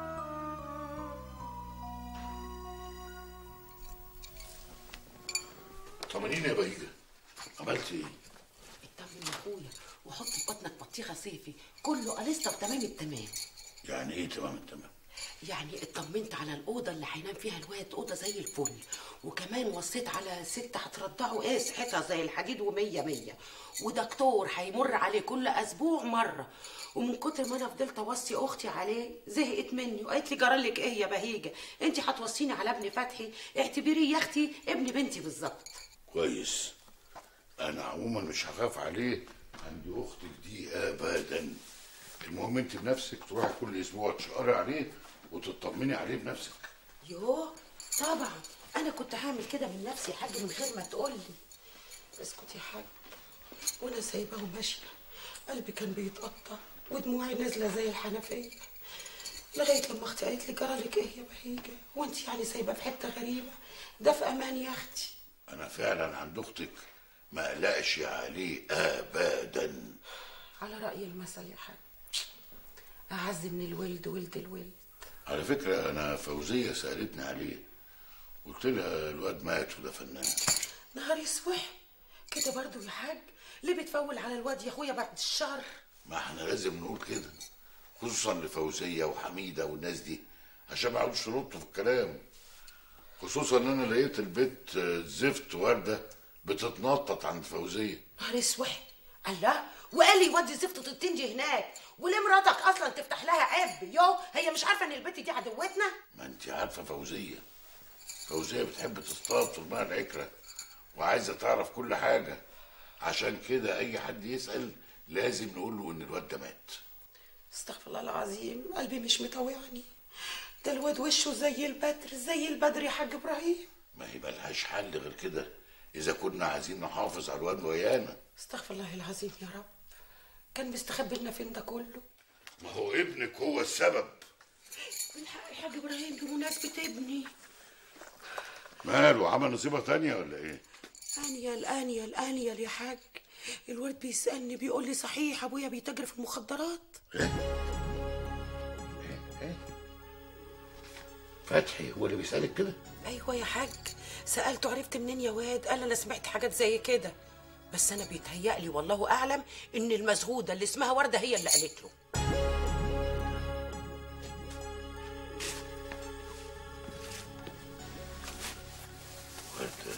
طمنيني يا بهيجة عملت ايه؟
اطمن يا اخويا وحط في بطنك بطيخه صيفي كله قليصه وتمام التمام
يعني ايه تمام التمام؟
يعني اطمنت على الاوضه اللي هينام فيها الواد اوضه زي الفل وكمان وصيت على ست هترضعه ايه صحتها زي الحديد ومية مية ودكتور هيمر عليه كل اسبوع مره ومن كتر ما انا فضلت اوصي اختي عليه زهقت مني وقالت لي جرالك ايه يا بهيجه انت هتوصيني على ابن فتحي اعتبريه يا اختي ابن بنتي بالظبط
كويس انا عموما مش هخاف عليه عندي اختك دي ابدا المهم انت بنفسك تروحي كل اسبوع تشقري عليه وتطمني عليه بنفسك
يوه طبعا انا كنت هعمل كده من نفسي يا حاج من غير ما تقول لي اسكت يا حاج وانا سايباه وماشيه قلبي كان بيتقطع ودموعي نازله زي الحنفيه لغايه لما اختي قالت لي جرالك ايه يا بهيجه وانت يعني سايبه في حته غريبه ده في امان يا اختي
انا فعلا عند اختك ما اقلقش عليه ابدا
على راي المثل يا حاج اعز من الولد ولد الولد
على فكره انا فوزيه سالتني عليه قلت لها الواد مات ودفناه
نهار اسوح كده برضو يا حاج ليه بتفول على الواد يا اخويا بعد الشهر
ما احنا لازم نقول كده خصوصا لفوزيه وحميده والناس دي عشان ما يقعدوش ينطوا في الكلام خصوصا ان انا لقيت البيت آه، زفت ورده بتتنطط عند فوزيه
نهار اسوح الله وقال لي ودي زفت تنجي هناك وليه مراتك اصلا تفتح لها عب يو هي مش عارفه ان البت دي عدوتنا
ما انت عارفه فوزيه فوزيه بتحب تصطاد في الماء العكره وعايزه تعرف كل حاجه عشان كده اي حد يسال لازم نقول له ان الواد ده مات
استغفر الله العظيم قلبي مش مطوعني ده الواد وشه زي البدر زي البدر يا حاج ابراهيم
ما هي ملهاش حل غير كده اذا كنا عايزين نحافظ على الواد ويانا
استغفر الله العظيم يا رب كان مستخبي لنا فين ده كله
ما هو ابنك هو السبب
من حق الحاج ابراهيم بمناسبه ابني
ماله عمل نصيبه تانية ولا ايه
انيل انيل انيل يا حاج الولد بيسالني بيقول لي صحيح ابويا بيتاجر في المخدرات
فتحي هو اللي بيسالك كده
ايوه يا حاج سالته عرفت منين يا واد قال انا سمعت حاجات زي كده بس انا بيتهيألي والله اعلم ان المزهوده اللي اسمها ورده هي اللي قالت له
ورده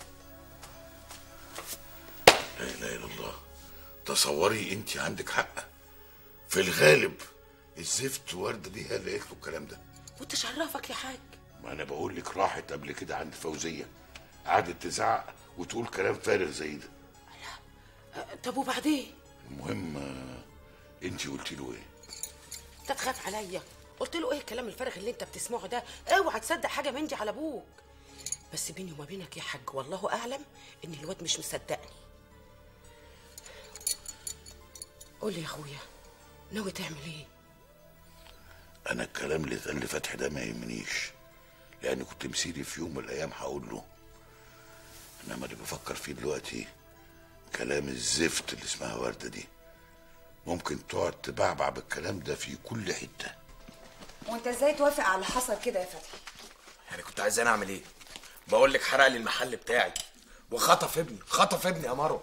لا اله الا الله تصوري انت عندك حق في الغالب الزفت ورده دي هي اللي قالت له الكلام ده
وانت شرفك يا حاج
ما انا بقول لك راحت قبل كده عند فوزيه قعدت تزعق وتقول كلام فارغ زي ده
أه، طب وبعدين
المهم آه، انت قلتي له ايه
انت تخاف عليا قلت له ايه الكلام الفارغ اللي انت بتسمعه ده اوعى تصدق حاجه من دي على ابوك بس بيني وما بينك يا حاج والله اعلم ان الواد مش مصدقني قول لي يا اخويا ناوي تعمل ايه
انا الكلام اللي اتقال لفتحي ده ما يهمنيش لان كنت مسيري في يوم من الايام هقول له انما اللي بفكر فيه دلوقتي كلام الزفت اللي اسمها ورده دي ممكن تقعد تبعبع بالكلام ده في كل حته
وانت ازاي توافق على اللي حصل كده يا فتحي
يعني كنت عايز انا اعمل ايه بقول لك حرق لي المحل بتاعي وخطف ابني خطف ابني يا مروه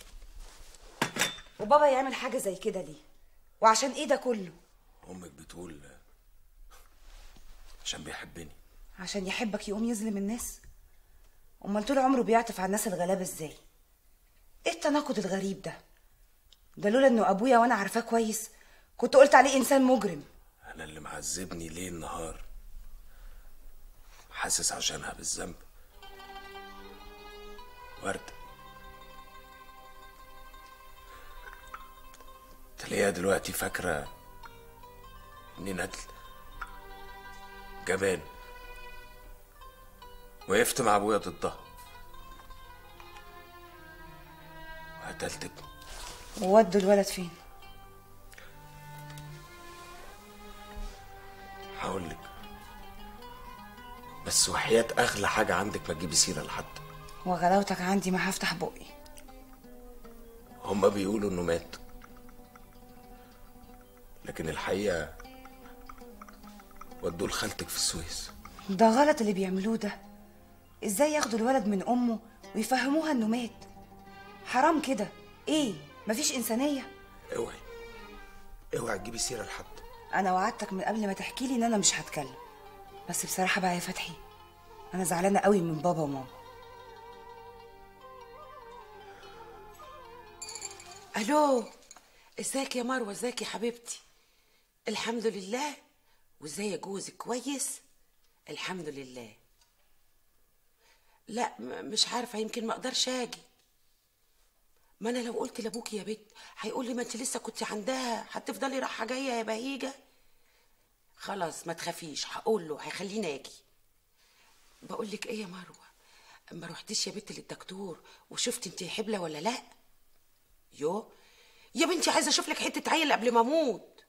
وبابا يعمل حاجه زي كده ليه وعشان ايه ده كله
امك بتقول عشان بيحبني
عشان يحبك يقوم يظلم الناس امال طول عمره بيعطف على الناس الغلابه ازاي ايه التناقض الغريب ده ده لولا انه ابويا وانا عارفاه كويس كنت قلت عليه انسان مجرم
انا اللي معذبني ليل نهار حاسس عشانها بالذنب وردة تلاقيها دلوقتي فاكرة إني ندل جبان وقفت مع أبويا ضدها وقتلت ابني
وودوا الولد فين
هقول لك بس وحياة أغلى حاجة عندك ما تجيبي سيرة لحد
وغلاوتك عندي ما هفتح بقي
هما بيقولوا إنه مات لكن الحقيقة ودوه لخالتك في السويس
ده غلط اللي بيعملوه ده ازاي ياخدوا الولد من امه ويفهموها انه مات حرام كده ايه مفيش انسانيه
اوعي اوعي تجيبي سيرة لحد
انا وعدتك من قبل ما تحكي لي ان انا مش هتكلم بس بصراحه بقى يا فتحي انا زعلانه قوي من بابا وماما
الو ازيك يا مروه ازيك يا حبيبتي الحمد لله وازاي جوزك كويس الحمد لله لا م- مش عارفه يمكن ما اقدرش اجي ما انا لو قلت لابوك يا بنت هيقول لي ما انت لسه كنت عندها هتفضلي رايحه جايه يا بهيجه خلاص ما تخافيش هقول له هيخليني اجي بقول لك ايه يا مروه ما رحتيش يا بنت للدكتور وشفت انت حبلة ولا لا يو يا بنتي عايزه اشوف لك حته عيل قبل ما اموت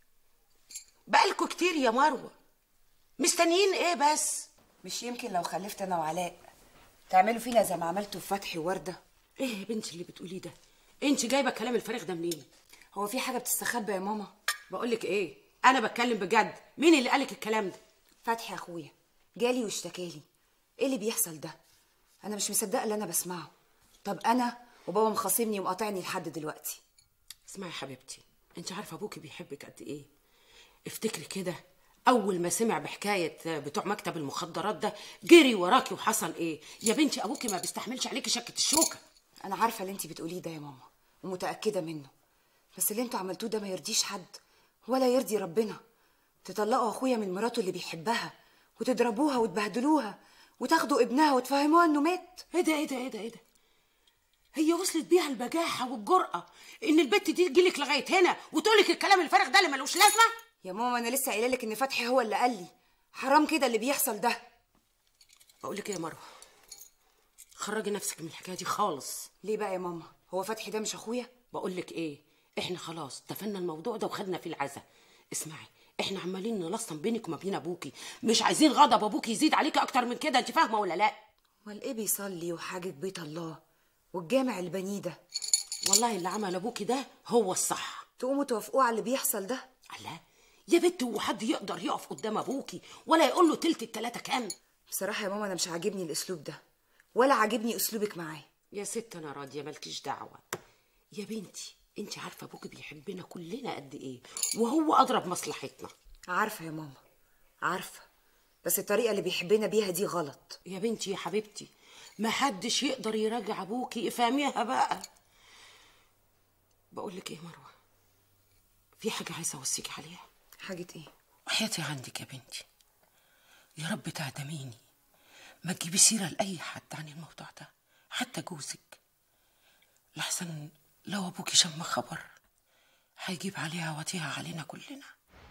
بقالكوا كتير يا مروه مستنيين ايه بس
مش يمكن لو خلفت انا وعلاء تعملوا فينا زي ما عملتوا في فتحي وورده
ايه يا بنتي اللي بتقوليه ده انت جايبه الكلام الفارغ ده منين
هو في حاجه بتستخبى يا ماما
بقول لك ايه انا بتكلم بجد مين اللي قالك الكلام ده
فتحي اخويا جالي واشتكالي ايه اللي بيحصل ده انا مش مصدقه اللي انا بسمعه طب انا وبابا مخاصمني ومقاطعني لحد دلوقتي
اسمعي يا حبيبتي انت عارفه ابوكي بيحبك قد ايه افتكري كده اول ما سمع بحكايه بتوع مكتب المخدرات ده جري وراكي وحصل ايه يا بنتي ابوكي ما بيستحملش عليكي شكه الشوكه
انا عارفه اللي انت بتقوليه ده يا ماما ومتاكده منه بس اللي انتوا عملتوه ده ما يرضيش حد ولا يرضي ربنا تطلقوا اخويا من مراته اللي بيحبها وتضربوها وتبهدلوها وتاخدوا ابنها وتفهموها انه مات
ايه ده ايه ده ايه ده ايه ده هي وصلت بيها البجاحه والجرأه ان البت دي تجيلك لغايه هنا وتقولك الكلام الفارغ ده اللي ملوش لازمه
يا ماما انا لسه قايله لك ان فتحي هو اللي قال لي حرام كده اللي بيحصل ده
بقول لك ايه يا مروه خرجي نفسك من الحكايه دي خالص
ليه بقى يا ماما هو فتحي ده مش اخويا
بقول لك ايه احنا خلاص دفنا الموضوع ده وخدنا فيه العزا اسمعي احنا عمالين نلصم بينك وما بين ابوكي مش عايزين غضب ابوكي يزيد عليكي اكتر من كده انت فاهمه ولا لا
امال ايه بيصلي وحاجه بيت الله والجامع البني ده
والله اللي عمل ابوكي ده هو الصح
تقوموا توافقوه على اللي بيحصل ده
الله يا بنت هو حد يقدر يقف قدام ابوكي ولا يقول له تلت التلاته كام
بصراحه يا ماما انا مش عاجبني الاسلوب ده ولا عاجبني اسلوبك معاه
يا ست انا راضيه مالكيش دعوه يا بنتي انت عارفه ابوكي بيحبنا كلنا قد ايه وهو اضرب مصلحتنا
عارفه يا ماما عارفه بس الطريقه اللي بيحبنا بيها دي غلط
يا بنتي يا حبيبتي ما حدش يقدر يراجع ابوكي افهميها بقى بقول لك ايه مروه في حاجه عايزه اوصيكي عليها
حاجه ايه
وحياتي عندك يا بنتي يا رب تعدميني ما تجيبي سيره لاي حد عن الموضوع ده حتى جوزك لحسن لو ابوكي شم خبر هيجيب عليها وطيها علينا كلنا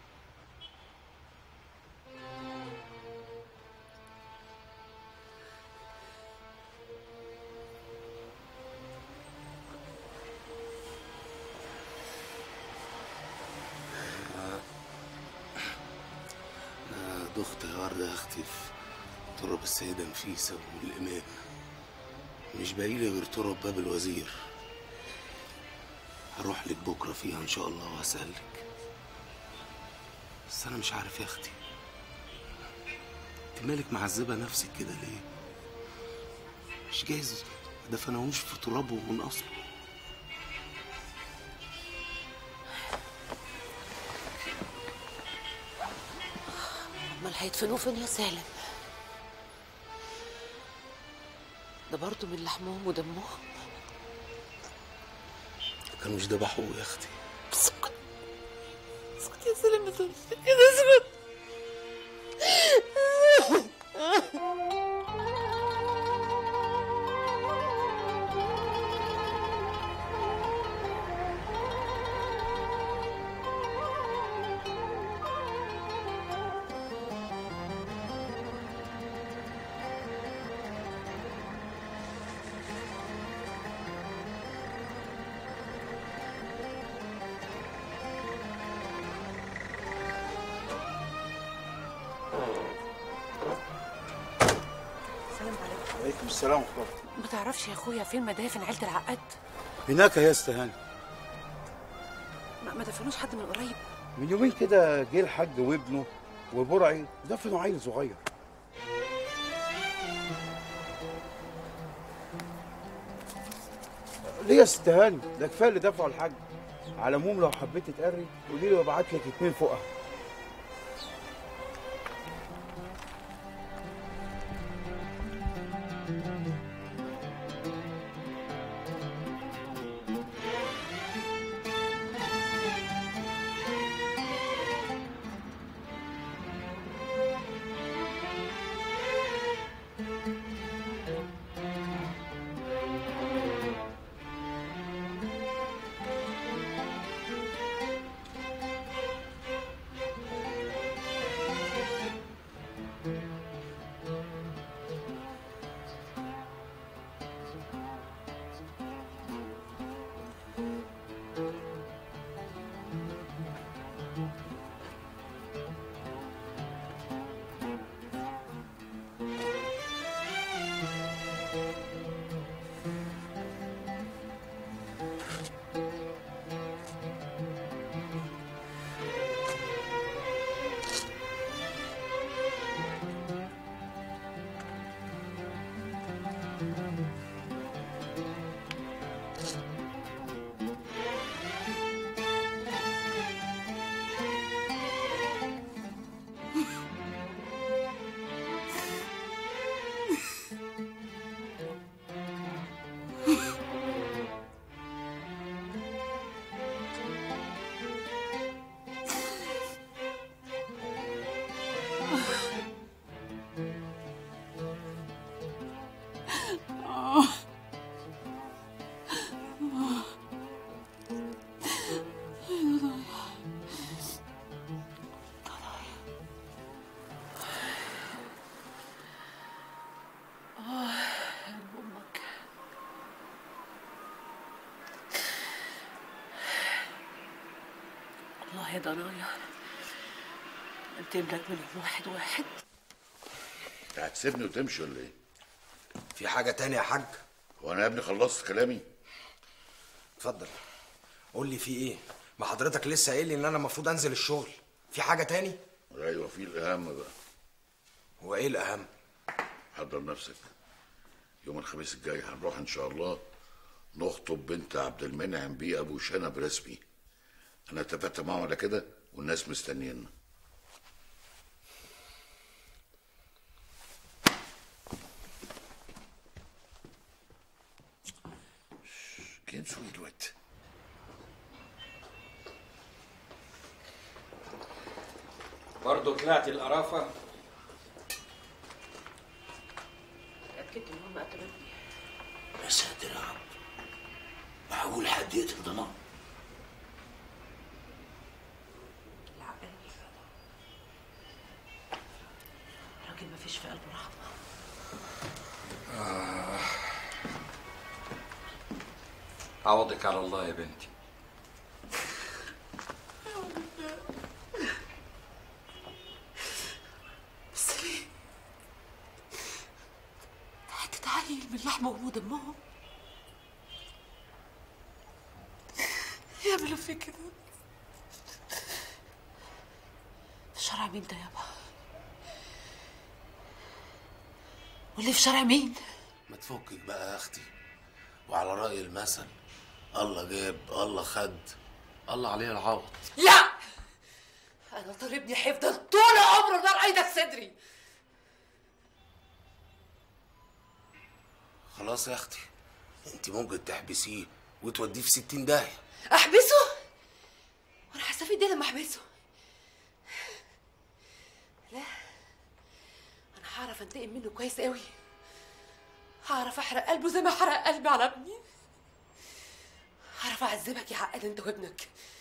أنا دخت يا وردة يا أختي في تراب السيدة نفيسة والإمام مش باقيلي غير تراب باب الوزير هروح لك بكرة فيها إن شاء الله وهسألك بس أنا مش عارف يا أختي أنت مالك معذبة نفسك كده ليه؟ مش جايز دفنوش في ترابه من اصله
امال هيدفنوه فين يا سالم ده برضه من لحمهم ودمهم
كانوا مش ذبحوه يا اختي
اسكت اسكت يا سالم ما تقولش كده اسكت
سلام عليكم
عليكم السلام ورحمة الله
ما تعرفش يا اخويا فين مدافن عيله العقاد
هناك يا استهاني
ما, ما دفنوش حد من قريب
من يومين كده جه الحاج وابنه وبرعي دفنوا عيل صغير ليه يا استهاني ده كفايه اللي دفعوا الحاج على العموم لو حبيت تقري قولي لي وابعت لك اتنين فوقها
والله يا ضنايا انت ابنك منهم واحد واحد
انت هتسيبني وتمشي ولا ايه؟
في حاجة تانية يا حاج؟
هو انا يا ابني خلصت كلامي؟
اتفضل قول لي في ايه؟ ما حضرتك لسه قايل لي ان انا المفروض انزل الشغل في حاجة تاني؟
ايوه في الاهم بقى
هو ايه الأهم؟
حضر نفسك يوم الخميس الجاي هنروح ان شاء الله نخطب بنت عبد المنعم بيه ابو شنب رسمي انا اتفقت معاهم على كده والناس مستنينا كان سوي الوقت
برضه طلعت القرافه
اتاكدت ان هم قتلوني
يا ساتر يا رب معقول حد يقتل ضمان
العقاد راجل ما فيش في قلبه رحمه
آه. عوضك على الله يا بنتي
بس ليه؟ ده حتة عيل من لحمهم ودمهم يعملوا فيه كده في شرع مين ده يابا؟ واللي في شرع مين؟
ما تفكك بقى يا اختي وعلى رأي المثل الله جاب الله خد الله عليه العوض
لا انا طار ابني هيفضل طول عمره نار ايدك صدري
خلاص يا اختي انت ممكن تحبسيه وتوديه في ستين داهية
احبسه وانا هستفيد ايه لما احبسه لا انا هعرف انتقم منه كويس قوي هعرف احرق قلبه زي ما حرق قلبي على ابني هعرف اعذبك يا عقل انت وابنك